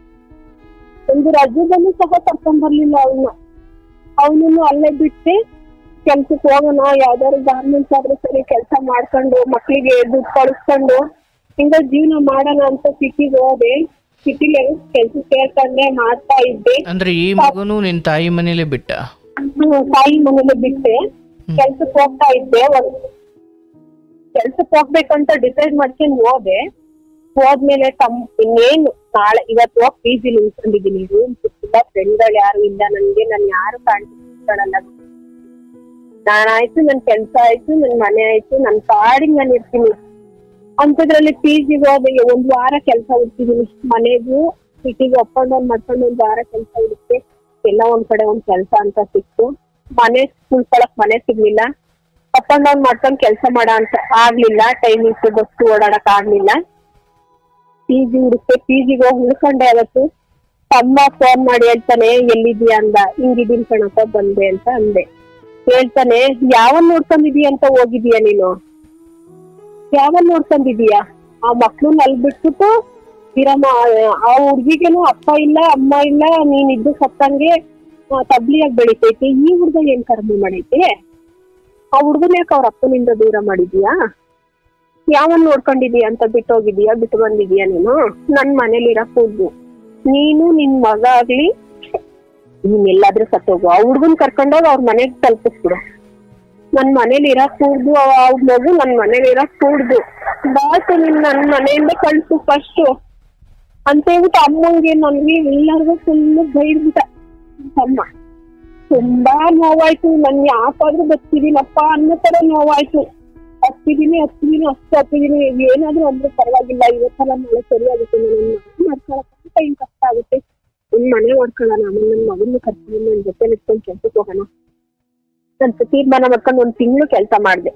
ಒಂದು ರಜದಲ್ಲೂ ಸಹ ಕರ್ಕೊಂಡ್ ಬರ್ಲಿಲ್ಲ ಅವನ್ನ ಅವನನ್ನು ಅಲ್ಲೇ ಬಿಟ್ಟು ಕೆಲ್ಸಕ್ಕೆ ಹೋಗೋಣ ಯಾವ್ದಾದ್ರು ಗಾರ್ಮೆಂಟ್ಸ್ ಆದ್ರೂ ಸರಿ ಕೆಲಸ ಮಾಡ್ಕೊಂಡು ಮಕ್ಳಿಗೆ ದುಡ್ಡು ಕಳಿಸ್ಕೊಂಡು ಹಿಂಗ ಜೀವನ ಮಾಡೋಣ ಅಂತ ಸಿಟಿಗೆ ಹೋದೆ ಸಿಟಿಲಿ ಕೆಲ್ಸ ಸೇರ್ಕೊಂಡೆ ಮಾಡ್ತಾ ಇದ್ದೆ ಅಂದ್ರೆ ಈ ಮಗನು ನಿನ್ ತಾಯಿ ಮನೇಲೆ ಬಿಟ್ಟ ಹ್ಮ್, ತಾಯಿ ಮನೇಲಿ ಬಿಟ್ಟೆ ಕೆಲ್ಸಕ್ಕೆ ಹೋಗ್ತಾ ಇದ್ದೆ ಒಂದ್ ಕೆಲ್ಸಕ್ಕೆ ಹೋಗ್ಬೇಕಂತ ಡಿಸೈಡ್ ಮಾಡ್ಕೊಂಡು ಹೋದೆ ಹೋದ್ಮೇಲೆ ತಮ್ ಇನ್ನೇನು ನಾಳೆ ಇವತ್ತು ಹೋಗಿ ಪಿ ಜಿಲಿ ಉಳ್ಕೊಂಡಿದೀನಿ ರೂಮ್ ಸಿಕ್ಕಿಲ್ಲ ಫ್ರೆಂಡ್ಗಳು ಯಾರು ಇಲ್ಲ ನನ್ಗೆ ನನ್ ಯಾರು ಕಾಣಿಸ್ಕೊಳ್ಳಲ್ಲ ನಾನಾಯ್ತು ನನ್ ಕೆಲ್ಸ ಆಯ್ತು ನನ್ ಮನೆ ಆಯ್ತು ನನ್ ಪಾಡಿಗೆ ನಾನು ಇರ್ತೀನಿ ಅಂತದ್ರಲ್ಲಿ ಪಿ ಜಿಗೆ ಹೋದೆ ಒಂದ್ ವಾರ ಕೆಲಸ ಹುಡ್ತಿದೀನಿ ಮನೆಗೂ ಸಿಟಿಗೆ ಅಪ್ ಅಂಡ್ ಡೌನ್ ಮಾಡ್ಕೊಂಡು ಒಂದ್ ವಾರ ಕೆಲಸ ಹುಡುಕ್ತೆ ಎಲ್ಲ ಒಂದ್ ಕಡೆ ಒಂದ್ ಕೆಲಸ ಅಂತ ಸಿಕ್ತು ಮನೆ ಉಳ್ಕೊಳಕ್ ಮನೆ ಸಿಗ್ಲಿಲ್ಲ ಅಪ್ ಅಂಡ್ ಡೌನ್ ಮಾಡ್ಕೊಂಡ್ ಕೆಲಸ ಮಾಡ ಅಂತ ಆಗ್ಲಿಲ್ಲ ಟೈಮಿಂಗ್ಸ್ ಬಸ್ ಓಡಾಡಕ್ ಆಗ್ಲಿಲ್ಲ ಪಿ ಜಿ ಹುಡುಕ್ತೆ ಪಿ ಜಿಗೆ ಹೋಗಿ ಉಳ್ಕೊಂಡೆ ಅವತ್ತು ತಮ್ಮ ಫೋನ್ ಮಾಡಿ ಹೇಳ್ತಾನೆ ಎಲ್ಲಿದ್ಯಾ ಅಂದ ಹಿಂಗಿದೀನಿ ಕಣಪ್ಪ ಬಂದೆ ಅಂತ ಅಂದೆ ಹೇಳ್ತಾನೆ ಯಾವನ್ ನೋಡ್ಕೊಂಡಿದೀಯ ಅಂತ ಹೋಗಿದೀಯ ನೀನು ಯಾವನ್ ನೋಡ್ಕೊಂಡಿದೀಯ ಆ ಮಕ್ಳನ್ನ ಅಲ್ಲಿ ಬಿಟ್ಬಿಟ್ಟು ಇರಮ್ಮ ಆ ಹುಡ್ಗಿಗೇನು ಅಪ್ಪ ಇಲ್ಲ ಅಮ್ಮ ಇಲ್ಲ ನೀನ್ ಇದ್ದು ಸತ್ತಂಗೆ ಆ, ತಬ್ಲಿಯಾಗಿ ಬೆಳಿತೈತಿ ಈ ಹುಡ್ಗ ಏನ್ ಕರ್ಮ ಮಾಡೈತಿ ಆ ಹುಡ್ಗನ್ ಯಾಕೆ ಅವ್ರ ಅಪ್ಪನಿಂದ ದೂರ ಮಾಡಿದ್ಯಾ ಯಾವನ್ ನೋಡ್ಕೊಂಡಿದೀಯ ಅಂತ ಬಿಟ್ಟು ಹೋಗಿದೀಯಾ ಬಿಟ್ಟು ಬಂದಿದೀಯ ನೀನು ನನ್ ಮನೇಲಿ ಇರಕ್ ಹೋಗು ನೀನು ನಿನ್ ಮಗ ಆಗ್ಲಿ ನೀನ್ ಎಲ್ಲಾದ್ರೂ ಸತ್ತೋಗು ಆ ಹುಡ್ಗನ್ ಕರ್ಕೊಂಡೋಗಿ ಅವ್ರ ಮನೆಗ್ ತಲುಪಿಸ್ಬಿಡು ನನ್ ಮನೇಲಿ ಇರಕ್ ಕೂಡ್ದು ಆ ಮಗು ನನ್ ಮನೇಲಿ ಇರಕ್ ಕೂಡ್ದು ಬಾಸು ನೀನ್ ನನ್ ಮನೆಯಿಂದ ಕಳ್ಸು ಫಸ್ಟ್ ಅಂತ ಹೇಳ್ಬಿಟ್ಟು ಅಮ್ಮಂಗೆ ನನ್ಗೆ ಎಲ್ಲರಿಗೂ ಫುಲ್ ಬೈದ್ಬಿಟ್ಟ ತಮ್ಮ ತುಂಬಾ ನೋವಾಯ್ತು ನನ್ ಯಾಕಾದ್ರೂ ಬದುಕಿದೀನಪ್ಪ ಅನ್ನೋ ತರ ನೋವಾಯ್ತು ಹತ್ತಿದೀನಿ ಹತ್ತಿದೀನಿ ಅಷ್ಟು ಹತ್ತಿದೀನಿ ಏನಾದ್ರೂ ಅಂದ್ರೆ ಪರವಾಗಿಲ್ಲ ಇವತ್ತಲ್ಲ ನಾಳೆ ಸರಿ ಆಗುತ್ತೆ ನನ್ನ ಮಾಡ್ಕೊಳಕ್ಕೆ ಟೈಮ್ ಕಷ್ಟ ಆಗುತ್ತೆ ಒಂದ್ ಮನೆ ಮಾಡ್ಕೊಳ್ಳೋಣ ಆಮೇಲೆ ನನ್ ಮಗನ್ನ ಕರ್ಕೊಂಡು ನನ್ ಜೊತೆ ಇಟ್ಕೊಂಡು ಕೆಲ್ಸಕ್ಕೆ ಹೋಗೋಣ ಅಂತ ತೀರ್ಮಾನ ಮಾಡ್ಕೊಂಡು ಒಂದ್ ತಿಂಗಳು ಕೆಲಸ ಮಾಡ್ದೆ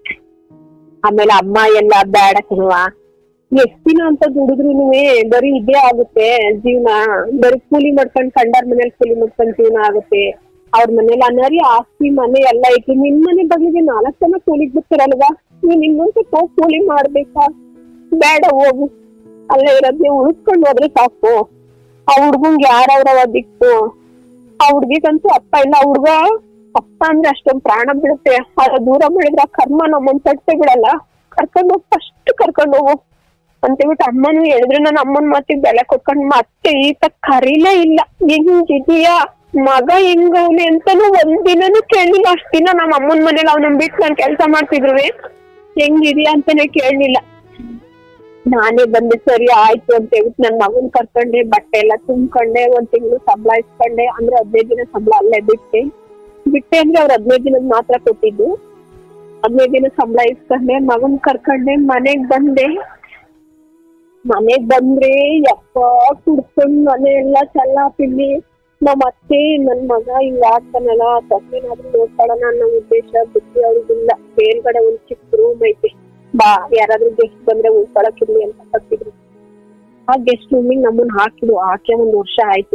ಆಮೇಲೆ ಅಮ್ಮ ಎಲ್ಲ ಬೇಡ ಕಣವ ಎಷ್ಟ್ ದಿನ ಅಂತ ದುಡಿದ್ರುನು ಬರೀ ಇದೇ ಆಗುತ್ತೆ ಜೀವನ ಬರೀ ಕೂಲಿ ಮಾಡ್ಕೊಂಡ್ ಕಂಡಾರ್ ಮನೇಲಿ ಕೂಲಿ ಮಾಡ್ಕೊಂಡ್ ಜೀವನ ಆಗುತ್ತೆ ಅವ್ರ ಮನೇಲಿ ಅನರಿ ಆಸ್ತಿ ಮನೆ ಎಲ್ಲ ಐತಿ ನಿಮ್ ಮನೆ ಬಗ್ಲಿಗೆ ನಾಲ್ಕ್ ಜನ ಕೂಲಿಗ್ ಬಿಡ್ತಾರಲ್ವಾ ನೀನ್ ಇನ್ನೊಂದ್ ಹೋಗಿ ಕೂಲಿ ಮಾಡ್ಬೇಕಾ ಬೇಡ ಹೋಗು ಅಲ್ಲೇ ಇರೋದ್ನೇ ಉಳಿಸ್ಕೊಂಡು ಹೋದ್ರೆ ಸಾಕು ಆ ಹುಡ್ಗಂಗ್ ಯಾರವ್ರವ ದಿಕ್ಕು ಆ ಹುಡ್ಗಿಗಂತೂ ಅಪ್ಪ ಇಲ್ಲ ಆ ಹುಡ್ಗ ಅಪ್ಪ ಅಂದ್ರೆ ಅಷ್ಟೊಂದ್ ಪ್ರಾಣ ಬಿಡುತ್ತೆ ಅದ ದೂರ ಬೆಳೆದ್ರೆ ಆ ಕರ್ಮ ನಮ್ಮನ್ ತಟ್ಟೆ ಬಿಡಲ್ಲ ಕರ್ಕೊಂಡ್ ಹೋಗ್ ಫಸ್ಟ್ ಕರ್ಕೊಂಡ್ ಹೋಗು ಅಂತೇಳ್ಬಿಟ್ಟು ಅಮ್ಮನು ಹೇಳಿದ್ರೆ ನನ್ನ ಅಮ್ಮನ್ ಮಾತಿಗೆ ಬೆಲೆ ಕೊಟ್ಕೊಂಡ್ ಮತ್ತೆ ಈತ ಕರೀಲೇ ಇಲ್ಲ ಹೆಂಗಿದೀಯಾ ಮಗ ಹೆಂಗವ್ನೆ ಅಂತಾನು ಒಂದಿನನು ಕೇಳಿಲ್ಲ ಅಷ್ಟ್ ದಿನ ನಮ್ಮ ಅಮ್ಮನ್ ಮನೇಲಿ ಅವ್ನನ್ ಬಿಟ್ಟು ನಾನ್ ಕೆಲ್ಸ ಮಾಡ್ತಿದ್ರು ಹೆಂಗಿದ್ಯಾ ಅಂತಾನೆ ಕೇಳಲಿಲ್ಲ ನಾನೇ ಬಂದೆ ಸರಿ ಆಯ್ತು ಅಂತ ಹೇಳ್ಬಿಟ್ಟು ನನ್ ಮಗನ್ ಕರ್ಕೊಂಡೆ ಬಟ್ಟೆ ಎಲ್ಲ ತುಂಬ್ಕೊಂಡೆ ಒಂದ್ ತಿಂಗಳು ಸಂಬಳ ಇಸ್ಕೊಂಡೆ ಅಂದ್ರೆ ಹದಿನೈದು ದಿನ ಸಂಬಳ ಅಲ್ಲೇ ಬಿಟ್ಟೆ ಬಿಟ್ಟೆ ಅಂದ್ರೆ ಅವ್ರು ಹದಿನೈದು ದಿನದ್ ಮಾತ್ರ ಕೊಟ್ಟಿದ್ದು ಹದಿನೈದು ದಿನ ಸಂಬಳ ಇಸ್ಕೊಂಡೆ ಮಗನ್ ಕರ್ಕೊಂಡೆ ಮನೆಗ್ ಬಂದೆ ಮನೆಗ್ ಬಂದ್ರೆ ಯಪ್ಪ ಕುಡ್ಕೊಂಡ್ ಮನೆ ಎಲ್ಲ ಚೆಲ್ಲ ಪಿಲ್ಲಿ ನಮ್ ಅತ್ತೆ ನನ್ ಮಗ ಹಿಂಗ್ ಆಡ್ತಾನಲ್ಲ ತಪ್ಪೇನಾದ್ರೂ ನೋಡ್ಕೊಳ್ಳೋಣ ಅನ್ನೋ ಉದ್ದೇಶ ಬುದ್ಧಿ ಅವ್ರಿಗಿಲ್ಲ ಮೇಲ್ಗಡೆ ಒಂದ್ ಚಿಕ್ಕ ರೂಮ್ ಐತೆ ಬಾ ಯಾರಾದ್ರೂ ಗೆಸ್ಟ್ ಬಂದ್ರೆ ಉಳ್ಕೊಳಕಿರ್ಲಿ ಅಂತ ಕಟ್ಟಿದ್ರು ಆ ಗೆಸ್ಟ್ ರೂಮಿಗೆ ನಮ್ಮನ್ನ ಹಾಕಿದ್ರು ಹಾಕಿ ಒಂದ್ ವರ್ಷ ಆಯ್ತು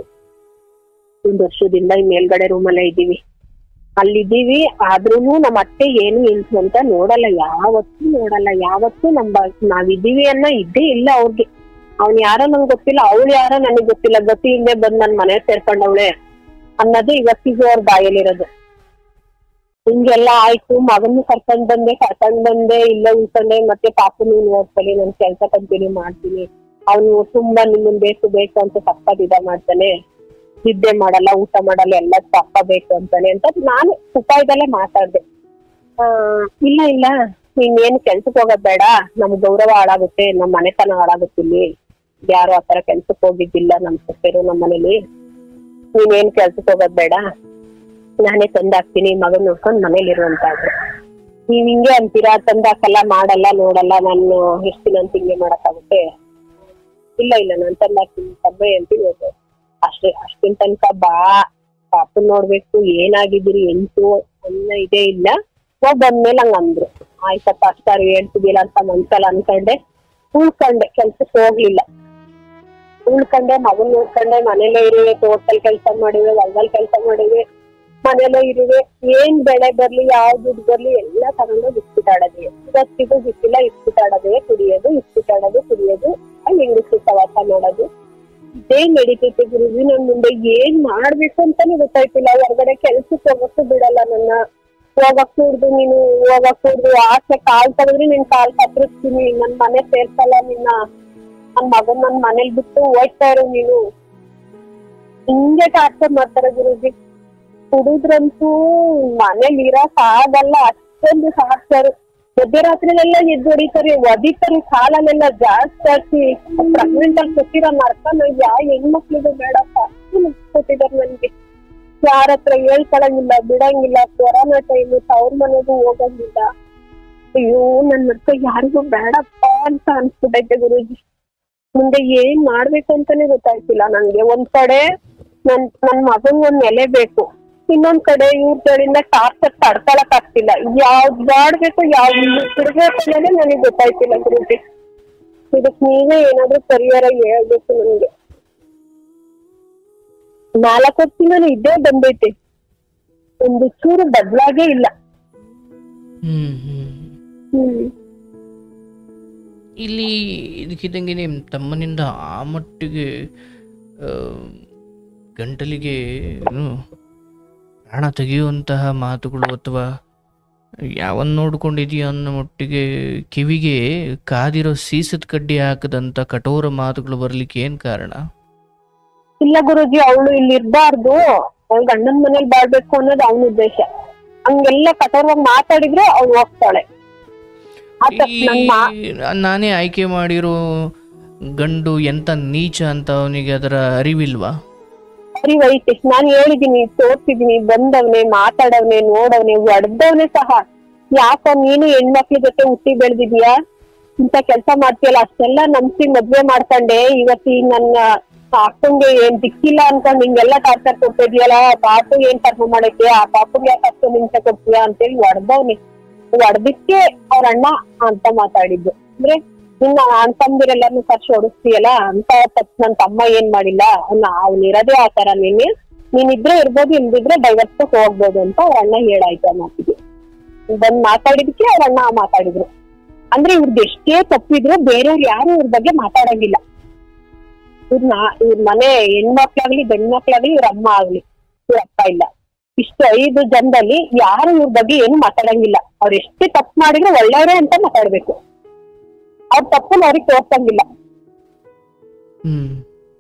ಒಂದ್ ವರ್ಷದಿಂದ ಈ ಮೇಲ್ಗಡೆ ರೂಮ್ ಅಲ್ಲೇ ಇದೀವಿ ಅಲ್ಲಿದ್ದೀವಿ ಆದ್ರೂನು ನಮ್ಮ ಅತ್ತೆ ಏನು ಇಲ್ಸು ಅಂತ ನೋಡಲ್ಲ ಯಾವತ್ತೂ ನೋಡಲ್ಲ ಯಾವತ್ತೂ ನಮ್ ಬ- ನಾವಿದೀವಿ ಅನ್ನೋ ಇದ್ದೇ ಇಲ್ಲ ಅವ್ರಿಗೆ ಅವ್ನ್ ಯಾರೋ ನಂಗೆ ಗೊತ್ತಿಲ್ಲ ಅವಳು ಯಾರೋ ನನಗ್ ಗೊತ್ತಿಲ್ಲ ಗತಿ ಇಲ್ಲದೆ ಬಂದ್ ನನ್ ಮನೆ ಸೇರ್ಕೊಂಡವಳೆ ಅನ್ನೋದು ಇವತ್ತಿಗೂ ಅವ್ರ ಬಾಯಲ್ಲಿರೋದು ಹಿಂಗೆಲ್ಲ ಆಯ್ತು ಮಗನ್ನು ಕರ್ಕೊಂಡ್ ಬಂದೆ ಕರ್ಕೊಂಡ್ ಬಂದೆ ಇಲ್ಲ ಉಳ್ಕೊಂಡೆ ಮತ್ತೆ ಪಾಪು ನೀವು ನೋಡ್ಕೊಳ್ಳಿ ನನ್ ಕೆಲ್ಸ ಕಂಟಿನ್ಯೂ ಮಾಡ್ತೀನಿ ಅವನು ತುಂಬಾ ನಿಮ್ಮನ್ ಬೇಕು ಬೇಕು ಅಂತ ಸಪ್ಪದ್ ಇದ ಮಾಡ್ತಾನೆ ನಿದ್ದೆ ಮಾಡಲ್ಲ ಊಟ ಮಾಡಲ್ಲ ಎಲ್ಲ ತಪ್ಪ ಬೇಕು ಅಂತಾನೆ ಅಂತ ನಾನು ಉಪಾಯದಲ್ಲೇ ಮಾತಾಡ್ದೆ ಆ ಇಲ್ಲ ಇಲ್ಲ ನೀನ್ ಏನು ಕೆಲ್ಸಕ್ಕೆ ಹೋಗೋದ್ ಬೇಡ ನಮ್ ಗೌರವ ಹಾಳಾಗುತ್ತೆ ನಮ್ ಮನೆತನ ಹಾಳಾಗುತ್ತೆ ಇಲ್ಲಿ ಯಾರು ಆತರ ಕೆಲ್ಸಕ್ಕೆ ಹೋಗಿದ್ದಿಲ್ಲ ನಮ್ ಸೊಸೆರು ನಮ್ ಮನೇಲಿ ನೀನೇನ್ ಕೆಲ್ಸಕ್ಕೆ ಹೋಗೋದ್ ಬೇಡ ನಾನೇ ತಂದಾಕ್ತೀನಿ ಮಗನ್ ನೋಡ್ಕೊಂಡ್ ಮನೇಲಿ ಇರುವಂತ ಇದ್ರು ನೀವ್ ಹಿಂಗೆ ಅಂತೀರಾ ತಂದಾಕಲ್ಲ ಮಾಡಲ್ಲ ನೋಡಲ್ಲ ನಾನು ಎಷ್ಟ್ ದಿನ ಅಂತ ಹಿಂಗೆ ಮಾಡಕ್ಕಾಗುತ್ತೆ ಇಲ್ಲ ಇಲ್ಲ ನಾನ್ ತಂದಾಕ್ತೀನಿ ತಬ್ಬೆ ಅಂತೀನಿ ಹೋಗು ಅಷ್ಟೇ ಅಷ್ಟಿನ ತನಕ ಬಾ ಪಾಪನ್ ನೋಡ್ಬೇಕು ಏನಾಗಿದ್ದೀರಿ ಎಂಟು ಅನ್ನೋ ಇದೇ ಇಲ್ಲ ನಾವ್ ಬಂದ್ಮೇಲೆ ಹಂಗ ಅಂದ್ರು ಆಯ್ತಪ್ಪ ಅಷ್ಟಾರು ಹೇಳ್ತಿದ್ದಿಲ್ಲ ಅಂತ ಮನ್ಸಲ್ಲ ಅನ್ಕೊಂಡೆ ಉಳ್ಕೊಂಡೆ ಕೆಲ್ಸಕ್ಕೆ ಹೋಗ್ಲಿಲ್ಲ ಉಳ್ಕೊಂಡೆ ಮಗನ್ ನೋಡ್ಕೊಂಡೆ ಮನೇಲೇ ಇರುವೆ ತೋಟದಲ್ಲಿ ಕೆಲಸ ಮಾಡಿವೆ ಹೊಲದಲ್ಲಿ ಕೆಲಸ ಮಾಡಿವೆ ಮನೇಲೇ ಇರುವೆ ಏನ್ ಬೆಳೆ ಬರ್ಲಿ ಯಾವ ದುಡ್ಡು ಬರ್ಲಿ ಎಲ್ಲ ತಗೊಂಡೋಗಿ ಇಸ್ಬಿಟ್ಟಾಡೋದೇ ಇವತ್ತಿಗೂ ಬಿಟ್ಟಿಲ್ಲ ಇಸ್ಬಿಟ್ಟಾಡೋದೇ ಕುಡಿಯೋದು ಇಸ್ಬಿಟ್ಟಾಡೋದು ಕುಡಿಯೋದು ಅಲ್ಲಿ ಹೆಂಗಸ್ರು ಸವಾಸ ಮಾಡೋದು ಇದೇ ನಡೀತೈತೆ ಗುರುಜಿ ನನ್ ಮುಂದೆ ಏನ್ ಮಾಡ್ಬೇಕು ಅಂತಾನೆ ಗೊತ್ತಾಯ್ತಿಲ್ಲ ಹೊರಗಡೆ ಕೆಲ್ಸಕ್ಕೆ ಹೋಗಕ್ಕೂ ಬಿಡಲ್ಲ ನನ್ನ ಹೋಗಕ್ ಕೂಡ್ದು ನೀನು ಹೋಗಕ್ ಕೂಡ್ದು ಆಸೆ ಕಾಲ್ ತೆಗೆದ್ರೆ ನಿನ್ ಕಾಲ್ ಕತ್ತರಿಸ್ತೀನಿ ನನ್ ಮನೆ ಸೇರ್ಸಲ್ಲ ನಿನ್ನ ನನ್ ಮಗನ್ ನನ್ ಮನೇಲಿ ಬಿಟ್ಟು ಹೋಗ್ತಾ ಇರು ನೀನು ಹಿಂಗೆ ಟಾರ್ಚರ್ ಮಾಡ್ತಾರೆ ಗುರುಜಿ ಕುಡಿದ್ರಂತೂ ಮನೇಲಿ ಇರಕ್ ಆಗಲ್ಲ ಅಷ್ಟೊಂದು ಟಾರ್ಚರ್ ಮಧ್ಯರಾತ್ರಿಲೆಲ್ಲ ಎದ್ದು ಹೊಡಿತಾರೆ ಒದಿತಾರೆ ಕಾಲಲ್ಲೆಲ್ಲ ಜಾಸ್ತಿ ಹಾಕಿ ಪ್ರೆಗ್ನೆಂಟ್ ಅಲ್ಲಿ ಕೊಟ್ಟಿರೋ ನರ್ಕನ ಯಾವ ಹೆಣ್ಮಕ್ಳಿಗೂ ಬೇಡಪ್ಪ ಕೊಟ್ಟಿದಾರೆ ನನ್ಗೆ ಯಾರ ಹತ್ರ ಹೇಳ್ಕೊಳಂಗಿಲ್ಲ ಬಿಡಂಗಿಲ್ಲ ಕೊರೋನಾ ಟೈಮ್ ತವ್ರ ಮನೆಗೂ ಹೋಗಂಗಿಲ್ಲ ಅಯ್ಯೋ ನನ್ ನರ್ಕ ಯಾರಿಗೂ ಬೇಡಪ್ಪ ಅಂತ ಅನ್ಸ್ಬಿಟ್ಟೈತೆ ಗುರುಜಿ ಮುಂದೆ ಏನ್ ಮಾಡ್ಬೇಕು ಅಂತಾನೆ ಗೊತ್ತಾಯ್ತಿಲ್ಲ ನನ್ಗೆ ಒಂದ್ ಕಡೆ ನನ್ ನನ್ ಮಗನ್ ಒಂದ್ ನೆಲೆ ಬೇಕು ಇನ್ನೊಂದ್ ಕಡೆ ಇವ್ರ ಕಡೆಯಿಂದ ಟಾರ್ಚರ್ ತಡ್ಕೊಳಕ್ ಆಗ್ತಿಲ್ಲ ಯಾವ್ದ್ ಮಾಡ್ಬೇಕು ಯಾವ್ದ್ ಬಿಡ್ಬೇಕು ಅನ್ನೋದೇ ನನಗೆ ಗೊತ್ತಾಯ್ತಿಲ್ಲ ಗುರುಜಿ ಇದಕ್ ನೀವೇ ಏನಾದ್ರೂ ಪರಿಹಾರ ಹೇಳ್ಬೇಕು ನನ್ಗೆ ನಾಲ್ಕು ವರ್ಷದಿಂದನೂ ಇದ್ದೇ ಬಂದೈತೆ ಒಂದು ಚೂರು ಬದ್ಲಾಗೇ ಇಲ್ಲ ಹ್ಮ್ ಹ್ಮ್ ಹ್ಮ್ ಇಲ್ಲಿ ಇದಕ್ಕಿದ್ದಂಗೆ ನಿಮ್ಮ ತಮ್ಮನಿಂದ ಆ ಮಟ್ಟಿಗೆ ಆ, ಗಂಟಲಿಗೆ ಏನು ಪ್ರಾಣ ತೆಗೆಯುವಂತಹ ಮಾತುಗಳು ಅಥವಾ ಯಾವನ್ ನೋಡ್ಕೊಂಡಿದೀಯ ಅನ್ನೋ ಮಟ್ಟಿಗೆ ಕಿವಿಗೆ ಕಾದಿರೋ ಸೀಸದ ಕಡ್ಡಿ ಹಾಕದಂತ ಕಠೋರ ಮಾತುಗಳು ಬರ್ಲಿಕ್ಕೆ ಏನ್ ಕಾರಣ ಇಲ್ಲ ಗುರುಜಿ ಅವಳು ಇಲ್ಲಿ ಇರ್ಬಾರ್ದು ಅವ್ಳ ಗಂಡನ ಮನೇಲಿ ಬಾಳ್ಬೇಕು ಅನ್ನೋದು ಅವನ ಉದ್ದೇಶ ಹಂಗೆಲ್ಲ ಕಠೋರವಾಗಿ ಮಾತಾಡಿದ್ರೆ ಅವ್ಳು ಹೋಗ್ತಾಳೆ ಆತ ನನ್ ಮಾ ಈ ನಾನೇ ಆಯ್ಕೆ ಮಾಡಿರೋ ಗಂಡು ಎಂತ ನೀಚ ಅಂತ ಅವನಿಗೆ ಅದರ ಅರಿವಿಲ್ವಾ ಅರಿವೈತೆ ನಾನ್ ಹೇಳಿದೀನಿ ತೋರ್ಸಿದೀನಿ ಬಂದವ್ನೆ ಮಾತಾಡವ್ನೆ ನೋಡವ್ನೆ ಒಡ್ದವ್ನೆ ಸಹ ಯಾಕೋ ನೀನು ಹೆಣ್ಮಕ್ಳ ಜೊತೆ ಹುಟ್ಟಿ ಬೆಳ್ದಿದ್ಯಾ ಇಂತ ಕೆಲ್ಸ ಮಾಡ್ತೀಯಲ್ಲ ಅಷ್ಟೆಲ್ಲ ನಂಬ್ಸಿ ಮದ್ವೆ ಮಾಡ್ಕೊಂಡೆ ಇವತ್ತು ಈ ನನ್ನ ಅಕ್ಕಂಗೆ ಏನ್ ದಿಕ್ಕಿಲ್ಲ ಅನ್ಕೊಂಡ್ ಹಿಂಗೆಲ್ಲ ಟಾರ್ಚರ್ ಕೊಡ್ತಿದ್ಯಲ್ಲ ಪಾಪು ಏನ್ ಕರ್ಮ ಮಾಡಕ್ಕೆ ಆ ಪಾಪುಗೆ ಯಾಕೆ ಅಷ್ಟು ಹಿಂಸೆ ಕೊಡ್ತೀಯಾ ಅಂತೇಳಿ ಒಡ್ದವ್ನೆ ಒಡ್ದಿಕ್ಕೆ ಅವ್ರ ಅಣ್ಣ ಅಂತ ಮಾತಾಡಿದ್ದು ಅಂದ್ರೆ ನಿನ್ನ ಅಣ್ಣ ತಮ್ಮದಿರೆಲ್ಲಾರ್ನು ಕರ್ಸಿ ಹೊಡಿಸ್ತೀಯಲ್ಲ ಅಂತ ತಪ್ಪು ನನ್ ತಮ್ಮ ಏನ್ ಮಾಡಿಲ್ಲ ಅವ್ನ ಅವ್ನ್ ಇರೋದೇ ಆ ತರ ನೀನು ನೀನಿದ್ರೆ ಇರ್ಬೋದು ಇಲ್ದಿದ್ರೆ ಡೈವರ್ಸ್ ಹೋಗ್ಬೋದು ಅಂತ ಅವ್ರ ಅಣ್ಣ ಹೇಳಾಯ್ತು ಆ ಮಾತಿಗೆ ಬಂದ್ ಮಾತಾಡಿದಕ್ಕೆ ಅವ್ರ ಅಣ್ಣ ಮಾತಾಡಿದ್ರು ಅಂದ್ರೆ ಇವ್ರದ್ದು ಎಷ್ಟೇ ತಪ್ಪಿದ್ರು ಬೇರೆಯವ್ರು ಯಾರು ಇವ್ರ ಬಗ್ಗೆ ಮಾತಾಡಂಗಿಲ್ಲ ಇವ್ರನ್ನ ಇವ್ರ ಮನೆ ಹೆಣ್ಮಕ್ಳಾಗ್ಲಿ ಗಂಡ್ ಮಕ್ಳಾಗ್ಲಿ ಇವ್ರ ಅಮ್ಮ ಆಗ್ಲಿ ಇವ್ರ ಅಪ್ಪ ಇಲ್ಲ ಇಷ್ಟು ಐದು ಜನದಲ್ಲಿ ಯಾರು ಇವ್ರ ಬಗ್ಗೆ ಏನು ಮಾತಾಡಂಗಿಲ್ಲ ಅವ್ರ ಎಷ್ಟೇ ತಪ್ಪು ಮಾಡಿದ್ರು ಒಳ್ಳೆಯವರೇ ಅಂತ ಮಾತಾಡ್ಬೇಕು ಅವ್ರ ತಪ್ಪನ್ನ ಅವ್ರಿಗೆ ತೋರ್ಸಂಗಿಲ್ಲ ಹ್ಮ್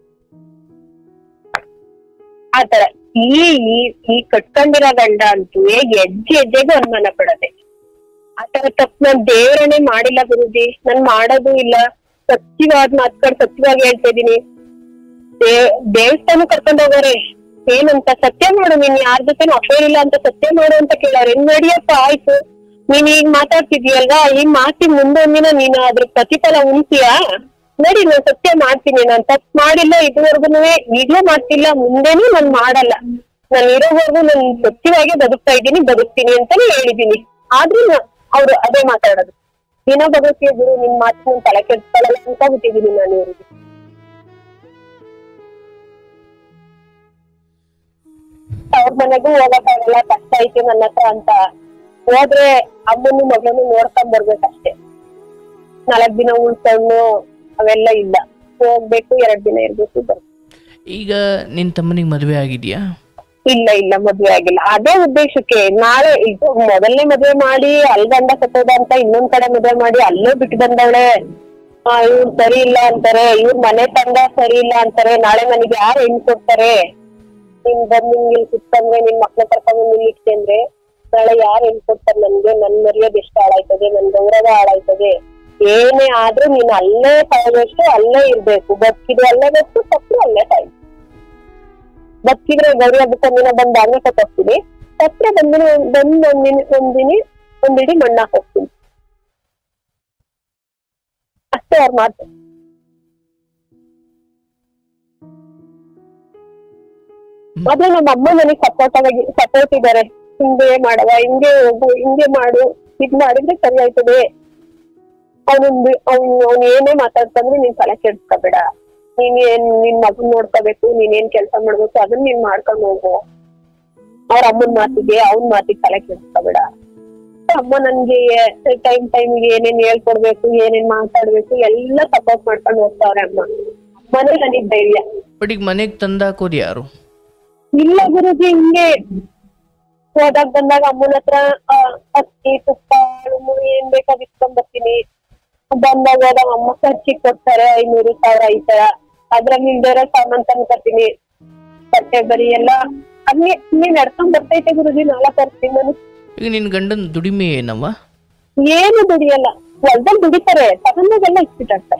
ಆತರ ಈ ಈ- ಈ ಕಟ್ಕೊಂಡಿರೋ ಗಂಡ ಅಂತೂ ಹೆಜ್ಜೆ ಹೆಜ್ಜೆಗೂ ಅನುಮಾನ ಪಡದೆ ಆತರ ತಪ್ಪು ನಾನ್ ದೇವರನ್ನೇ ಮಾಡಿಲ್ಲ ಗುರುಜಿ ನಾನ್ ಮಾಡೋದು ಇಲ್ಲ ಸತ್ಯವಾದ ಮಾತ್ಕೊಂಡು ಸತ್ಯವಾಗಿ ಹೇಳ್ತಾ ಇದೀನಿ ದೇ- ದೇವಸ್ಥಾನ ಕರ್ಕೊಂಡ್ ಹೋಗೋರೆ ಏನಂತ ಸತ್ಯ ಮಾಡು ನೀನ್ ಯಾರ ಜೊತೆ ಅಫೇರ್ ಇಲ್ಲ ಅಂತ ಸತ್ಯ ಮಾಡು ಅಂತ ಕೇಳೋರೆ ಹೆಂಗ್ ನಡಿಯಪ್ಪ ಆಯ್ತು ನೀನ್ ಈಗ ಮಾತಾಡ್ತಿದ್ಯಲ್ವಾ ಈ ಮಾತಿ ಮುಂದೊಂದಿನ ನೀನು ಅದ್ರ ಪ್ರತಿಫಲ ಉಣ್ತೀಯಾ ನೋಡಿ ನಾನು ಸತ್ಯ ಮಾಡ್ತೀನಿ ನಾನ್ ತಪ್ಪು ಮಾಡಿಲ್ಲ ಇದುವರೆಗೂ ಈಗ್ಲೂ ಮಾಡ್ತಿಲ್ಲ ಮುಂದೆನೂ ನಾನ್ ಮಾಡಲ್ಲ ನಾನು ಇರೋವರೆಗೂ ನಾನು ಸತ್ಯವಾಗಿ ಬದುಕ್ತಾ ಇದ್ದೀನಿ ಬದುಕ್ತೀನಿ ಅಂತಾನೆ ಹೇಳಿದೀನಿ ಆದ್ರೂ ಅವ್ರು ಅದೇ ಮಾತಾಡೋದು ದಿನ ಬದುಕ್ತೀಯ ಗುರು ನಿನ್ ಮಾತು ನನ್ ತಲೆ ಕೆಡ್ಸ್ಕೊಳ್ಳಲ್ಲ ಅಂತ ಬಿಟ್ಟಿದೀನಿ ನಾನು ಇವ್ರಿಗೆ ಅವ್ರ ಮನೆಗೂ ಹೋಗಕ್ಕಾಗಲ್ಲ ಕಷ್ಟ ಐತಿ ನನ್ನ ಹತ್ರ ಅಂತ ಹೋದ್ರೆ ಅಮ್ಮನ್ನು ಮಗನು ನೋಡ್ಕೊಂಡ್ ಬರ್ಬೇಕಷ್ಟೇ ನಾಲ್ಕ್ ದಿನ ಉಳ್ಕೊಂಡು ಅವೆಲ್ಲ ಇಲ್ಲ ಹೋಗ್ಬೇಕು ಎರಡ್ ದಿನ ಇರ್ಬೇಕು ಬರ್ಬೇಕು ಈಗ ನಿನ್ನ ತಮ್ಮನಿಗೆ ಮದುವೆ ಆಗಿದೆಯಾ ಇಲ್ಲ ಇಲ್ಲ ಮದ್ವೆ ಆಗಿಲ್ಲ ಅದೇ ಉದ್ದೇಶಕ್ಕೆ ನಾಳೆ ಇದು ಮೊದಲನೇ ಮದ್ವೆ ಮಾಡಿ ಅಲ್ಲಿ ಗಂಡ ಸತ್ತೋದ ಅಂತ ಇನ್ನೊಂದ್ ಕಡೆ ಮದ್ವೆ ಮಾಡಿ ಅಲ್ಲೇ ಬಿಟ್ಟು ಬಂದವಳೆ ಇವ್ರು ಸರಿ ಇಲ್ಲ ಅಂತಾರೆ ಇವ್ರ ಮನೆ ತಂದ ಸರಿ ಇಲ್ಲ ಅಂತಾರೆ ನಾಳೆ ನನಗೆ ಯಾರು ಹೆಣ್ ಕೊಡ್ತಾರೆ ನೀನ್ ಬಂದ್ ನಿಂಗೆ ಇಲ್ಲಿ ಕುತ್ಕೊಂಡ್ರೆ ನಿನ್ ಮಕ್ಳ ಕರ್ಕೊಂಡ್ ಬಂದ್ ಇಲ್ಲಿ ಇಟ್ಟೆ ಅಂದ್ರೆ ನಾಳೆ ಯಾರು ಹೆಣ್ ಕೊಡ್ತಾರೆ ನನ್ಗೆ ನನ್ ಮರ್ಯಾದೆ ಎಷ್ಟು ಹಾಳಾಯ್ತದೆ ನನ್ ಗೌರವ ಹಾಳಾಯ್ತದೆ ಏನೇ ಆದ್ರೂ ನೀನ್ ಅಲ್ಲೇ ಸಾಯ್ಬೇಕು ಅಲ್ಲೇ ಇರ್ಬೇಕು ಬದುಕಿದ್ರು ಅಲ್ಲೇ ಬೇಕು ಸತ್ರು ಅಲ್ಲೇ ಸಾಯ್ಬೇಕು ಬದುಕಿದ್ರೆ ಗೌರಿ ಹಬ್ಬಕ್ಕೆ ಒಂದಿನ ಬಂದು ಹಂಗೆ ಹೋಗ್ತೀನಿ ಸತ್ರ ಬಂದಿನ ಬಂದ್ ಒಂದಿನ ಒಂದಿನ ಒಂದಿಡಿ ಮಣ್ಣಾಕ್ ಹೋಗ್ತೀನಿ ಅಷ್ಟೇ ಅವ್ರ ಮಾತು ಆದ್ರೆ ನಮ್ಮ ಅಮ್ಮ ನನಗೆ ಸಪೋರ್ಟ್ ಆಗಿ ಸಪೋರ್ಟ್ ಇದಾರೆ ಹಿಂಗೆ ಮಾಡವ ಹಿಂಗೆ ಹೋಗು ಹಿಂಗೆ ಮಾಡು ಇದ್ ಮಾಡಿದ್ರೆ ಸರಿ ಆಯ್ತದೆ ಅವನೊಂದು ಅವ್ನು ಅವ್ನು ಏನೇ ಮಾತಾಡ್ತಂದ್ರೆ ನೀನ್ ತಲೆ ಕೆಡ್ಸ್ಕೋಬೇಡ ನೀನ್ ಏನ್ ನಿನ್ ಮಗನ್ ನೋಡ್ಕೋಬೇಕು ನೀನ್ ಏನ್ ಕೆಲ್ಸ ಮಾಡ್ಬೇಕು ಅದನ್ನ ನೀನ್ ಮಾಡ್ಕೊಂಡ್ ಹೋಗು ಅವ್ರ ಅಮ್ಮನ್ ಮಾತಿಗೆ ಅವ್ನ್ ಮಾತಿಗೆ ತಲೆ ಕೆಡ್ಸ್ಕೋಬೇಡ ಅಮ್ಮ ನನ್ಗೆ ಟೈಮ್ ಟೈಮ್ಗೆ ಏನೇನ್ ಹೇಳ್ಕೊಡ್ಬೇಕು ಏನೇನ್ ಮಾತಾಡ್ಬೇಕು ಎಲ್ಲ ಸಪೋರ್ಟ್ ಮಾಡ್ಕೊಂಡು ಹೋಗ್ತಾವ್ರೆ ಅಮ್ಮ ಅಮ್ಮನೇ ನನಗ್ ಧೈರ್ಯ ಬಟ್ ಈಗ ಮನೆಗೆ ತಂದಾಕೋದು ಯಾರು ಇಲ್ಲ ಗುರುಜಿ ಹಿಂಗೆ ಹೋದಾಗ ಬಂದಾಗ ಅಮ್ಮನ ಹತ್ರ ಆ, ಅಕ್ಕಿ ತುಪ್ಪ ಹಣ್ಣು ಏನ್ ಬೇಕಾದ್ ಇಸ್ಕೊಂಡ್ ಬರ್ತೀನಿ ಬಂದಾಗ ಹೋದಾಗ ಅಮ್ಮ ಖರ್ಚಿಗೆ ಕೊಡ್ತಾರೆ ಐನೂರು ಸಾವಿರ ಈ ತರ ಅದ್ರಲ್ಲಿ ಇಲ್ದಿರೋ ಸಾಮಾನ್ ತಂದ್ಕೊತೀನಿ ಬಟ್ಟೆ ಬರಿ ಎಲ್ಲ ಹಂಗೆ ಹಿಂಗೆ ನಡ್ಕೊಂಡ್ ಬರ್ತೈತೆ ಗುರುಜಿ ನಾಳೆ ತರ್ತೀನಿ ನಾನು ಈಗ ನಿನ್ನ ಗಂಡನ ದುಡಿಮೆ ಏನವ್ವ ಏನು ದುಡಿಯಲ್ಲ ಹೊಲ್ದಲ್ಲಿ ದುಡಿತಾರೆ ತಗೊಂಡಾಗೆಲ್ಲ ಇಟ್ಬಿಟ್ಟಿರ್ತಾರೆ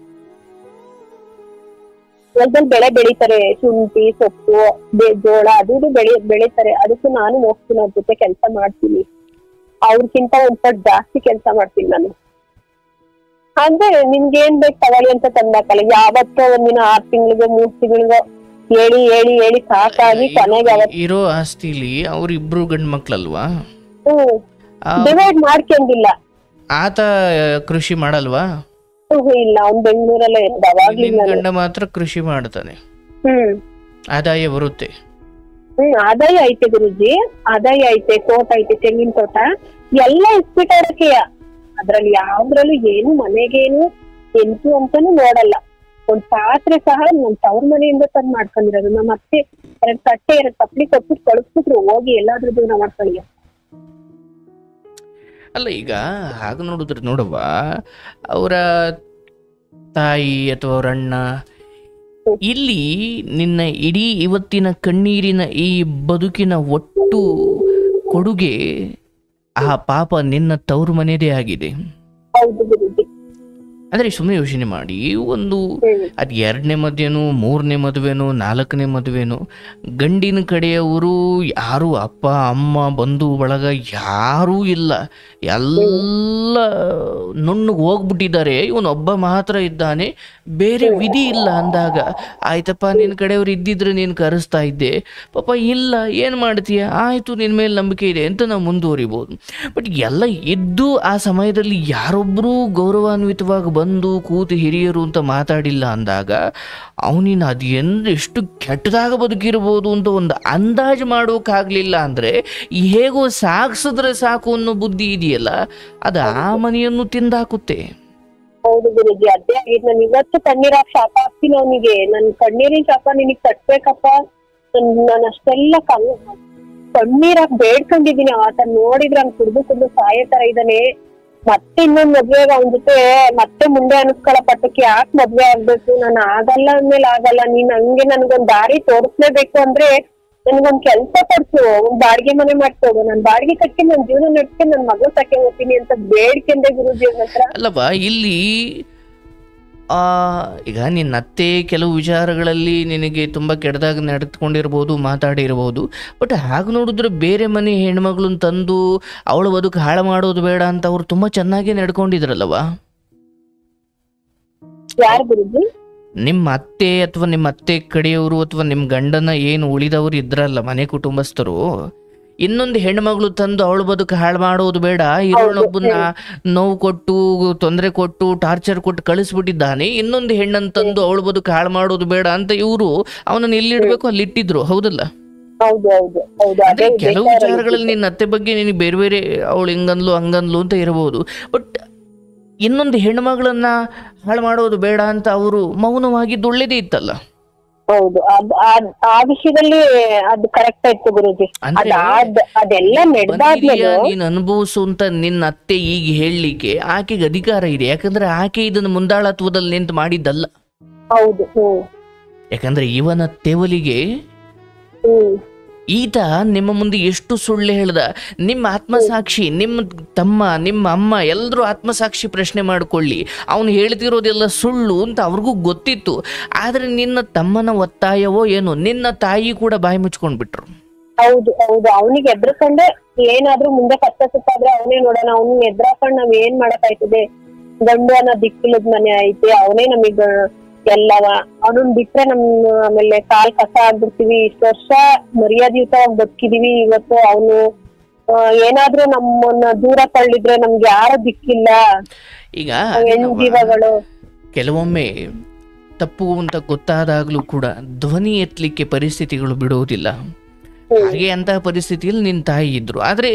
ಹೊಲ್ದಲ್ಲಿ ಬೆಳೆ ಬೆಳಿತಾರೆ ಶುಂಠಿ ಸೊಪ್ಪು ಬೆ- ಜೋಳ ಅದು ಇದು ಬೆಳಿ ಬೆಳಿತಾರೆ ಅದಕ್ಕೂ ನಾನು ಹೋಗ್ತೀನಿ ಅವ್ರ ಜೊತೆ ಕೆಲಸ ಮಾಡ್ತೀನಿ ಅವ್ರಕ್ಕಿಂತ ಒಂದ್ ಪಟ್ ಜಾಸ್ತಿ ಕೆಲಸ ಮಾಡ್ತೀನಿ ನಾನು ಅಂದ್ರೆ ನಿಮ್ಗೆ ಏನ್ ಬೇಕು ತಗೊಳ್ಳಿ ಅಂತ ತಂದಾಕಲ್ಲ ಯಾವತ್ತೋ ಒಂದಿನ ಆರ್ ತಿಂಗಳಿಗೋ ಮೂರ್ ತಿಂಗಳಿಗೋ ಹೇಳಿ ಹೇಳಿ ಹೇಳಿ ಸಾಕಾಗಿ ಕೊನೆಗೆ ಅವತ್ ಇರೋ ಆಸ್ತಿಲಿ ಅವ್ರಿಬ್ರು ಗಂಡು ಮಕ್ಳಲ್ವಾ ಹ್ಮ್ ಆ, ಡಿವೈಡ್ ಮಾಡ್ಕೊಂಡಿಲ್ಲ ಆತ ಕೃಷಿ ಮಾಡಲ್ವಾ ಹ್ಮ್ ಇಲ್ಲ ಅವ್ನ್ ಬೆಂಗಳೂರಲ್ಲೇ ಇರೋದು ಅವಾಗ್ಲಿಂದ ನಿನ್ನ ಗಂಡ ಮಾತ್ರ ಕೃಷಿ ಮಾಡ್ತಾನೆ ಹ್ಮ್ ಆದಾಯ ಬರುತ್ತೆ ಹ್ಮ್ ಆದಾಯ ಐತೆ ಗುರುಜಿ ಆದಾಯ ಐತೆ ತೋಟ ಐತೆ ತೆಂಗಿನ ತೋಟ ಎಲ್ಲ ಇಸ್ಬಿಟ್ಟವ್ರಕ್ಕೆ ಅದ್ರಲ್ಲಿ ಯಾವ್ದ್ರಲ್ಲೂ ಏನು ಮನೆಗೇನು ಎಂತು ಅಂತಾನು ನೋಡಲ್ಲ ಒಂದ್ ಪಾತ್ರೆ ಸಹ ನಮ್ ತವ್ರ ಮನೆಯಿಂದ ತಂದ್ ಮಾಡ್ಕೊಂಡಿರೋದು ನಮ್ಮ ಅತ್ತೆ ಎರಡ್ ತಟ್ಟೆ ಎರಡ್ ತಪ್ಪಲಿ ಕೊಟ್ಬಿಟ್ಟು ಕಳಿಸ್ಬಿಟ್ರು ಹೋಗಿ ಎಲ್ಲಾದ್ರೂ ಜೀವನ ಮಾಡ್ಕೊಳ್ಳಿ ಅಲ್ಲ ಈಗ ಹಾಗೆ ನೋಡಿದ್ರೆ ನೋಡವ್ವ ಅವರ ತಾಯಿ ಅಥವಾ ಅವ್ರ ಅಣ್ಣ ಇಲ್ಲಿ ನಿನ್ನ ಇಡೀ ಇವತ್ತಿನ ಕಣ್ಣೀರಿನ ಈ ಬದುಕಿನ ಒಟ್ಟು ಕೊಡುಗೆ ಆ ಪಾಪ ನಿನ್ನ ತವರು ಮನೆಯದೇ ಆಗಿದೆ ಹೌದು ಗುರುಜಿ ಅಂದರೆ ಸುಮ್ಮನೆ ಯೋಚನೆ ಮಾಡಿ ಒಂದು ಹ್ಮ್ ಅದು ಎರಡನೇ ಮದುವೆನೋ ಮೂರನೇ ಮದುವೆನೋ ನಾಲ್ಕನೇ ಮದುವೆನೋ ಗಂಡಿನ ಕಡೆಯವರು ಯಾರು ಅಪ್ಪ ಅಮ್ಮ ಬಂಧು ಬಳಗ ಯಾರೂ ಇಲ್ಲ ಎಲ್ಲ ನುಣ್ಣಗೆ ಹೋಗ್ಬಿಟ್ಟಿದ್ದಾರೆ ಇವನೊಬ್ಬ ಮಾತ್ರ ಇದ್ದಾನೆ ಬೇರೆ ವಿಧಿ ಇಲ್ಲ ಅಂದಾಗ ಆಯ್ತಪ್ಪ ನಿನ್ನ ಕಡೆಯವ್ರು ಇದ್ದಿದ್ರೆ ನೀನು ಕರೆಸ್ತಾ ಇದ್ದೆ ಪಾಪ ಇಲ್ಲ ಏನು ಮಾಡ್ತೀಯ ಆಯಿತು ನಿನ್ನ ಮೇಲೆ ನಂಬಿಕೆ ಇದೆ ಅಂತ ನಾವು ಮುಂದುವರಿಬೋದು ಬಟ್ ಎಲ್ಲ ಇದ್ದು ಆ ಸಮಯದಲ್ಲಿ ಯಾರೊಬ್ಬರೂ ಗೌರವಾನ್ವಿತವಾಗಿ ಬಂದು ಕೂತು ಹಿರಿಯರು ಅಂತ ಮಾತಾಡಿಲ್ಲ ಅಂದಾಗ ಅವನಿನ ಅದು ಎಂದು ಎಷ್ಟು ಕೆಟ್ಟದಾಗ ಬದುಕಿರ್ಬೋದು ಅಂತ ಒಂದು ಅಂದಾಜು ಮಾಡೋಕ್ಕಾಗಲಿಲ್ಲ ಅಂದರೆ ಹೇಗೋ ಸಾಗಿಸಿದ್ರೆ ಸಾಕು ಅನ್ನೋ ಬುದ್ಧಿ ಇದೆಯಲ್ಲ ಅದು ಆ ಮನೆಯನ್ನು ತಿಂದಾಕುತ್ತೆ ಹೌದು ಗುರುಜಿ ಅದೇ ಆಗಿದ್ ನಾನು ಇವತ್ತು ಕಣ್ಣೀರಾಗ್ ಶಾಪ ಹಾಕ್ತೀನಿ ಅವನಿಗೆ ನನ್ ಕಣ್ಣೀರಿನ ಶಾಪ ನಿನಗ್ ಕಟ್ಬೇಕಪ್ಪ ನನ್ ನಾನು ಅಷ್ಟೆಲ್ಲ ಕಣ್ ಕಣ್ಣೀರಾಗ್ ಬೇಡ್ಕೊಂಡಿದೀನಿ ಆತ ನೋಡಿದ್ರೆ ಅವ್ನ್ ಕುಡ್ದು ಕುಡ್ದು ಸಾಯೋ ತರ ಇದ್ದಾನೆ ಮತ್ತೆ ಇನ್ನೊಂದ್ ಮದ್ವೆಗ ಅವನ್ ಜೊತೆ ಮತ್ತೆ ಮುಂದೆ ಅನ್ಸ್ಕೊಳ ಪಟ್ಟಕ್ಕೆ ಯಾಕೆ ಮದ್ವೆ ಆಗ್ಬೇಕು ನಾನು ಆಗಲ್ಲ ಅಂದ್ಮೇಲೆ ಆಗಲ್ಲ ನೀನ್ ಹಂಗೆ ನನ್ಗೊಂದ್ ದಾರಿ ತೋರಿಸ್ಲೇಬೇಕು ಅಂದ್ರೆ ನನ್ಗೊಂದ್ ಕೆಲ್ಸ ಕೊಡ್ಸು ಒಂದ್ ಬಾಡಿಗೆ ಮನೆ ಮಾಡ್ಕೊಡು ನಾನ್ ಬಾಡಿಗೆ ಕಟ್ಟಿ ನನ್ ಜೀವನ ನಡ್ಸ್ಕೊಂಡು ನನ್ ಮಗಳು ಸಾಕೆ ಹೋಗ್ತೀನಿ ಅಂತ ಬೇಡ್ಕೊಂಡೆ ಗುರುಜಿ ಅವ್ರ ಹತ್ರ ಅಲ್ಲವಾ ಇಲ್ಲಿ ಆ, ಈಗ ನಿನ್ನ ಅತ್ತೆ ಕೆಲವು ವಿಚಾರಗಳಲ್ಲಿ ನಿನಗೆ ತುಂಬ ಕೆಟ್ಟದಾಗಿ ನಡೆದುಕೊಂಡಿರ್ಬೋದು ಮಾತಾಡಿರ್ಬೋದು ಬಟ್ ಹಾಗೆ ನೋಡಿದ್ರೆ ಬೇರೆ ಮನೆ ಹೆಣ್ಮಗಳನ್ನ ತಂದು ಅವಳ ಬದುಕು ಹಾಳು ಮಾಡೋದು ಬೇಡ ಅಂತ ಅವ್ರು ತುಂಬ ಚೆನ್ನಾಗಿ ನಡ್ಕೊಂಡಿದ್ರಲ್ಲವಾ ಯಾರ್ ಗುರುಜಿ ನಿಮ್ಮ ಅತ್ತೆ ಅಥವಾ ನಿಮ್ಮ ಅತ್ತೆ ಕಡೆಯವರು ಅಥವಾ ನಿಮ್ಮ ಗಂಡನ ಏನು ಉಳಿದವರು ಇದ್ರಲ್ಲ ಮನೆ ಕುಟುಂಬಸ್ಥರು ಇನ್ನೊಂದು ಹೆಣ್ಮಗಳು ತಂದು ಅವಳ ಬದುಕು ಹಾಳು ಮಾಡೋದು ಬೇಡ ಇರೋಳೊಬ್ಬನ ನೋವು ಕೊಟ್ಟು ತೊಂದರೆ ಕೊಟ್ಟು ಟಾರ್ಚರ್ ಕೊಟ್ಟು ಕಳಿಸ್ಬಿಟ್ಟಿದ್ದಾನೆ ಇನ್ನೊಂದು ಹೆಣ್ಣನ್ನು ತಂದು ಅವಳ ಬದುಕು ಹಾಳು ಮಾಡೋದು ಬೇಡ ಅಂತ ಇವರು ಅವನನ್ನು ಎಲ್ಲಿಡ್ಬೇಕು ಅಲ್ಲಿ ಇಟ್ಟಿದ್ರು ಹೌದಲ್ಲ ಹೌದು ಹೌದು ಹೌದು ಅಂದ್ರೆ ಅದೇ ಕೆಲವು ಉದ್ದೇಶ ವಿಚಾರಗಳಲ್ಲಿ ನಿನ್ನ ಅತ್ತೆ ಬಗ್ಗೆ ನಿನಗೆ ಬೇರೆ ಬೇರೆ ಅವಳು ಹಿಂಗನ್ಲು ಹಂಗನ್ಲು ಅಂತ ಇರಬಹುದು ಬಟ್ ಇನ್ನೊಂದು ಹೆಣ್ಮಗಳನ್ನ ಹಾಳು ಮಾಡೋದು ಬೇಡ ಅಂತ ಅವರು ಮೌನವಾಗಿದ್ದು ಒಳ್ಳೇದೇ ಇತ್ತಲ್ಲ ಹೌದು ಅದ್ ಅದ್- ಆ ವಿಷಯದಲ್ಲಿ ಅದು ಕರೆಕ್ಟ್ ಆಯ್ತು ಗುರುಜಿ ಅಂದ್ರೆ ಅದಾದ್ ಅದೆಲ್ಲ ನಡೆದಾದ್ಮೇಲೆ ಬಂದಿದೆಯಾ ನೀನು ಅನುಭವಿಸು ಅಂತ ನಿನ್ನ ಅತ್ತೆ ಈಗ ಹೇಳಲಿಕ್ಕೆ ಆಕೆಗೆ ಅಧಿಕಾರ ಇದೆ ಯಾಕಂದ್ರೆ ಆಕೆ ಇದನ್ನು ಮುಂದಾಳತ್ವದಲ್ಲಿ ನಿಂತು ಮಾಡಿದ್ದಲ್ಲ ಹೌದು ಹ್ಮ್ ಯಾಕಂದ್ರೆ ಇವನ ತೆವಲಿಗೆ ಹ್ಮ್ ಈತ ನಿಮ್ಮ ಮುಂದೆ ಎಷ್ಟು ಸುಳ್ಳು ಹೇಳ್ದ ನಿಮ್ಮ ಆತ್ಮಸಾಕ್ಷಿ ನಿಮ್ಮ ತಮ್ಮ ನಿಮ್ಮ ಅಮ್ಮ ಎಲ್ಲರೂ ಆತ್ಮಸಾಕ್ಷಿ ಪ್ರಶ್ನೆ ಮಾಡ್ಕೊಳ್ಳಿ ಅವನು ಹೇಳ್ತಿರೋದೆಲ್ಲ ಸುಳ್ಳು ಅಂತ ಅವ್ರಿಗೂ ಗೊತ್ತಿತ್ತು ಆದರೆ ನಿನ್ನ ತಮ್ಮನ ಒತ್ತಾಯವೋ ಏನೋ ನಿನ್ನ ತಾಯಿ ಕೂಡ ಬಾಯಿ ಮುಚ್ಕೊಂಡ್ಬಿಟ್ರು ಹೌದು ಹೌದು ಅವನಿಗೆ ಎದ್ರಕೊಂಡೆ ಏನಾದ್ರೂ ಮುಂದೆ ಕಷ್ಟ ಸುತ್ತಾದ್ರೆ ಅವನೇ ನೋಡೋಣ ಅವ್ನ ಎದ್ರಾಕೊಂಡ್ ನಾವ್ ಏನ್ ಮಾಡಕ್ ಆಯ್ತದೆ ಗಂಡು ಅನ್ನೋ ದಿಕ್ಕಿಲ್ಲದ ಮನೆ ಐತೆ ಅವನೇ ನಮಗ್ ಎಲ್ಲವ ಅವನನ್ ಬಿಟ್ರೆ ನಮ್ ಆಮೇಲೆ ಕಾಲ್ ಕಸ ಆಗ್ಬಿಡ್ತೀವಿ ಇಷ್ಟ ವರ್ಷ ಮರ್ಯಾದಯುತವಾಗಿ ಬದುಕಿದೀವಿ ಇವತ್ತು ಅವನು ಏನಾದ್ರೂ ನಮ್ಮನ್ನ ದೂರ ತಳ್ಳಿದ್ರೆ ನಮ್ಗೆ ಯಾರು ದಿಕ್ಕಿಲ್ಲ ಈಗ ಹೆಣ್ ಜೀವಗಳು ಕೆಲವೊಮ್ಮೆ ತಪ್ಪು ಅಂತ ಗೊತ್ತಾದಾಗಲೂ ಕೂಡ ಧ್ವನಿ ಎತ್ತಲಿಕ್ಕೆ ಪರಿಸ್ಥಿತಿಗಳು ಬಿಡುವುದಿಲ್ಲ ಹಾಗೆ ಅಂತಹ ಪರಿಸ್ಥಿತಿಯಲ್ಲಿ ನಿನ್ನ ತಾಯಿ ಇದ್ರು ಆದರೆ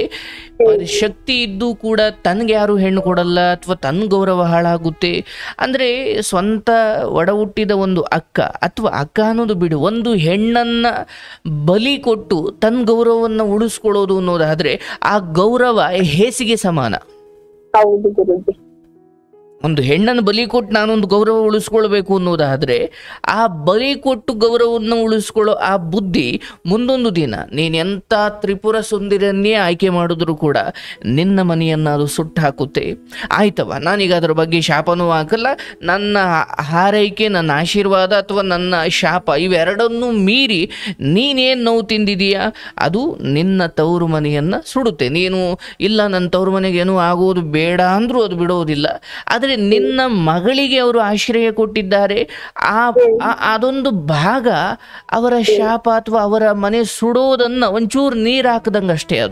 ಶಕ್ತಿ ಇದ್ದು ಕೂಡ ತನಗೆ ಯಾರು ಹೆಣ್ಣು ಕೊಡಲ್ಲ ಅಥವಾ ತನ್ನ ಗೌರವ ಹಾಳಾಗುತ್ತೆ ಅಂದರೆ ಸ್ವಂತ ಒಡ ಹುಟ್ಟಿದ ಒಂದು ಅಕ್ಕ ಅಥವಾ ಅಕ್ಕ ಅನ್ನೋದು ಬಿಡು ಒಂದು ಹೆಣ್ಣನ್ನ ಬಲಿ ಕೊಟ್ಟು ತನ್ನ ಗೌರವವನ್ನು ಉಳಿಸ್ಕೊಳ್ಳೋದು ಅನ್ನೋದಾದರೆ ಆ ಗೌರವ ಹೇಸಿಗೆ ಸಮಾನ ಹೌದು ಗುರುಜಿ ಒಂದು ಹೆಣ್ಣನ್ನು ಬಲಿ ಕೊಟ್ಟು ನಾನೊಂದು ಗೌರವ ಉಳಿಸ್ಕೊಳ್ಬೇಕು ಅನ್ನೋದಾದರೆ ಆ ಬಲಿ ಕೊಟ್ಟು ಗೌರವವನ್ನು ಉಳಿಸ್ಕೊಳ್ಳೋ ಆ ಬುದ್ಧಿ ಮುಂದೊಂದು ದಿನ ನೀನು ಎಂಥ ತ್ರಿಪುರ ಸುಂದರನ್ನೇ ಆಯ್ಕೆ ಮಾಡಿದ್ರು ಕೂಡ ನಿನ್ನ ಮನೆಯನ್ನು ಅದು ಸುಟ್ಟು ಹಾಕುತ್ತೆ ಆಯ್ತವ ನಾನೀಗ ಅದರ ಬಗ್ಗೆ ಶಾಪನೂ ಹಾಕಲ್ಲ ನನ್ನ ಹಾರೈಕೆ ನನ್ನ ಆಶೀರ್ವಾದ ಅಥವಾ ನನ್ನ ಶಾಪ ಇವೆರಡನ್ನೂ ಮೀರಿ ನೀನೇನು ನೋವು ತಿಂದಿದೀಯಾ ಅದು ನಿನ್ನ ತವರು ಮನೆಯನ್ನು ಸುಡುತ್ತೆ ನೀನು ಇಲ್ಲ ನನ್ನ ತವರು ಮನೆಗೆ ಏನೂ ಆಗೋದು ಬೇಡ ಅಂದರೂ ಅದು ಬಿಡೋದಿಲ್ಲ ಆದರೆ ನಿನ್ನ ಮಗಳಿಗೆ ಅವರು ಆಶ್ರಯ ಕೊಟ್ಟಿದ್ದಾರೆ ಆ ಆ- ಅದೊಂದು ಭಾಗ ಅವರ ಶಾಪ ಅಥವಾ ಅವರ ಮನೆ ಸುಡೋದನ್ನ ಒಂಚೂರು ನೀರು ಹಾಕದಂಗೆ ಅಷ್ಟೇ ಅದು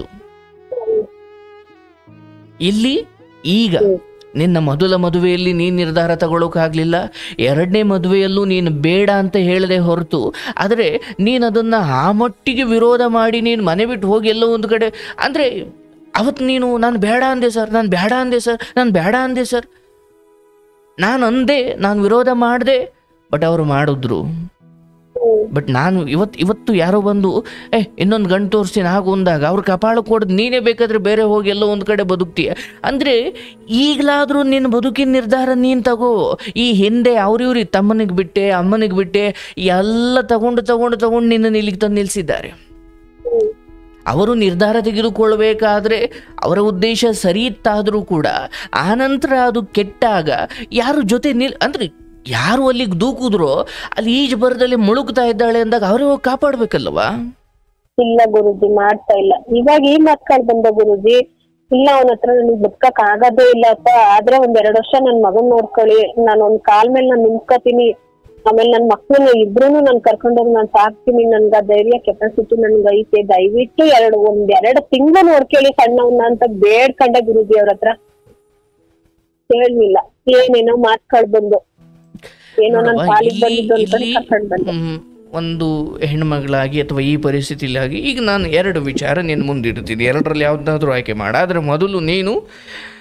ಇಲ್ಲಿ ಈಗ ನಿನ್ನ ಮೊದಲ ಮದುವೆಯಲ್ಲಿ ನೀನು ನಿರ್ಧಾರ ತಗೊಳ್ಳೋಕ್ಕಾಗಲಿಲ್ಲ ಎರಡನೇ ಮದುವೆಯಲ್ಲೂ ನೀನು ಬೇಡ ಅಂತ ಹೇಳದೆ ಹೊರತು ಆದರೆ ನೀನು ಅದನ್ನು ಆ ಮಟ್ಟಿಗೆ ವಿರೋಧ ಮಾಡಿ ನೀನು ಮನೆ ಬಿಟ್ಟು ಹೋಗಿ ಎಲ್ಲೋ ಒಂದು ಕಡೆ ಅಂದರೆ ಅವತ್ತು ನೀನು ನಾನು ಬೇಡ ಅಂದೆ ಸರ್ ನಾನು ಬೇಡ ಅಂದೆ ಸರ್ ನಾನು ಬೇಡ ಅಂದೆ ಸರ್ ನಾನು ಅಂದೆ ನಾನು ವಿರೋಧ ಮಾಡಿದೆ ಬಟ್ ಅವರು ಮಾಡಿದ್ರು ಬಟ್ ನಾನು ಇವತ್ತು ಇವತ್ತು ಯಾರೋ ಬಂದು ಏ ಇನ್ನೊಂದು ಗಂಟು ತೋರಿಸ್ತೀನಿ ಹಾಗು ಅಂದಾಗ ಅವ್ರ ಕಪಾಳ ಕೊಡೋದು ನೀನೇ ಬೇಕಾದ್ರೆ ಬೇರೆ ಹೋಗಿ ಎಲ್ಲೋ ಒಂದು ಕಡೆ ಬದುಕ್ತೀಯ ಅಂದರೆ ಈಗಲಾದರೂ ನಿನ್ನ ಬದುಕಿನ ನಿರ್ಧಾರ ನೀನು ತಗೋ ಈ ಹಿಂದೆ ಅವ್ರಿವ್ರಿಗೆ ತಮ್ಮನಿಗೆ ಬಿಟ್ಟೆ ಅಮ್ಮನಿಗೆ ಬಿಟ್ಟೆ ಎಲ್ಲ ತಗೊಂಡು ತಗೊಂಡು ತಗೊಂಡು ನಿನ್ನನ್ನು ಇಲ್ಲಿಗೆ ತಂದು ನಿಲ್ಲಿಸಿದ್ದಾರೆ ಅವರು ನಿರ್ಧಾರ ತೆಗೆದುಕೊಳ್ಬೇಕಾದ್ರೆ ಅವರ ಉದ್ದೇಶ ಸರಿ ಇತ್ತಾದರೂ ಕೂಡ ಆನಂತರ ಅದು ಕೆಟ್ಟಾಗ ಯಾರು ಜೊತೆ ನಿಲ್ ಅಂದರೆ ಯಾರು ಅಲ್ಲಿಗೆ ದೂಕಿದ್ರೋ ಅಲ್ಲಿ ಈಜು ಬರದಲ್ಲಿ ಮುಳುಗ್ತಾ ಇದ್ದಾಳೆ ಅಂದಾಗ ಅವರೇ ಹೋಗಿ ಕಾಪಾಡ್ಬೇಕಲ್ವಾ ಇಲ್ಲ ಗುರುಜಿ ಮಾಡ್ತಾ ಇಲ್ಲ ಇವಾಗ ಈ ಮಾತ್ಗಳು ಬಂದ ಗುರುಜಿ ಇಲ್ಲ ಅವನ ಹತ್ರ ನನಗ್ ಬದುಕಕ್ ಆಗೋದೇ ಇಲ್ಲಪ್ಪ ಆದ್ರೆ ಒಂದ್ ಎರಡ್ ವರ್ಷ ನನ್ ಮಗನ್ ನೋಡ್ಕೊಳ್ಳಿ ನಾನು ಒಂದ್ ಕಾಲ್ ಮೇಲೆ ನಾನ್ ನಿಂತ್ಕೋತೀನಿ ಆಮೇಲೆ ನನ್ ಮಕ್ಳನ್ನ ಇಬ್ರುನು ನಾನ್ ಕರ್ಕೊಂಡೋಗಿ ನಾನ್ ಸಾಕ್ತೀನಿ ನನ್ಗ ಆ ಧೈರ್ಯ ಕೆಪಾಸಿಟಿ ನನ್ಗ ಐತೆ ದಯವಿಟ್ಟು ಎರಡು ಒಂದ್ ಎರಡ್ ತಿಂಗಳು ನೋಡ್ಕೊಳ್ಳಿ ಸಣ್ಣವನ್ನ ಅಂತ ಬೇಡ್ಕೊಂಡೆ ಗುರುಜಿ ಅವ್ರ ಹತ್ರ ಕೇಳ್ಲಿಲ್ಲ ಏನೇನೋ ಮಾತ್ಗಳು ಬಂದು ಏನೋ ನನ್ ನೋಡವ್ವ, ಪಾಲಿಗೆ ಇಲ್ಲಿ ಬಂದಿದ್ದು ಅಂತ ಇಲ್ಲಿ ಕರ್ಕೊಂಡ್ ಬಂದೆ ಮ್, ಒಂದು ಹೆಣ್ಮಗಳಾಗಿ ಅಥವಾ ಈ ಪರಿಸ್ಥಿತಿಲಾಗಿ ಈಗ ನಾನು ಎರಡು ವಿಚಾರ ನಿನ್ನ ಮುಂದಿಡ್ತೀನಿ ಎರಡರಲ್ಲಿ ಯಾವುದಾದ್ರೂ ಆಯ್ಕೆ ಮಾಡ ಆದರೆ ಮೊದಲು ನೀನು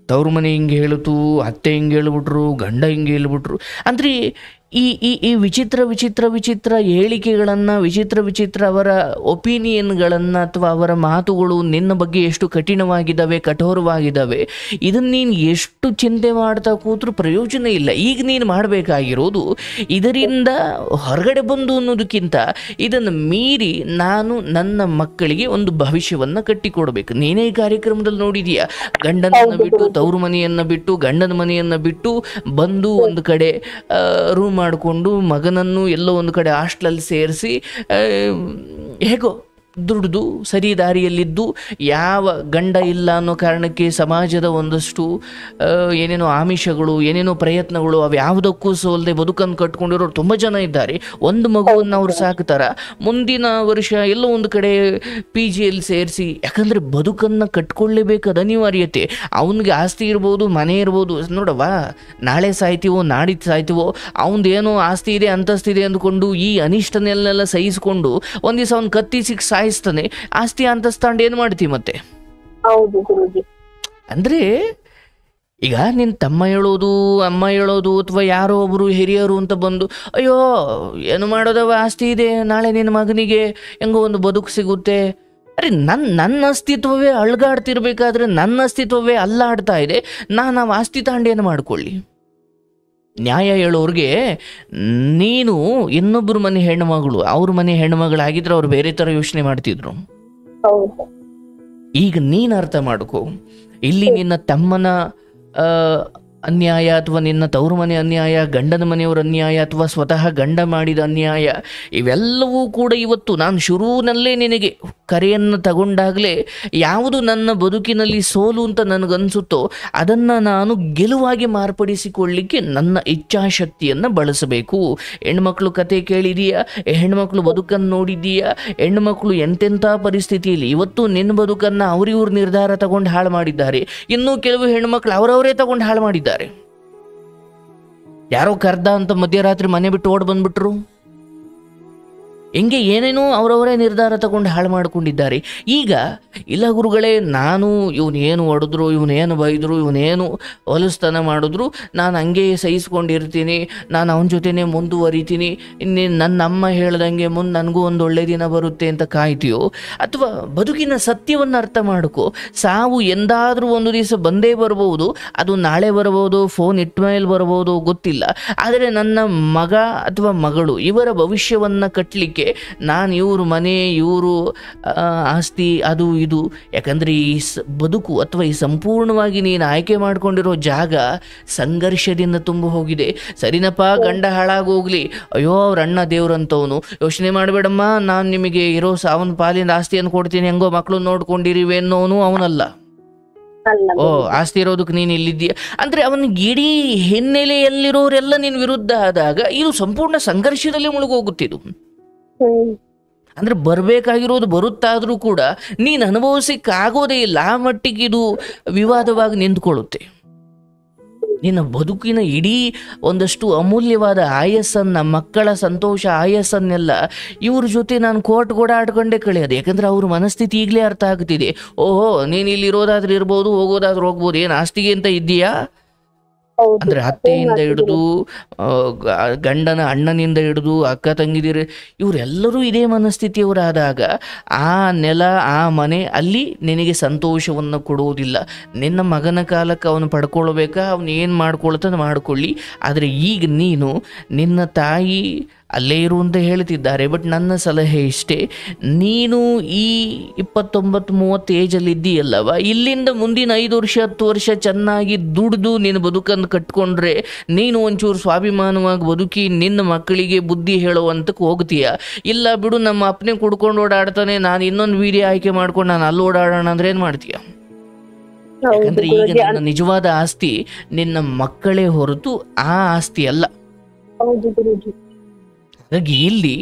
ತವ್ರ ಮನೆ ಹಿಂಗೆ ಹೇಳಿತು ಅತ್ತೆ ಹಿಂಗೆ ಹೇಳ್ಬಿಟ್ರು ಗಂಡ ಹಿಂಗೆ ಹೇಳ್ಬಿಟ್ರು ಅಂದರೆ ಈ ಈ ಈ ವಿಚಿತ್ರ ವಿಚಿತ್ರ ವಿಚಿತ್ರ ಹೇಳಿಕೆಗಳನ್ನು ವಿಚಿತ್ರ ವಿಚಿತ್ರ ಅವರ ಒಪಿನಿಯನ್ಗಳನ್ನು ಅಥವಾ ಅವರ ಮಾತುಗಳು ನಿನ್ನ ಬಗ್ಗೆ ಎಷ್ಟು ಕಠಿಣವಾಗಿದ್ದಾವೆ ಕಠೋರವಾಗಿದ್ದಾವೆ ಇದನ್ನು ನೀನು ಎಷ್ಟು ಚಿಂತೆ ಮಾಡ್ತಾ ಕೂತ್ರು ಪ್ರಯೋಜನ ಇಲ್ಲ ಈಗ ನೀನು ಮಾಡಬೇಕಾಗಿರೋದು ಇದರಿಂದ ಹೊರಗಡೆ ಬಂದು ಅನ್ನೋದಕ್ಕಿಂತ ಇದನ್ನು ಮೀರಿ ನಾನು ನನ್ನ ಮಕ್ಕಳಿಗೆ ಒಂದು ಭವಿಷ್ಯವನ್ನು ಕಟ್ಟಿಕೊಡ್ಬೇಕು ನೀನೇ ಈ ಕಾರ್ಯಕ್ರಮದಲ್ಲಿ ನೋಡಿದೀಯ ಗಂಡನನ್ನು ಬಿಟ್ಟು ತವರು ಮನೆಯನ್ನು ಬಿಟ್ಟು ಗಂಡನ ಮನೆಯನ್ನು ಬಿಟ್ಟು ಬಂದು ಒಂದು ಕಡೆ ರೂಮ್ ಮಾಡಿಕೊಂಡು ಮಗನನ್ನು ಎಲ್ಲೋ ಒಂದು ಕಡೆ ಹಾಸ್ಟ್ಲಲ್ಲಿ ಸೇರಿಸಿ ಹೇಗೋ ದುಡಿದು ಸರಿ ದಾರಿಯಲ್ಲಿದ್ದು ಯಾವ ಗಂಡ ಇಲ್ಲ ಅನ್ನೋ ಕಾರಣಕ್ಕೆ ಸಮಾಜದ ಒಂದಷ್ಟು ಆ, ಏನೇನೋ ಆಮಿಷಗಳು ಏನೇನೋ ಪ್ರಯತ್ನಗಳು ಅವು ಯಾವುದಕ್ಕೂ ಸೋಲದೆ ಬದುಕನ್ನು ಕಟ್ಕೊಂಡಿರೋರು ತುಂಬ ಜನ ಇದ್ದಾರೆ ಒಂದು ಮಗುವನ್ನು ಅವ್ರು ಸಾಕ್ತಾರ ಮುಂದಿನ ವರ್ಷ ಎಲ್ಲೋ ಒಂದು ಕಡೆ ಪಿ ಜಿಯಲ್ಲಿ ಸೇರಿಸಿ ಯಾಕಂದರೆ ಬದುಕನ್ನು ಕಟ್ಕೊಳ್ಳೇಬೇಕಾದ ಅನಿವಾರ್ಯತೆ ಅವನಿಗೆ ಆಸ್ತಿ ಇರ್ಬೋದು ಮನೆ ಇರ್ಬೋದು ನೋಡವ್ವ ನಾಳೆ ಸಾಯ್ತೀವೋ ನಾಡಿದ್ದು ಸಾಯ್ತೀವೋ ಅವನದೇನೋ ಆಸ್ತಿ ಇದೆ ಅಂತಸ್ತಿದೆ ಅಂದ್ಕೊಂಡು ಈ ಅನಿಷ್ಟನೆಲ್ಲ ಸಹಿಸ್ಕೊಂಡು ಒಂದು ದಿವಸ ಅವ್ನು ಕತ್ತಿ ಸಿಕ್ಕಿ ಸಾಯಿಸ್ತಾನೆ ಆಸ್ತಿ ಅಂತಸ್ತಾಂಡು ಏನು ಮಾಡ್ತೀವಿ ಮತ್ತೆ ಹೌದು ಗುರುಜಿ ಅಂದರೆ ಈಗ ನಿನ್ನ ತಮ್ಮ ಹೇಳೋದು ಅಮ್ಮ ಹೇಳೋದು ಅಥವಾ ಯಾರೋ ಒಬ್ಬರು ಹಿರಿಯರು ಅಂತ ಬಂದು ಅಯ್ಯೋ ಏನು ಮಾಡೋದವ ಆಸ್ತಿ ಇದೆ ನಾಳೆ ನಿನ್ನ ಮಗನಿಗೆ ಹೆಂಗೋ ಒಂದು ಬದುಕು ಸಿಗುತ್ತೆ ಅರೆ ನನ್ನ ನನ್ನ ಅಸ್ತಿತ್ವವೇ ಅಳ್ಗಾಡ್ತಿರ್ಬೇಕಾದ್ರೆ ನನ್ನ ಅಸ್ತಿತ್ವವೇ ಅಲ್ಲಾಡ್ತಾ ಇದೆ ನಾನು ಆ ಆಸ್ತಿ ತಾಂಡು ಏನು ಮಾಡ್ಕೊಳ್ಳಿ ನ್ಯಾಯ ಹೇಳೋರಿಗೆ ನೀನು ಇನ್ನೊಬ್ಬರು ಮನೆ ಹೆಣ್ಣುಮಗಳು ಅವ್ರ ಮನೆ ಹೆಣ್ಣುಮಗಳಾಗಿದ್ರೆ ಅವ್ರು ಬೇರೆ ಥರ ಯೋಚನೆ ಮಾಡ್ತಿದ್ರು ಹೌದು ಈಗ ನೀನು ಅರ್ಥ ಮಾಡ್ಕೋ ಇಲ್ಲಿ ನಿನ್ನ ತಮ್ಮನ ಆ, ಅನ್ಯಾಯ ಅಥವಾ ನಿನ್ನ ತವರು ಮನೆ ಅನ್ಯಾಯ ಗಂಡನ ಮನೆಯವರ ಅನ್ಯಾಯ ಅಥವಾ ಸ್ವತಃ ಗಂಡ ಮಾಡಿದ ಅನ್ಯಾಯ ಇವೆಲ್ಲವೂ ಕೂಡ ಇವತ್ತು ನಾನು ಶುರುವಿನಲ್ಲೇ ನಿನಗೆ ಕರೆಯನ್ನು ತಗೊಂಡಾಗಲೇ ಯಾವುದು ನನ್ನ ಬದುಕಿನಲ್ಲಿ ಸೋಲು ಅಂತ ನನಗನ್ಸುತ್ತೋ ಅದನ್ನು ನಾನು ಗೆಲುವಾಗಿ ಮಾರ್ಪಡಿಸಿಕೊಳ್ಳಿಕ್ಕೆ ನನ್ನ ಇಚ್ಛಾಶಕ್ತಿಯನ್ನು ಬಳಸಬೇಕು ಹೆಣ್ಮಕ್ಳು ಕತೆ ಕೇಳಿದೀಯಾ ಹೆಣ್ಮಕ್ಳು ಬದುಕನ್ನು ನೋಡಿದೀಯಾ ಹೆಣ್ಮಕ್ಳು ಎಂತೆಂಥ ಪರಿಸ್ಥಿತಿಯಲ್ಲಿ ಇವತ್ತು ನಿನ್ನ ಬದುಕನ್ನು ಅವ್ರಿವ್ರ ನಿರ್ಧಾರ ತಗೊಂಡು ಹಾಳು ಮಾಡಿದ್ದಾರೆ ಇನ್ನೂ ಕೆಲವು ಹೆಣ್ಮಕ್ಳು ಅವರವರೇ ತಗೊಂಡು ಹಾಳು ಮಾಡಿದ್ದಾರೆ ಯಾರೋ ಕರ್ದ ಅಂತ ಮಧ್ಯರಾತ್ರಿ ಮನೆ ಬಿಟ್ಟು ಓಡ್ ಬಂದ್ಬಿಟ್ರು ಹೆಂಗೆ ಏನೇನೋ ಅವರವರೇ ನಿರ್ಧಾರ ತಗೊಂಡು ಹಾಳು ಮಾಡ್ಕೊಂಡಿದ್ದಾರೆ ಈಗ ಇಲ್ಲ ಗುರುಗಳೇ ನಾನು ಇವನೇನು ಹೊಡೆದ್ರು ಇವನೇನು ಬೈದರು ಇವನೇನು ಹೊಲಸ್ತನ ಮಾಡಿದ್ರು ನಾನು ಹಂಗೆ ಸಹಿಸ್ಕೊಂಡಿರ್ತೀನಿ ನಾನು ಅವನ ಜೊತೆನೇ ಮುಂದುವರಿತೀನಿ ಇನ್ನೇನು ನನ್ನ ಅಮ್ಮ ಹೇಳ್ದಂಗೆ ಮುಂದೆ ನನಗೂ ಒಂದು ಒಳ್ಳೆ ದಿನ ಬರುತ್ತೆ ಅಂತ ಕಾಯ್ತೀಯೋ ಅಥವಾ ಬದುಕಿನ ಸತ್ಯವನ್ನು ಅರ್ಥ ಮಾಡ್ಕೋ ಸಾವು ಎಂದಾದರೂ ಒಂದು ದಿವಸ ಬಂದೇ ಬರ್ಬೋದು ಅದು ನಾಳೆ ಬರ್ಬೋದು ಫೋನ್ ಇಟ್ಟ ಮೇಲೆ ಬರ್ಬೋದು ಗೊತ್ತಿಲ್ಲ ಆದರೆ ನನ್ನ ಮಗ ಅಥವಾ ಮಗಳು ಇವರ ಭವಿಷ್ಯವನ್ನು ಕಟ್ಟಲಿಕ್ಕೆ ನಾನು ಇವ್ರ ಮನೆ ಇವರು ಆಸ್ತಿ ಅದು ಇದು ಯಾಕಂದರೆ ಈ ಸ ಬದುಕು ಅಥವಾ ಈ ಸಂಪೂರ್ಣವಾಗಿ ನೀನು ಆಯ್ಕೆ ಮಾಡ್ಕೊಂಡಿರೋ ಜಾಗ ಸಂಘರ್ಷದಿಂದ ತುಂಬ ಹೋಗಿದೆ ಸರಿನಪ್ಪ ಗಂಡ ಹಾಳಾಗೋಗ್ಲಿ ಅಯ್ಯೋ ಅವ್ರ ಅಣ್ಣ ದೇವ್ರಂತವನು ಯೋಚನೆ ಮಾಡಬೇಡಮ್ಮ ನಾನು ನಿಮಗೆ ಇರೋ ಸಾವನ್ ಪಾಲಿನ ಆಸ್ತಿಯನ್ನು ಕೊಡ್ತೀನಿ ಹೆಂಗೋ ಮಕ್ಕಳು ನೋಡ್ಕೊಂಡಿರಿವೆ ಅನ್ನೋನು ಅವನಲ್ಲ ಅಲ್ಲ ಓ ಆಸ್ತಿ ಇರೋದಕ್ಕೆ ನೀನು ಇಲ್ಲಿದ್ದೀಯ ಅಂದರೆ ಅವನಿಗೆ ಇಡೀ ಹಿನ್ನೆಲೆಯಲ್ಲಿರೋರೆಲ್ಲ ನಿನ್ನ ವಿರುದ್ಧ ಆದಾಗ ಇದು ಸಂಪೂರ್ಣ ಸಂಘರ್ಷದಲ್ಲಿ ಮುಳುಗೋಗುತ್ತಿದ್ದು ಹ್ಮ್ ಅಂದರೆ ಬರಬೇಕಾಗಿರೋದು ಬರುತ್ತಾದರೂ ಕೂಡ ನೀನು ಅನುಭವಿಸಕ್ಕಾಗೋದೇ ಇಲ್ಲ ಆ ಮಟ್ಟಿಗೆ ಇದು ವಿವಾದವಾಗಿ ನಿಂತ್ಕೊಳ್ಳುತ್ತೆ ನಿನ್ನ ಬದುಕಿನ ಇಡೀ ಒಂದಷ್ಟು ಅಮೂಲ್ಯವಾದ ಆಯಸ್ಸನ್ನು ಮಕ್ಕಳ ಸಂತೋಷ ಆಯಸ್ಸನ್ನೆಲ್ಲ ಇವ್ರ ಜೊತೆ ನಾನು ಕೋರ್ಟ್ ಕೂಡ ಆಡ್ಕೊಂಡೇ ಕಳೆಯೋದು ಯಾಕಂದ್ರೆ ಅವ್ರ ಮನಸ್ಥಿತಿ ಈಗಲೇ ಅರ್ಥ ಆಗ್ತಿದೆ ಓಹೋ ನೀನು ಇಲ್ಲಿ ಇರೋದಾದ್ರೆ ಇರ್ಬೋದು ಹೋಗೋದಾದ್ರೆ ಹೋಗ್ಬೋದು ಏನು ಆಸ್ತಿಗೆ ಅಂತ ಇದ್ದೀಯಾ ಹೌದು ಅಂದ್ರೆ ಅತ್ತೆಯಿಂದ ಹಿಡಿದು ಆ, ಗ- ಗಂಡನ ಅಣ್ಣನಿಂದ ಹಿಡಿದು ಅಕ್ಕ ತಂಗಿದಿರು ಇವರೆಲ್ಲರೂ ಇದೇ ಮನಸ್ಥಿತಿಯವರಾದಾಗ ಆ ನೆಲ ಆ ಮನೆ ಅಲ್ಲಿ ನಿನಗೆ ಸಂತೋಷವನ್ನು ಕೊಡುವುದಿಲ್ಲ ನಿನ್ನ ಮಗನ ಕಾಲಕ್ಕೆ ಅವನು ಪಡ್ಕೊಳ್ಬೇಕಾ ಅವನು ಏನು ಮಾಡ್ಕೊಳ್ತಾನೆ ಮಾಡ್ಕೊಳ್ಳಿ ಆದರೆ ಈಗ ನೀನು ನಿನ್ನ ತಾಯಿ ಅಲ್ಲೇ ಇರು ಅಂತ ಹೇಳ್ತಿದ್ದಾರೆ ಬಟ್ ನನ್ನ ಸಲಹೆ ಇಷ್ಟೇ ನೀನು ಈ ಇಪ್ಪತ್ತೊಂಬತ್ತು ಮೂವತ್ತು ಏಜಲ್ಲಿ ಇದ್ದೀಯಲ್ಲವ ಇಲ್ಲಿಂದ ಮುಂದಿನ ಐದು ವರ್ಷ ಹತ್ತು ವರ್ಷ ಚೆನ್ನಾಗಿ ದುಡಿದು ನಿನ್ನ ಬದುಕನ್ನು ಕಟ್ಕೊಂಡ್ರೆ ನೀನು ಒಂಚೂರು ಸ್ವಾಭಿಮಾನವಾಗಿ ಬದುಕಿ ನಿನ್ನ ಮಕ್ಕಳಿಗೆ ಬುದ್ಧಿ ಹೇಳುವಂತಕ್ಕೆ ಹೋಗ್ತೀಯ ಇಲ್ಲ ಬಿಡು ನಮ್ಮ ಅಪ್ಪನೇ ಕುಡ್ಕೊಂಡು ಓಡಾಡ್ತಾನೆ ನಾನು ಇನ್ನೊಂದು ವೀಡಿಯೋ ಆಯ್ಕೆ ಮಾಡ್ಕೊಂಡು ನಾನು ಅಲ್ಲಿ ಓಡಾಡೋಣ ಅಂದ್ರೆ ಏನು ಮಾಡ್ತೀಯ ಹೌದು ಯಾಕಂದ್ರೆ ಈಗ ಗುರುಜಿ ನಿನ್ನ ನಿಜವಾದ ಆಸ್ತಿ ನಿನ್ನ ಮಕ್ಕಳೇ ಹೊರತು ಆ ಆಸ್ತಿ ಅಲ್ಲ ಹೌದು ಗುರುಜಿ ಹಾಗಾಗಿ ಇಲ್ಲಿ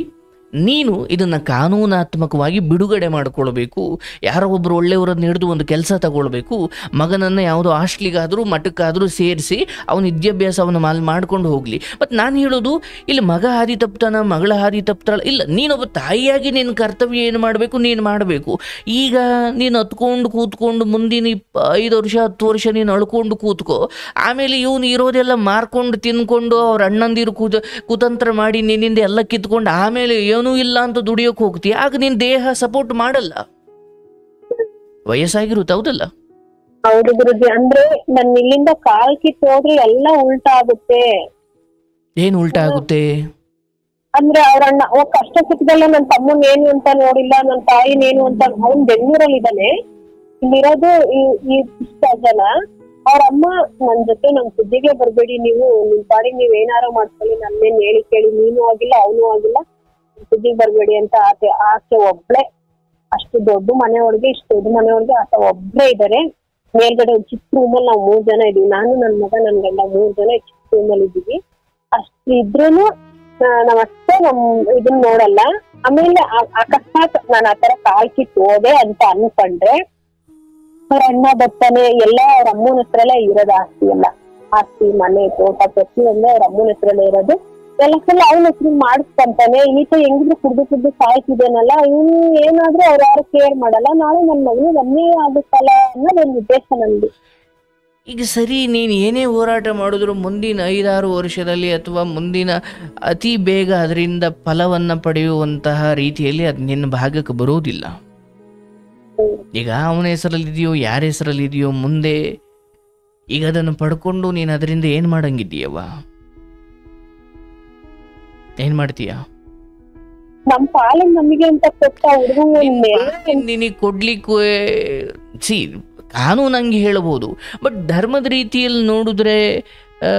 ನೀನು ಇದನ್ನು ಕಾನೂನಾತ್ಮಕವಾಗಿ ಬಿಡುಗಡೆ ಮಾಡಿಕೊಳ್ಬೇಕು ಯಾರೋ ಒಬ್ಬರು ಒಳ್ಳೆಯವರನ್ನು ಹಿಡಿದು ಒಂದು ಕೆಲಸ ತಗೊಳ್ಬೇಕು ಮಗನನ್ನು ಯಾವುದೋ ಹಾಸ್ಟ್ಲಿಗಾದರೂ ಮಠಕ್ಕಾದರೂ ಸೇರಿಸಿ ಅವನ ವಿದ್ಯಾಭ್ಯಾಸವನ್ನು ಮಾಲ್ ಮಾಡ್ಕೊಂಡು ಹೋಗಲಿ ಮತ್ತು ನಾನು ಹೇಳೋದು ಇಲ್ಲಿ ಮಗ ಹಾದಿ ತಪ್ತಾನ ಮಗಳ ಹಾದಿ ತಪ್ತಾಳ ಇಲ್ಲ ನೀನೊಬ್ಬ ತಾಯಿಯಾಗಿ ನಿನ್ನ ಕರ್ತವ್ಯ ಏನು ಮಾಡಬೇಕು ನೀನು ಮಾಡಬೇಕು ಈಗ ನೀನು ಹತ್ಕೊಂಡು ಕೂತ್ಕೊಂಡು ಮುಂದಿನ ಇಪ್ಪ ಐದು ವರ್ಷ ಹತ್ತು ವರ್ಷ ನೀನು ಅಳ್ಕೊಂಡು ಕೂತ್ಕೋ ಆಮೇಲೆ ಇವನು ಇರೋದೆಲ್ಲ ಮಾರ್ಕೊಂಡು ತಿನ್ಕೊಂಡು ಅವ್ರ ಅಣ್ಣಂದಿರು ಕೂತ ಕುತಂತ್ರ ಮಾಡಿ ನಿನ್ನಿಂದ ಎಲ್ಲ ಕಿತ್ಕೊಂಡು ಆಮೇಲೆ ಏನೂ ಇಲ್ಲ ಅಂತ ದುಡಿಯೋಕೆ ಹೋಗ್ತೀಯ ಆಗ ನಿನ್ನ ದೇಹ ಸಪೋರ್ಟ್ ಮಾಡಲ್ಲ ವಯಸ್ಸಾಗಿರುತ್ತೆ ಹೌದಲ್ಲ ಹೌದು ಗುರುಜಿ ಅಂದ್ರೆ ನನ್ ಇಲ್ಲಿಂದ ಕಾಲ್ ಕಿತ್ತು ಹೋದ್ರೆ ಎಲ್ಲ ಉಲ್ಟಾ ಆಗುತ್ತೆ ಏನು ಉಲ್ಟಾ ಆಗುತ್ತೆ ಅಂದ್ರೆ ಅವ್ರ ಅಣ್ಣ ಅವ ಕಷ್ಟ ಸುಖದಲ್ಲ ನನ್ ತಮ್ಮನ್ ಏನು ಅಂತ ನೋಡಿಲ್ಲ ನನ್ ತಾಯಿನ ಏನು ಅಂತ ಅವ್ನ್ ಬೆಂಗಳೂರಲ್ಲಿ ಇದ್ದಾನೆ ಇಲ್ಲಿರೋದು ಈ- ಈ ಇಷ್ಟ ಜನ ಅವ್ರ ಅಮ್ಮ ನನ್ ಜೊತೆ ನಮ್ ಸುದ್ದಿಗೆ ಬರ್ಬೇಡಿ ನೀವು ನಿಮ್ ಪಾಡಿಗೆ ನೀವ್ ಏನಾರ ಮಾಡ್ಕೊಳ್ಳಿ ನನ್ನೇನ್ ಹೇಳಿ ಕೇಳಿ ನೀನು ಆಗಿಲ್ಲ ಅವನು ಆಗಿಲ್ಲ ಸುದ್ದಿಗೆ ಬರ್ಬೇಡಿ ಅಂತ ಆಕೆ ಆಕೆ ಒಬ್ಳೆ ಅಷ್ಟು ದೊಡ್ಡ ಮನೆ ಒಳಗೆ ಇಷ್ಟು ದೊಡ್ಡ ಮನೆ ಒಳಗೆ ಆತ ಒಬ್ಳೆ ಇದಾರೆ ಮೇಲ್ಗಡೆ ಒಂದ್ ಚಿಕ್ಕ ರೂಮಲ್ಲಿ ನಾವು ಮೂರ್ ಜನ ಇದೀವಿ ನಾನು ನನ್ ಮಗ ನನ್ ಗಂಡ ಮೂರ್ ಜನ ಚಿಕ್ಕ ರೂಮಲ್ಲಿ ಇದ್ದೀವಿ ಅಷ್ಟು ಇದ್ರೂನು ಆ, ನಾವ್ ಅಷ್ಟೇ ನಮ್ ಇದನ್ನ ನೋಡಲ್ಲ ಆಮೇಲೆ ಆ- ಅಕಸ್ಮಾತ್ ನಾನ್ ಆತರ ಕಾಲ್ ಕಿತ್ತು ಹೋದೆ ಅಂತ ಅನ್ಕೊಂಡ್ರೆ ಅವ್ರ ಅಣ್ಣ ಬರ್ತಾನೆ ಎಲ್ಲ ಅವ್ರ ಅಮ್ಮನ ಹತ್ರಲ್ಲೇ ಇರೋದು ಆಸ್ತಿ ಎಲ್ಲ ಆಸ್ತಿ ಮನೆ ತೋಟ ಪ್ರತಿಯೊಂದು ಅವ್ರ ಅಮ್ಮನ ಹತ್ರಲ್ಲೇ ಇರೋದು ಎಲ್ಲ ಸಲ ಅವನ ಹೆಸರು ಮಾಡಿಸ್ಕೊಂತಾನೆ ಈತ ಹೆಂಗಿದ್ರು ಕುಡ್ದು ಕುಡ್ದು ಸಾಯ್ತಿದ್ದೇನಲ್ಲ ಇವನು ಏನಾದ್ರೂ ಅವ್ರು ಯಾರು ಕೇರ್ ಮಾಡಲ್ಲ ನಾಳೆ ನನ್ನ ಮಗನಿಗೆ ಅನ್ಯಾಯ ಆಗುತ್ತಲ್ಲ ಅನ್ನೋದು ಒಂದು ಉದ್ದೇಶ ನಂದು ಈಗ ಸರಿ ನೀನು ಏನೇ ಹೋರಾಟ ಮಾಡಿದ್ರು ಮುಂದಿನ ಐದಾರು ವರ್ಷದಲ್ಲಿ ಅಥವಾ ಮುಂದಿನ ಅತಿ ಬೇಗ ಅದರಿಂದ ಫಲವನ್ನು ಪಡೆಯುವಂತಹ ರೀತಿಯಲ್ಲಿ ಅದು ನಿನ್ನ ಭಾಗಕ್ಕೆ ಬರೋದಿಲ್ಲ ಈಗ ಅವನ ಹೆಸರಲ್ಲಿದೆಯೋ ಯಾರ ಹೆಸರಲ್ಲಿದೆಯೋ ಮುಂದೆ ಈಗ ಅದನ್ನು ಪಡ್ಕೊಂಡು ನೀನು ಅದರಿಂದ ಏನು ಮಾಡಂಗಿದ್ದೀಯವ್ವ ಏನು ಮಾಡ್ತೀಯ ನಮ್ ಪಾಲಿನ ನಮಗೆ ಅಂತ ಕೊಟ್ಟ ಹುಡುಗ ನಿನಗೆ ಕೊಡ್ಲಿಕ್ಕೆ ಸಿ ಕಾನೂನು ಹಂಗೆ ಹೇಳ್ಬೋದು ಬಟ್ ಧರ್ಮದ ರೀತಿಯಲ್ಲಿ ನೋಡಿದ್ರೆ ಆ,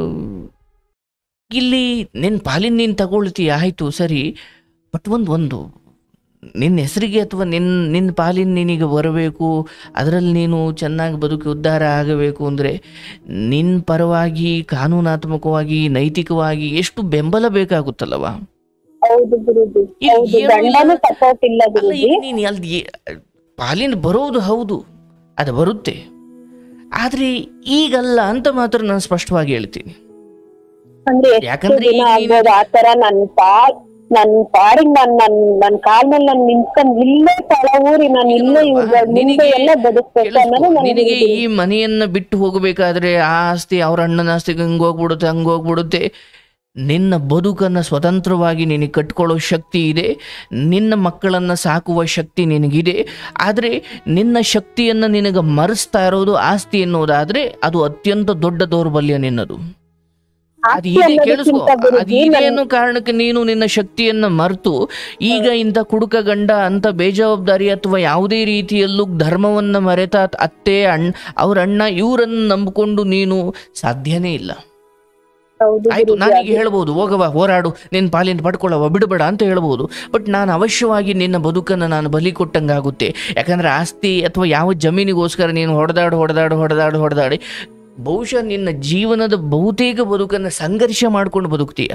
ಇಲ್ಲಿ ನಿನ್ನ ಪಾಲಿನ ನೀನು ತಗೊಳ್ತೀಯ ಆಯಿತು ಸರಿ ಬಟ್ ಒಂದು ಒಂದು ನಿನ್ನ ಹೆಸರಿಗೆ ಅಥವಾ ನಿನ್ನ ನಿನ್ನ ಪಾಲಿನ ನಿನಗೆ ಬರಬೇಕು ಅದರಲ್ಲಿ ನೀನು ಚೆನ್ನಾಗಿ ಬದುಕಿ ಉದ್ಧಾರ ಆಗಬೇಕು ಅಂದರೆ ನಿನ್ನ ಪರವಾಗಿ ಕಾನೂನಾತ್ಮಕವಾಗಿ ನೈತಿಕವಾಗಿ ಎಷ್ಟು ಬೆಂಬಲ ಬೇಕಾಗುತ್ತಲ್ಲವ ಹೌದು ಗುರುಜಿ ಈಗ ಹೌದು ಏನು ಇಲ್ಲ- ಗಂಡನೂ ಸಪೋರ್ಟ್ ಇಲ್ಲ ಅಲ್ಲ ಗುರುಜಿ ಈಗ ನೀನು ಅಲ್ಲಿ ಏ- ಪಾಲಿನ ಬರೋದು ಹೌದು ಅದು ಬರುತ್ತೆ ಆದರೆ ಈಗಲ್ಲ ಅಂತ ಮಾತ್ರ ನಾನು ಸ್ಪಷ್ಟವಾಗಿ ಹೇಳ್ತೀನಿ ಅಂದ್ರೆ ಎಷ್ಟು ಯಾಕಂದ್ರೆ ದಿನ ಈಗ ನೀನು- ಆಗ್ಬೋದು ಆತರ ನನ್ ಪಾಲ್ ನನ್ ಪಾಡಿಗೆ ನಾನ್ ನನ್ ನನ್ ಕಾಲ್ ಮೇಲೆ ನಾನ್ ನಿಂತ್ಕೊಂಡ್ ಇಲ್ಲೇ ತಳ ಊರಿ ನಾನು ಇಲ್ಲೇ ಇವ್ರ ಮುಂದೆ ನಿನಗೆ ಎಲ್ಲ ಬದುಕ್ಬೇಕು ಕೇಳಿಸ್ಕೊ, ಅನ್ನೋದು ನನಗೆ ನಿನಗೆ ಈ ಮನೆಯನ್ನ ಬಿಟ್ಟು ಹೋಗಬೇಕಾದ್ರೆ ಆ ಆಸ್ತಿ ಅವ್ರ ಅಣ್ಣನ ಆಸ್ತಿಗೆ ಹಂಗೆ ಹೋಗ್ಬಿಡುತ್ತೆ ಹಂಗೆ ಹೋಗ್ಬಿಡುತ್ತೆ ನಿನ್ನ ಬದುಕನ್ನು ಸ್ವತಂತ್ರವಾಗಿ ನಿನಗೆ ಕಟ್ಕೊಳ್ಳೋ ಶಕ್ತಿ ಇದೆ ನಿನ್ನ ಮಕ್ಕಳನ್ನು ಸಾಕುವ ಶಕ್ತಿ ನಿನಗಿದೆ ಆದರೆ ನಿನ್ನ ಶಕ್ತಿಯನ್ನು ನಿನಗೆ ಮರೆಸ್ತಾ ಇರೋದು ಆಸ್ತಿ ಎನ್ನುವುದಾದರೆ ಅದು ಅತ್ಯಂತ ದೊಡ್ಡ ದೌರ್ಬಲ್ಯ ನಿನ್ನದು ಅದು ಆಸ್ತಿ ಇದೆ ಕೇಳಿಸ್ಕೊ ಅನ್ನೋದಕ್ಕಿಂತ ಅದು ಗುರುಜಿ ಇದೆ ನನ್- ಅನ್ನೋ ಕಾರಣಕ್ಕೆ ನೀನು ನಿನ್ನ ಶಕ್ತಿಯನ್ನ ಮರೆತು ಈಗ ಇಂಥ ಕುಡುಕ ಗಂಡ ಅಂತ ಬೇಜವಾಬ್ದಾರಿ ಅಥವಾ ಯಾವುದೇ ರೀತಿಯಲ್ಲೂ ಧರ್ಮವನ್ನ ಮರೆತ ಅತ್ತೆ ಅಣ್ಣ ಅವ್ರ ಅಣ್ಣ ಇವರನ್ನು ನಂಬಿಕೊಂಡು ನೀನು ಸಾಧ್ಯನೇ ಇಲ್ಲ ಹೌದು ಆಯ್ತು ಗುರೂಜಿ, ನಾನೀಗ ಹೇಳ್ಬೋದು ಹೋಗವ ಹೋರಾಡು ನಿನ್ನ ಪಾಲಿನ ಪಡ್ಕೊಳ್ಳವ ಬಿಡಬೇಡ ಅಂತ ಹೇಳ್ಬೋದು ಬಟ್ ನಾನು ಅವಶ್ಯವಾಗಿ ನಿನ್ನ ಬದುಕನ್ನು ನಾನು ಬಲಿ ಕೊಟ್ಟಂಗಾಗುತ್ತೆ ಯಾಕಂದ್ರೆ ಆಸ್ತಿ ಅಥವಾ ಯಾವ ಜಮೀನಿಗೋಸ್ಕರ ನೀನು ಹೊಡೆದಾಡು ಹೊಡೆದಾಡು ಹೊಡೆದಾಡು ಹೊಡೆದಾಡಿ ಬಹುಶಃ ನಿನ್ನ ಜೀವನದ ಬಹುತೇಕ ಬದುಕನ್ನು ಸಂಘರ್ಷ ಮಾಡ್ಕೊಂಡು ಬದುಕ್ತೀಯ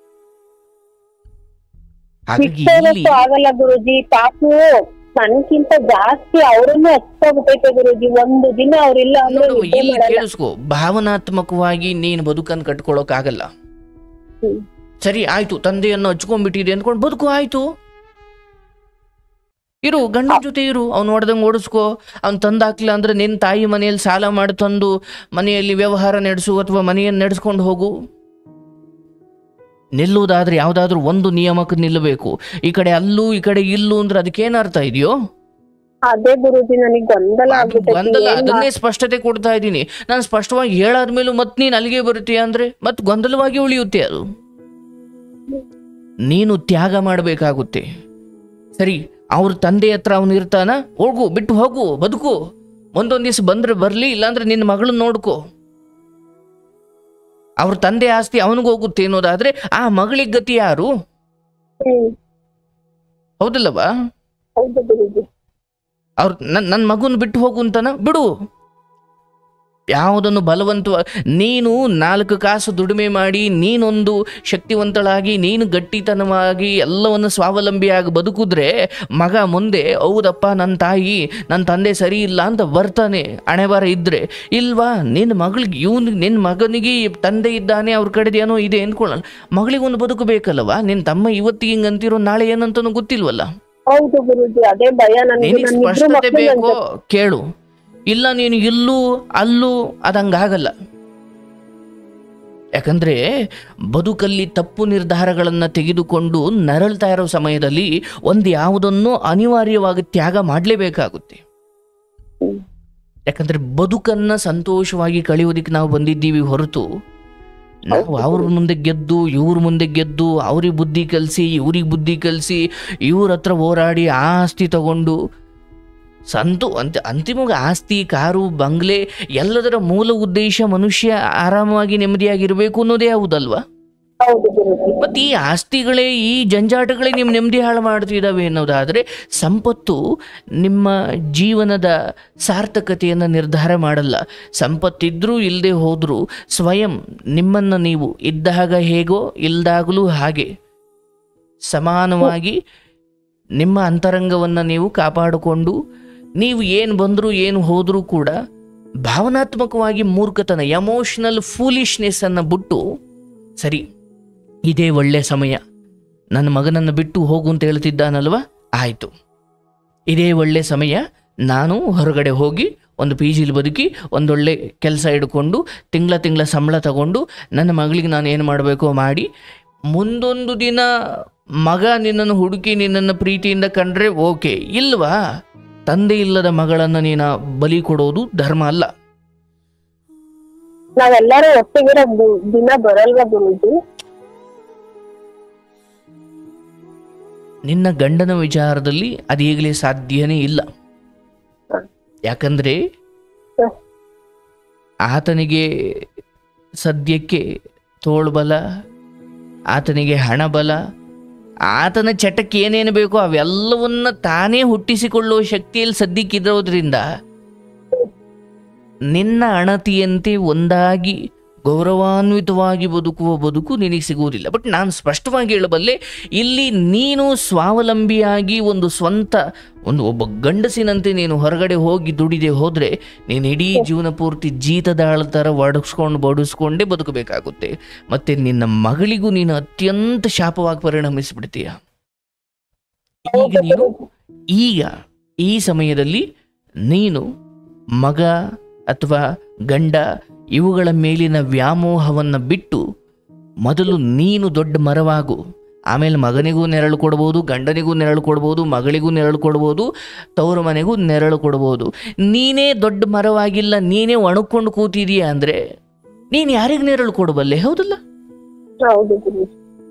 ಹಾಗಾಗಿ ಬಿಟ್ಟು ಇಲ್ಲಿ ಹೋಗಕ್ಕೂ ಆಗಲ್ಲ ಗುರುಜಿ ಪಾಪು ನನ್ಕಿಂತ ಜಾಸ್ತಿ ಅವ್ರನ್ನು ಹಚ್ಕೋಬಿಟ್ಟೈತೆ ಗುರುಜಿ ಒಂದು ದಿನ ಅವ್ರಿಲ್ಲ ಅಂದ್ರೆ ನೋಡು ನಿದ್ದೆ ಇಲ್ಲಿ ಮಾಡಲ್ಲ ಕೇಳಿಸ್ಕೊ ಭಾವನಾತ್ಮಕವಾಗಿ ನೀನು ಬದುಕನ್ನು ಕಟ್ಕೊಳ್ಳೋಕ್ಕಾಗಲ್ಲ ಹ್ಮ್. ಸರಿ ಆಯ್ತು ತಂದೆಯನ್ನು ಹಚ್ಕೊಂಡ್ಬಿಟ್ಟಿದೆ ಅಂದ್ಕೊಂಡು ಬದುಕು ಆಯ್ತು ಇರು ಗಂಡನ ಜೊತೆ ಇರು ಅವ್ನು ಹೊಡೆದಂಗೆ ಓಡಿಸ್ಕೋ ಅವ್ನು ತಂದಾಕ್ಲಿಲ್ಲ ಅಂದ್ರೆ ನಿನ್ನ ತಾಯಿ ಮನೆಯಲ್ಲಿ ಸಾಲ ಮಾಡಿ ತಂದು ಮನೆಯಲ್ಲಿ ವ್ಯವಹಾರ ನಡೆಸು ಅಥವಾ ಮನೆಯನ್ನು ನಡೆಸ್ಕೊಂಡು ಹೋಗು ನಿಲ್ಲುವುದಾದ್ರೆ ಯಾವುದಾದ್ರೂ ಒಂದು ನಿಯಮಕ್ಕೆ ನಿಲ್ಲಬೇಕು ಈ ಕಡೆ ಅಲ್ಲೂ ಈ ಕಡೆ ಇಲ್ಲೂ ಅಂದ್ರೆ ಅದಕ್ಕೇನು ಅರ್ಥ ಇದೆಯೋ ಅದೇ ಗುರುಜಿ ನನಗ್ ಗೊಂದಲ ಅದು ಆಗ್ಬಿಟ್ಟೈತಿ ಗೊಂದಲ ಏನ್ ಅದನ್ನೇ ಸ್ಪಷ್ಟತೆ ಕೊಡ್ತಾ ಇದ್ದೀನಿ ನಾನು ಸ್ಪಷ್ಟವಾಗಿ ಹೇಳಾದ್ಮೇಲೂ ಮತ್ತೆ ನೀನು ಅಲ್ಲಿಗೆ ಬರುತ್ತೀಯ ಅಂದ್ರೆ ಮತ್ತೆ ಗೊಂದಲವಾಗಿ ಉಳಿಯುತ್ತೆ ಅದು ನೀನು ತ್ಯಾಗ ಮಾಡಬೇಕಾಗುತ್ತೆ ಸರಿ ಅವ್ರ ತಂದೆ ಹತ್ರ ಅವನು ಇರ್ತಾನ ಹೋಗು ಬಿಟ್ಟು ಹೋಗು ಬದುಕು ಒಂದೊಂದು ದಿವಸ ಬಂದ್ರೆ ಬರಲಿ ಇಲ್ಲಾಂದ್ರೆ ನಿನ್ನ ಮಗಳನ್ನ ನೋಡ್ಕೋ ಅವ್ರ ತಂದೆ ಆಸ್ತಿ ಅವನಿಗೆ ಹೋಗುತ್ತೆ ಅನ್ನೋದಾದ್ರೆ ಆ ಮಗಳಿಗೆ ಗತಿ ಯಾರು ಹ್ಮ್ ಹೌದಲ್ಲವಾ ಹೌದು ಗುರುಜಿ ಅವ್ರ ನನ್ನ ನನ್ನ ಮಗುನ ಬಿಟ್ಟು ಹೋಗು ಅಂತಾನ ಬಿಡು ಯಾವುದನ್ನು ಬಲವಂತವ ನೀನು ನಾಲ್ಕು ಕಾಸು ದುಡಿಮೆ ಮಾಡಿ ನೀನೊಂದು ಶಕ್ತಿವಂತಳಾಗಿ ನೀನು ಗಟ್ಟಿತನವಾಗಿ ಎಲ್ಲವನ್ನು ಸ್ವಾವಲಂಬಿಯಾಗಿ ಬದುಕಿದ್ರೆ ಮಗ ಮುಂದೆ ಹೌದಪ್ಪ ನನ್ನ ತಾಯಿ ನನ್ನ ತಂದೆ ಸರಿ ಇಲ್ಲ ಅಂತ ಬರ್ತಾನೆ ಹಣೆಬಾರ ಇದ್ರೆ ಇಲ್ವಾ ನಿನ್ನ ಮಗಳಿಗೆ ಇವನು ನಿನ್ನ ಮಗನಿಗೆ ತಂದೆ ಇದ್ದಾನೆ ಅವ್ರ ಕಡೆದು ಏನೋ ಇದೆ ಅಂದ್ಕೊಳ್ಳಲ್ಲ ಮಗಳಿಗೊಂದು ಬದುಕು ಬೇಕಲ್ಲವಾ ನಿನ್ನ ತಮ್ಮ ಇವತ್ತಿಗೆ ಹಿಂಗೆ ಅಂತಿರೋ ನಾಳೆ ಏನಂತನೂ ಗೊತ್ತಿಲ್ವಲ್ಲ ಹೌದು ಗುರುಜಿ ಅದೇ ಭಯ ನನಗೆ ನಿನಗೆ ನನ್ನ ಇಬ್ರು ಸ್ಪಷ್ಟತೆ ಮಕ್ಳು ಬೇಕೋ ಕೇಳು ಇಲ್ಲ ನೀನು ಇಲ್ಲೂ ಅಲ್ಲೂ ಅದಂಗಾಗಲ್ಲ ಯಾಕಂದ್ರೆ ಬದುಕಲ್ಲಿ ತಪ್ಪು ನಿರ್ಧಾರಗಳನ್ನು ತೆಗೆದುಕೊಂಡು ನರಳ್ತಾ ಇರೋ ಸಮಯದಲ್ಲಿ ಒಂದು ಯಾವುದನ್ನು ಅನಿವಾರ್ಯವಾಗಿ ತ್ಯಾಗ ಮಾಡಲೇಬೇಕಾಗುತ್ತೆ ಹ್ಮ್. ಯಾಕಂದ್ರೆ ಬದುಕನ್ನ ಸಂತೋಷವಾಗಿ ಕಳೆಯೋದಕ್ಕೆ ನಾವು ಬಂದಿದ್ದೀವಿ ಹೊರತು ನಾವು ಅವ್ರ ಮುಂದೆ ಗೆದ್ದು ಇವ್ರ ಮುಂದೆ ಗೆದ್ದು ಅವ್ರಿಗೆ ಬುದ್ಧಿ ಕಲಿಸಿ ಇವ್ರಿಗೆ ಬುದ್ಧಿ ಕಲಿಸಿ ಇವ್ರ ಹತ್ರ ಹೋರಾಡಿ ಆ ಆಸ್ತಿ ತಗೊಂಡು ಸಂತು ಅಂತ ಅಂತಿಮವಾಗಿ ಆಸ್ತಿ ಕಾರು ಬಂಗ್ಲೆ ಎಲ್ಲದರ ಮೂಲ ಉದ್ದೇಶ ಮನುಷ್ಯ ಆರಾಮವಾಗಿ ನೆಮ್ಮದಿಯಾಗಿರಬೇಕು ಅನ್ನೋದೇ ಹೌದಲ್ವಾ ಹೌದು ಗುರುಜಿ ಮತ್ತು ಈ ಆಸ್ತಿಗಳೇ ಈ ಜಂಜಾಟಗಳೇ ನಿಮ್ಮ ನೆಮ್ಮದಿ ಹಾಳು ಮಾಡ್ತಿದ್ದಾವೆ ಅನ್ನೋದಾದರೆ ಸಂಪತ್ತು ನಿಮ್ಮ ಜೀವನದ ಸಾರ್ಥಕತೆಯನ್ನು ನಿರ್ಧಾರ ಮಾಡಲ್ಲ ಸಂಪತ್ತಿದ್ರೂ ಇಲ್ಲದೆ ಹೋದರೂ ಸ್ವಯಂ ನಿಮ್ಮನ್ನು ನೀವು ಇದ್ದಾಗ ಹೇಗೋ ಇಲ್ದಾಗಲೂ ಹಾಗೆ ಸಮಾನವಾಗಿ ನಿಮ್ಮ ಅಂತರಂಗವನ್ನು ನೀವು ಕಾಪಾಡಿಕೊಂಡು ನೀವು ಏನು ಬಂದರೂ ಏನು ಹೋದರೂ ಕೂಡ ಭಾವನಾತ್ಮಕವಾಗಿ ಮೂರ್ಖತನ ಎಮೋಷನಲ್ ಫೂಲಿಶ್ನೆಸ್ಸನ್ನು ಬಿಟ್ಟು ಸರಿ ಇದೇ ಒಳ್ಳೆ ಸಮಯ ನನ್ನ ಮಗನನ್ನು ಬಿಟ್ಟು ಹೋಗು ಅಂತ ಹೇಳ್ತಿದ್ದಾನಲ್ವ ಆಯಿತು ಇದೇ ಒಳ್ಳೆ ಸಮಯ ನಾನು ಹೊರಗಡೆ ಹೋಗಿ ಒಂದು ಪಿ ಜಿಲಿ ಬದುಕಿ ಒಂದೊಳ್ಳೆ ಕೆಲಸ ಹಿಡ್ಕೊಂಡು ತಿಂಗಳ ತಿಂಗಳ ಸಂಬಳ ತಗೊಂಡು ನನ್ನ ಮಗಳಿಗೆ ನಾನು ಏನು ಮಾಡಬೇಕೋ ಮಾಡಿ ಮುಂದೊಂದು ದಿನ ಮಗ ನಿನ್ನನ್ನು ಹುಡುಕಿ ನಿನ್ನನ್ನು ಪ್ರೀತಿಯಿಂದ ಕಂಡ್ರೆ ಓಕೆ ಇಲ್ವಾ ತಂದೆ ಇಲ್ಲದ ಮಗಳನ್ನು ನೀನು ಬಲಿ ಕೊಡೋದು ಧರ್ಮ ಅಲ್ಲ ನಾವೆಲ್ಲರೂ ಒಟ್ಟಿಗಿರೋ ದಿ- ದಿನ ಬರಲ್ವಾ ಗುರುಜಿ ನಿನ್ನ ಗಂಡನ ವಿಚಾರದಲ್ಲಿ ಅದು ಈಗಲೇ ಸಾಧ್ಯನೇ ಇಲ್ಲ ಯಾಕಂದ್ರೆ ಹ. ಆತನಿಗೆ ಸದ್ಯಕ್ಕೆ ತೋಳ್ಬಲ ಆತನಿಗೆ ಹಣಬಲ ಆತನ ಚಟಕ್ಕೆ ಏನೇನು ಬೇಕೋ ಅವೆಲ್ಲವನ್ನ ತಾನೇ ಹುಟ್ಟಿಸಿಕೊಳ್ಳುವ ಶಕ್ತಿಯಲ್ಲಿ ಸದ್ಯಕ್ಕಿರೋದ್ರಿಂದ ನಿನ್ನ ಅಣತಿಯಂತೆ ಒಂದಾಗಿ ಗೌರವಾನ್ವಿತವಾಗಿ ಬದುಕುವ ಬದುಕು ನಿನಗೆ ಸಿಗುವುದಿಲ್ಲ ಬಟ್ ನಾನು ಸ್ಪಷ್ಟವಾಗಿ ಹೇಳಬಲ್ಲೆ ಇಲ್ಲಿ ನೀನು ಸ್ವಾವಲಂಬಿಯಾಗಿ ಒಂದು ಸ್ವಂತ ಒಂದು ಒಬ್ಬ ಗಂಡಸಿನಂತೆ ನೀನು ಹೊರಗಡೆ ಹೋಗಿ ದುಡಿದೆ ಹೋದರೆ ನೀನು ಇಡೀ ಜೀವನ ಪೂರ್ತಿ ಜೀತದಾಳ ಥರ ಒಡಗಿಸ್ಕೊಂಡು ಬಡಿಸ್ಕೊಂಡೇ ಬದುಕಬೇಕಾಗುತ್ತೆ ಮತ್ತು ನಿನ್ನ ಮಗಳಿಗೂ ನೀನು ಅತ್ಯಂತ ಶಾಪವಾಗಿ ಪರಿಣಮಿಸಿಬಿಡ್ತೀಯ ಈಗ ನೀನು ಈಗ ಈ ಸಮಯದಲ್ಲಿ ನೀನು ಮಗ ಅಥವಾ ಗಂಡ ಇವುಗಳ ಮೇಲಿನ ವ್ಯಾಮೋಹವನ್ನು ಬಿಟ್ಟು ಮೊದಲು ನೀನು ದೊಡ್ಡ ಮರವಾಗು ಆಮೇಲೆ ಮಗನಿಗೂ ನೆರಳು ಕೊಡ್ಬೋದು ಗಂಡನಿಗೂ ನೆರಳು ಕೊಡ್ಬೋದು ಮಗಳಿಗೂ ನೆರಳು ಕೊಡ್ಬೋದು ತವರು ಮನೆಗೂ ನೆರಳು ಕೊಡ್ಬೋದು ನೀನೇ ದೊಡ್ಡ ಮರವಾಗಿಲ್ಲ ನೀನೇ ಒಣಕೊಂಡು ಕೂತಿದೀಯ ಅಂದರೆ ನೀನು ಯಾರಿಗೆ ನೆರಳು ಕೊಡಬಲ್ಲೆ ಹೌದಲ್ಲ ಹೌದು ಗುರುಜಿ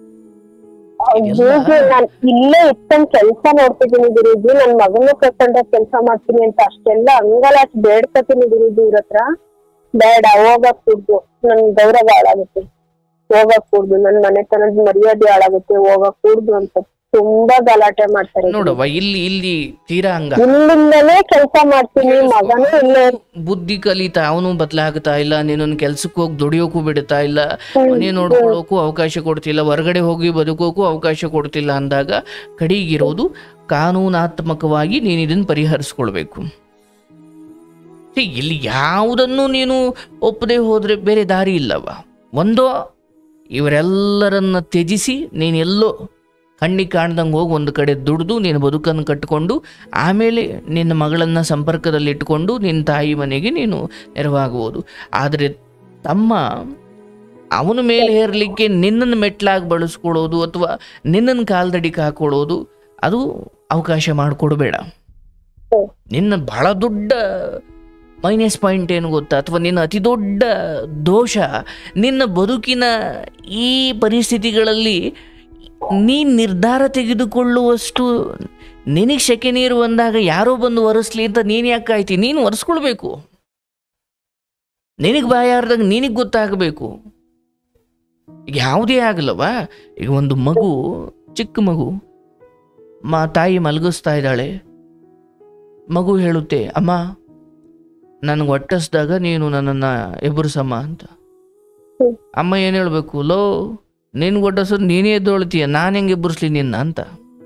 ಇದೆಲ್ಲ- ಗುರುಜಿ ನಾನ್ ಇಲ್ಲೇ ಇತ್ತಂಗ್ ಕೆಲ್ಸ ನೋಡ್ತಿದ್ದೀನಿ ಗುರುಜಿ ನನ್ ಮಗನ ಕರ್ಕೊಂಡ ಕೆಲ್ಸ ಮಾಡ್ತೀನಿ ಅಂತ ಅಷ್ಟೆಲ್ಲ ಅಂಗಲಾಚ್ ಬೇಡ್ಕತೀನಿ ಗುರುಜಿ ಇವ್ರ ಹತ್ರ ಬೇಡ ಹೋಗಕ್ ಕೂಡ್ದು ನನ್ ಗೌರವ ಹಾಳಾಗುತ್ತೆ ಹೋಗಕ್ ಕೂಡ್ದು ನನ್ ಮನೆತನದ ಮರ್ಯಾದೆ ಹಾಳಾಗುತ್ತೆ ಹೋಗಕ್ ಕೂಡ್ದು ಅಂತ ತುಂಬಾ ಗಲಾಟೆ ಮಾಡ್ತಾರೆ ಗುರೂಜಿ. ನೋಡವ್ವ ಇಲ್ಲಿ ಇಲ್ಲಿ ತೀರಾ ಹಂಗ ಇಲ್ಲಿಂದನೇ ಕೆಲ್ಸ ಮಾಡ್ತೀನಿ ಮಗನೂ ಇಲ್ಲೇ ಬುದ್ಧಿ ಕಲಿತಾ ಅವನು ಬದಲಾಗ್ತಾ ಇಲ್ಲ ನೀನೊಂದು ಕೆಲ್ಸಕ್ಕೆ ಹೋಗಿ ದುಡಿಯೋಕು ಬಿಡ್ತಾ ಇಲ್ಲ ಮನೆ ನೋಡ್ಕೊಳ್ಳೋಕು ಅವಕಾಶ ಕೊಡ್ತಿಲ್ಲ ಹೊರಗಡೆ ಹೋಗಿ ಬದುಕೋಕು ಅವಕಾಶ ಕೊಡ್ತಿಲ್ಲ ಅಂದಾಗ ಕಡೆಗಿರೋದು ಕಾನೂನಾತ್ಮಕವಾಗಿ ನೀನು ಇದನ್ನು ಪರಿಹರಿಸ್ಕೊಳ್ಬೇಕು See, ಇಲ್ಲಿ ಯಾವುದನ್ನು ನೀನು ಒಪ್ಪದೆ ಹೋದರೆ ಬೇರೆ ದಾರಿ ಇಲ್ಲವ ಒಂದೋ ಇವರೆಲ್ಲರನ್ನ ತ್ಯಜಿಸಿ ನೀನೆಲ್ಲೋ ಕಣ್ಣಿಗೆ ಕಾಣ್ದಂಗೆ ಹೋಗಿ ಒಂದು ಕಡೆ ದುಡಿದು ನೀನು ಬದುಕನ್ನು ಕಟ್ಟಿಕೊಂಡು ಆಮೇಲೆ ನಿನ್ನ ಮಗಳನ್ನು ಸಂಪರ್ಕದಲ್ಲಿಟ್ಟುಕೊಂಡು ನಿನ್ನ ತಾಯಿ ಮನೆಗೆ ನೀನು ನೆರವಾಗಬಹುದು ಆದರೆ ತಮ್ಮ ಅವನ ಮೇಲೆ ಹೇರಲಿಕ್ಕೆ ನಿನ್ನನ್ನು ಮೆಟ್ಲಾಗಿ ಬಳಸ್ಕೊಳ್ಳೋದು ಅಥವಾ ನಿನ್ನನ್ನು ಕಾಲ್ದಡಿಗೆ ಹಾಕೊಳ್ಳೋದು ಅದು ಅವಕಾಶ ಮಾಡಿಕೊಡ್ಬೇಡ ಹ್ಮ್. ನಿನ್ನ ಬಹಳ ದೊಡ್ಡ ಮೈನಸ್ ಪಾಯಿಂಟ್ ಏನು ಗೊತ್ತಾ ಅಥವಾ ನಿನ್ನ ಅತಿ ದೊಡ್ಡ ದೋಷ ನಿನ್ನ ಬದುಕಿನ ಈ ಪರಿಸ್ಥಿತಿಗಳಲ್ಲಿ ನೀನು ನಿರ್ಧಾರ ತೆಗೆದುಕೊಳ್ಳುವಷ್ಟು ನಿನಗೆ ಸೆಕೆ ನೀರು ಬಂದಾಗ ಯಾರೋ ಬಂದು ಒರೆಸ್ಲಿ ಅಂತ ನೀನು ಯಾಕೆ ಕಾಯ್ತಿ ನೀನು ಒರೆಸ್ಕೊಳ್ಬೇಕು ನಿನಗೆ ಬಾಯಾರ್ದಾಗ ನಿನಗೆ ಗೊತ್ತಾಗಬೇಕು ಈಗ ಯಾವುದೇ ಆಗಲ್ಲವಾ ಈಗ ಒಂದು ಮಗು ಚಿಕ್ಕ ಮಗು ಮಾ ತಾಯಿ ಮಲಗಿಸ್ತಾ ಇದ್ದಾಳೆ ಮಗು ಹೇಳುತ್ತೆ ಅಮ್ಮ ನನಗೆ ಒಟ್ಟಿಸ್ದಾಗ ನೀನು ನನ್ನನ್ನು ಎಬ್ಬರಿಸಮ್ಮ ಅಂತ ಹ್ಮ್. ಅಮ್ಮ ಏನು ಹೇಳಬೇಕು ಲೋ ನಿನ್ಗೆ ಒಟ್ಟಿಸೋದು ನೀನೇ ಎದ್ದೊಳ್ತೀಯ ನಾನು ಹೆಂಗೆ ಎಬ್ಬರಿಸ್ಲಿ ನಿನ್ನ ಅಂತ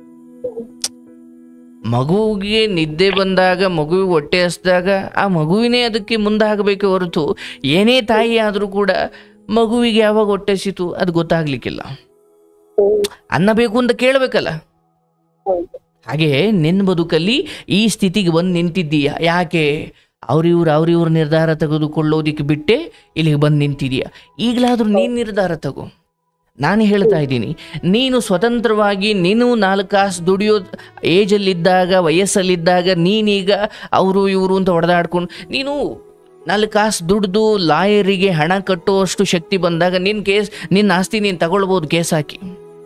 ಮಗುವಿಗೆ ನಿದ್ದೆ ಬಂದಾಗ ಮಗುವಿಗೆ ಹೊಟ್ಟೆ ಹಸ್ದಾಗ ಆ ಮಗುವಿನೇ ಅದಕ್ಕೆ ಮುಂದಾಗಬೇಕೆ ಹೊರತು ಏನೇ ತಾಯಿ ಆದರೂ ಕೂಡ ಮಗುವಿಗೆ ಯಾವಾಗ ಹೊಟ್ಟೆ ಹಸಿತು ಅದು ಗೊತ್ತಾಗ್ಲಿಕ್ಕಿಲ್ಲ ಹ್ಮ್ ಅನ್ನ ಬೇಕು ಅಂತ ಕೇಳಬೇಕಲ್ಲ ಹೌದು ಹಾಗೆ ನಿನ್ನ ಬದುಕಲ್ಲಿ ಈ ಸ್ಥಿತಿಗೆ ಬಂದು ನಿಂತಿದ್ದೀಯ ಯಾಕೆ ಅವ್ರಿವ್ರು ಅವ್ರಿವ್ರ ನಿರ್ಧಾರ ತೆಗೆದುಕೊಳ್ಳೋದಿಕ್ಕೆ ಬಿಟ್ಟೆ ಇಲ್ಲಿಗೆ ಬಂದು ನಿಂತಿದೀಯ ಈಗಲಾದರೂ ನೀನು ನಿರ್ಧಾರ ತಗೋ ನಾನು ಹೇಳ್ತಾ ಇದ್ದೀನಿ ನೀನು ಸ್ವತಂತ್ರವಾಗಿ ನೀನು ನಾಲ್ಕು ಕಾಸು ದುಡಿಯೋ ಏಜಲ್ಲಿದ್ದಾಗ ವಯಸ್ಸಲ್ಲಿದ್ದಾಗ ನೀನೀಗ ಅವರು ಇವರು ಅಂತ ಹೊಡೆದಾಡ್ಕೊಂಡು ನೀನು ನಾಲ್ಕು ಕಾಸು ದುಡ್ದು ಲಾಯರಿಗೆ ಹಣ ಕಟ್ಟುವಷ್ಟು ಶಕ್ತಿ ಬಂದಾಗ ನಿನ್ನ ಕೇಸ್ ನಿನ್ನ ಆಸ್ತಿ ನೀನು ತಗೊಳ್ಬೋದು ಕೇಸ್ ಹಾಕಿ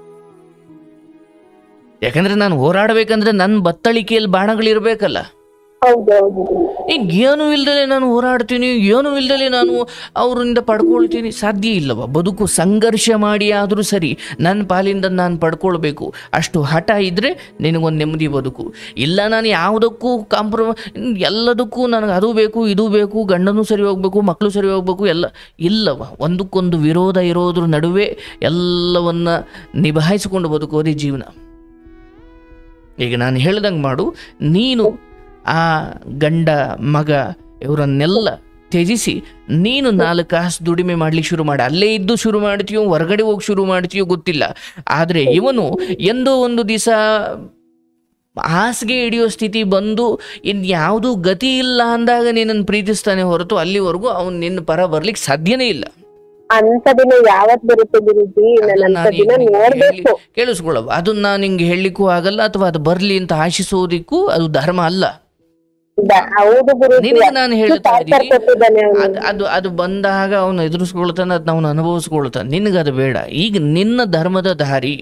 ಯಾಕಂದ್ರೆ ನಾನು ಹೋರಾಡಬೇಕಂದ್ರೆ ನನ್ನ ಬತ್ತಳಿಕೆಯಲ್ಲಿ ಬಾಣಗಳಿರ್ಬೇಕಲ್ಲ ಹೌದು ಹೌದು ಈಗ ಏನು ಇಲ್ದಲೆ ನಾನು ಹೋರಾಡ್ತೀನಿ ಏನು ಇಲ್ದಲೆ ನಾನು ಅವರಿಂದ ಪಡ್ಕೊಳ್ತೀನಿ ಸಾಧ್ಯ ಇಲ್ಲವ ಬದುಕು ಸಂಘರ್ಷ ಮಾಡಿ ಆದರೂ ಸರಿ ನನ್ನ ಪಾಲಿಂದ ನಾನು ಪಡ್ಕೊಳ್ಬೇಕು ಅಷ್ಟು ಹಠ ಇದ್ದರೆ ನಿನಗೊಂದು ನೆಮ್ಮದಿ ಬದುಕು ಇಲ್ಲ ನಾನು ಯಾವುದಕ್ಕೂ ಕಾಂಪ್ರಮ ಎಲ್ಲದಕ್ಕೂ ನನಗೆ ಅದು ಬೇಕು ಇದು ಬೇಕು ಗಂಡನೂ ಸರಿ ಹೋಗ್ಬೇಕು ಮಕ್ಕಳು ಸರಿ ಹೋಗ್ಬೇಕು ಎಲ್ಲ ಇಲ್ಲವ ಒಂದಕ್ಕೊಂದು ವಿರೋಧ ಇರೋದ್ರ ನಡುವೆ ಎಲ್ಲವನ್ನ ನಿಭಾಯಿಸಿಕೊಂಡು ಬದುಕೋದೇ ಜೀವನ ಈಗ ನಾನು ಹೇಳ್ದಂಗೆ ಮಾಡು ನೀನು ಆ ಗಂಡ ಮಗ ಇವರನ್ನೆಲ್ಲ ತ್ಯಜಿಸಿ ನೀನು ನಾಲ್ಕು ಕಾಸು ದುಡಿಮೆ ಮಾಡ್ಲಿಕ್ಕೆ ಶುರು ಮಾಡಿ ಅಲ್ಲೇ ಇದ್ದು ಶುರು ಮಾಡ್ತೀಯೋ ಹೊರಗಡೆ ಹೋಗಿ ಶುರು ಮಾಡ್ತೀಯೋ ಗೊತ್ತಿಲ್ಲ ಆದರೆ ಇವನು ಎಂದೋ ಒಂದು ದಿವಸ ಹಾಸಿಗೆ ಹಿಡಿಯೋ ಸ್ಥಿತಿ ಬಂದು ಇನ್ಯಾವುದೂ ಗತಿ ಇಲ್ಲ ಅಂದಾಗ ನಿನ್ನನ್ನು ಪ್ರೀತಿಸ್ತಾನೆ ಹೊರತು ಅಲ್ಲಿವರೆಗೂ ಅವನು ನಿನ್ನ ಪರ ಬರ್ಲಿಕ್ಕೆ ಸಾಧ್ಯನೇ ಇಲ್ಲ ಅಂತ ದಿನ ಯಾವತ್ ಬರುತ್ತೆ ಗುರುಜಿ ನಾನು ಅದನ್ನ ಅಂತ ದಿನ ನಾನು ನಿಂಗೆ ನೋಡ್ಬೇಕು ಹೇಳಿ- ಕೇಳಿಸ್ಕೊಳ್ಳವ ಅದನ್ನ ನಾನು ನಿಂಗೆ ಹೇಳಲಿಕ್ಕೂ ಆಗಲ್ಲ ಅಥವಾ ಅದು ಬರಲಿ ಅಂತ ಆಶಿಸೋದಿಕ್ಕೂ ಅದು ಧರ್ಮ ಅಲ್ಲ ದ- ಹೌದು ಗುರುಜಿ ನಿನಗೆ ನಾನು ಹೇಳ್ತಾ ಟಾರ್ಚರ್ ಇದ್ದೀನಿ ಕೊಟ್ಟಿದ್ದಾನೆ ಅವ್ನು. ಅದು ಅದು ಅದು ಬಂದಾಗ ಅವನು ಎದುರಿಸ್ಕೊಳ್ತಾನೆ ಅದನ್ನ ಅವನು ಅನುಭವಿಸ್ಕೊಳ್ತಾನೆ ನಿನಗದು ಬೇಡ ಈಗ ನಿನ್ನ ಧರ್ಮದ ದಾರಿ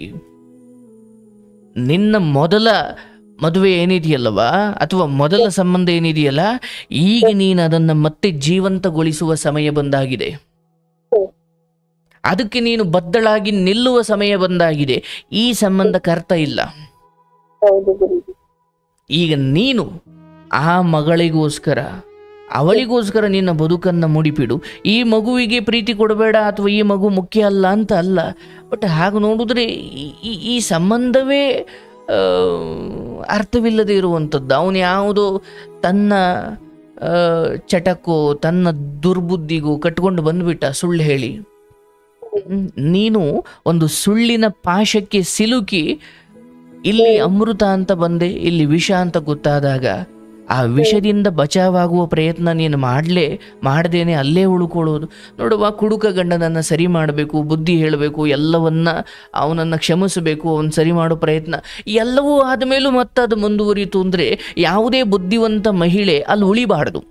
ನಿನ್ನ ಮೊದಲ ಮದುವೆ ಏನಿದೆಯಲ್ಲವಾ ಅಥವಾ ಮೊದಲ ಸಂಬಂಧ ಏನಿದೆಯಲ್ಲ ಈಗ ನೀನು ಅದನ್ನು ಮತ್ತೆ ಜೀವಂತಗೊಳಿಸುವ ಸಮಯ ಬಂದಾಗಿದೆ ಹ್ಮ್. ಅದಕ್ಕೆ ನೀನು ಬದ್ದಳಾಗಿ ನಿಲ್ಲುವ ಸಮಯ ಬಂದಾಗಿದೆ ಈ ಸಂಬಂಧಕ್ಕೆ ಅರ್ಥ ಇಲ್ಲ ಹೌದು ಗುರುಜಿ ಈಗ ನೀನು ಆ ಮಗಳಿಗೋಸ್ಕರ ಅವಳಿಗೋಸ್ಕರ ನಿನ್ನ ಬದುಕನ್ನು ಮುಡಿಪಿಡು ಈ ಮಗುವಿಗೆ ಪ್ರೀತಿ ಕೊಡಬೇಡ ಅಥವಾ ಈ ಮಗು ಮುಖ್ಯ ಅಲ್ಲ ಅಂತ ಅಲ್ಲ ಬಟ್ ಹಾಗೆ ನೋಡಿದ್ರೆ ಈ- ಈ ಈ ಸಂಬಂಧವೇ ಆ, ಅರ್ಥವಿಲ್ಲದೆ ಇರುವಂಥದ್ದು ಅವನು ಯಾವುದೋ ತನ್ನ ಆ, ಚಟಕ್ಕೋ ತನ್ನ ದುರ್ಬುದ್ಧಿಗೂ ಕಟ್ಕೊಂಡು ಬಂದ್ಬಿಟ್ಟ ಸುಳ್ಳು ಹೇಳಿ ಹ್ಮ್, ನೀನು ಒಂದು ಸುಳ್ಳಿನ ಪಾಶಕ್ಕೆ ಸಿಲುಕಿ ಇಲ್ಲಿ ಅಮೃತ ಅಂತ ಬಂದೆ ಇಲ್ಲಿ ವಿಷ ಅಂತ ಗೊತ್ತಾದಾಗ ಆ ವಿಷದಿಂದ ಬಚಾವಾಗುವ ಪ್ರಯತ್ನ ನೀನು ಮಾಡಲೇ ಮಾಡದೇನೆ ಅಲ್ಲೇ ಉಳ್ಕೊಳ್ಳೋದು ನೋಡುವ ಕುಡುಕ ಗಂಡನನ್ನು ಸರಿ ಮಾಡಬೇಕು ಬುದ್ಧಿ ಹೇಳಬೇಕು ಎಲ್ಲವನ್ನ ಅವನನ್ನು ಕ್ಷಮಿಸಬೇಕು ಅವನು ಸರಿ ಮಾಡೋ ಪ್ರಯತ್ನ ಎಲ್ಲವೂ ಆದಮೇಲೂ ಮತ್ತೆ ಅದು ಮುಂದುವರಿಯಿತು ಅಂದರೆ ಯಾವುದೇ ಬುದ್ಧಿವಂತ ಮಹಿಳೆ ಅಲ್ಲಿ ಉಳಿಬಾರ್ದು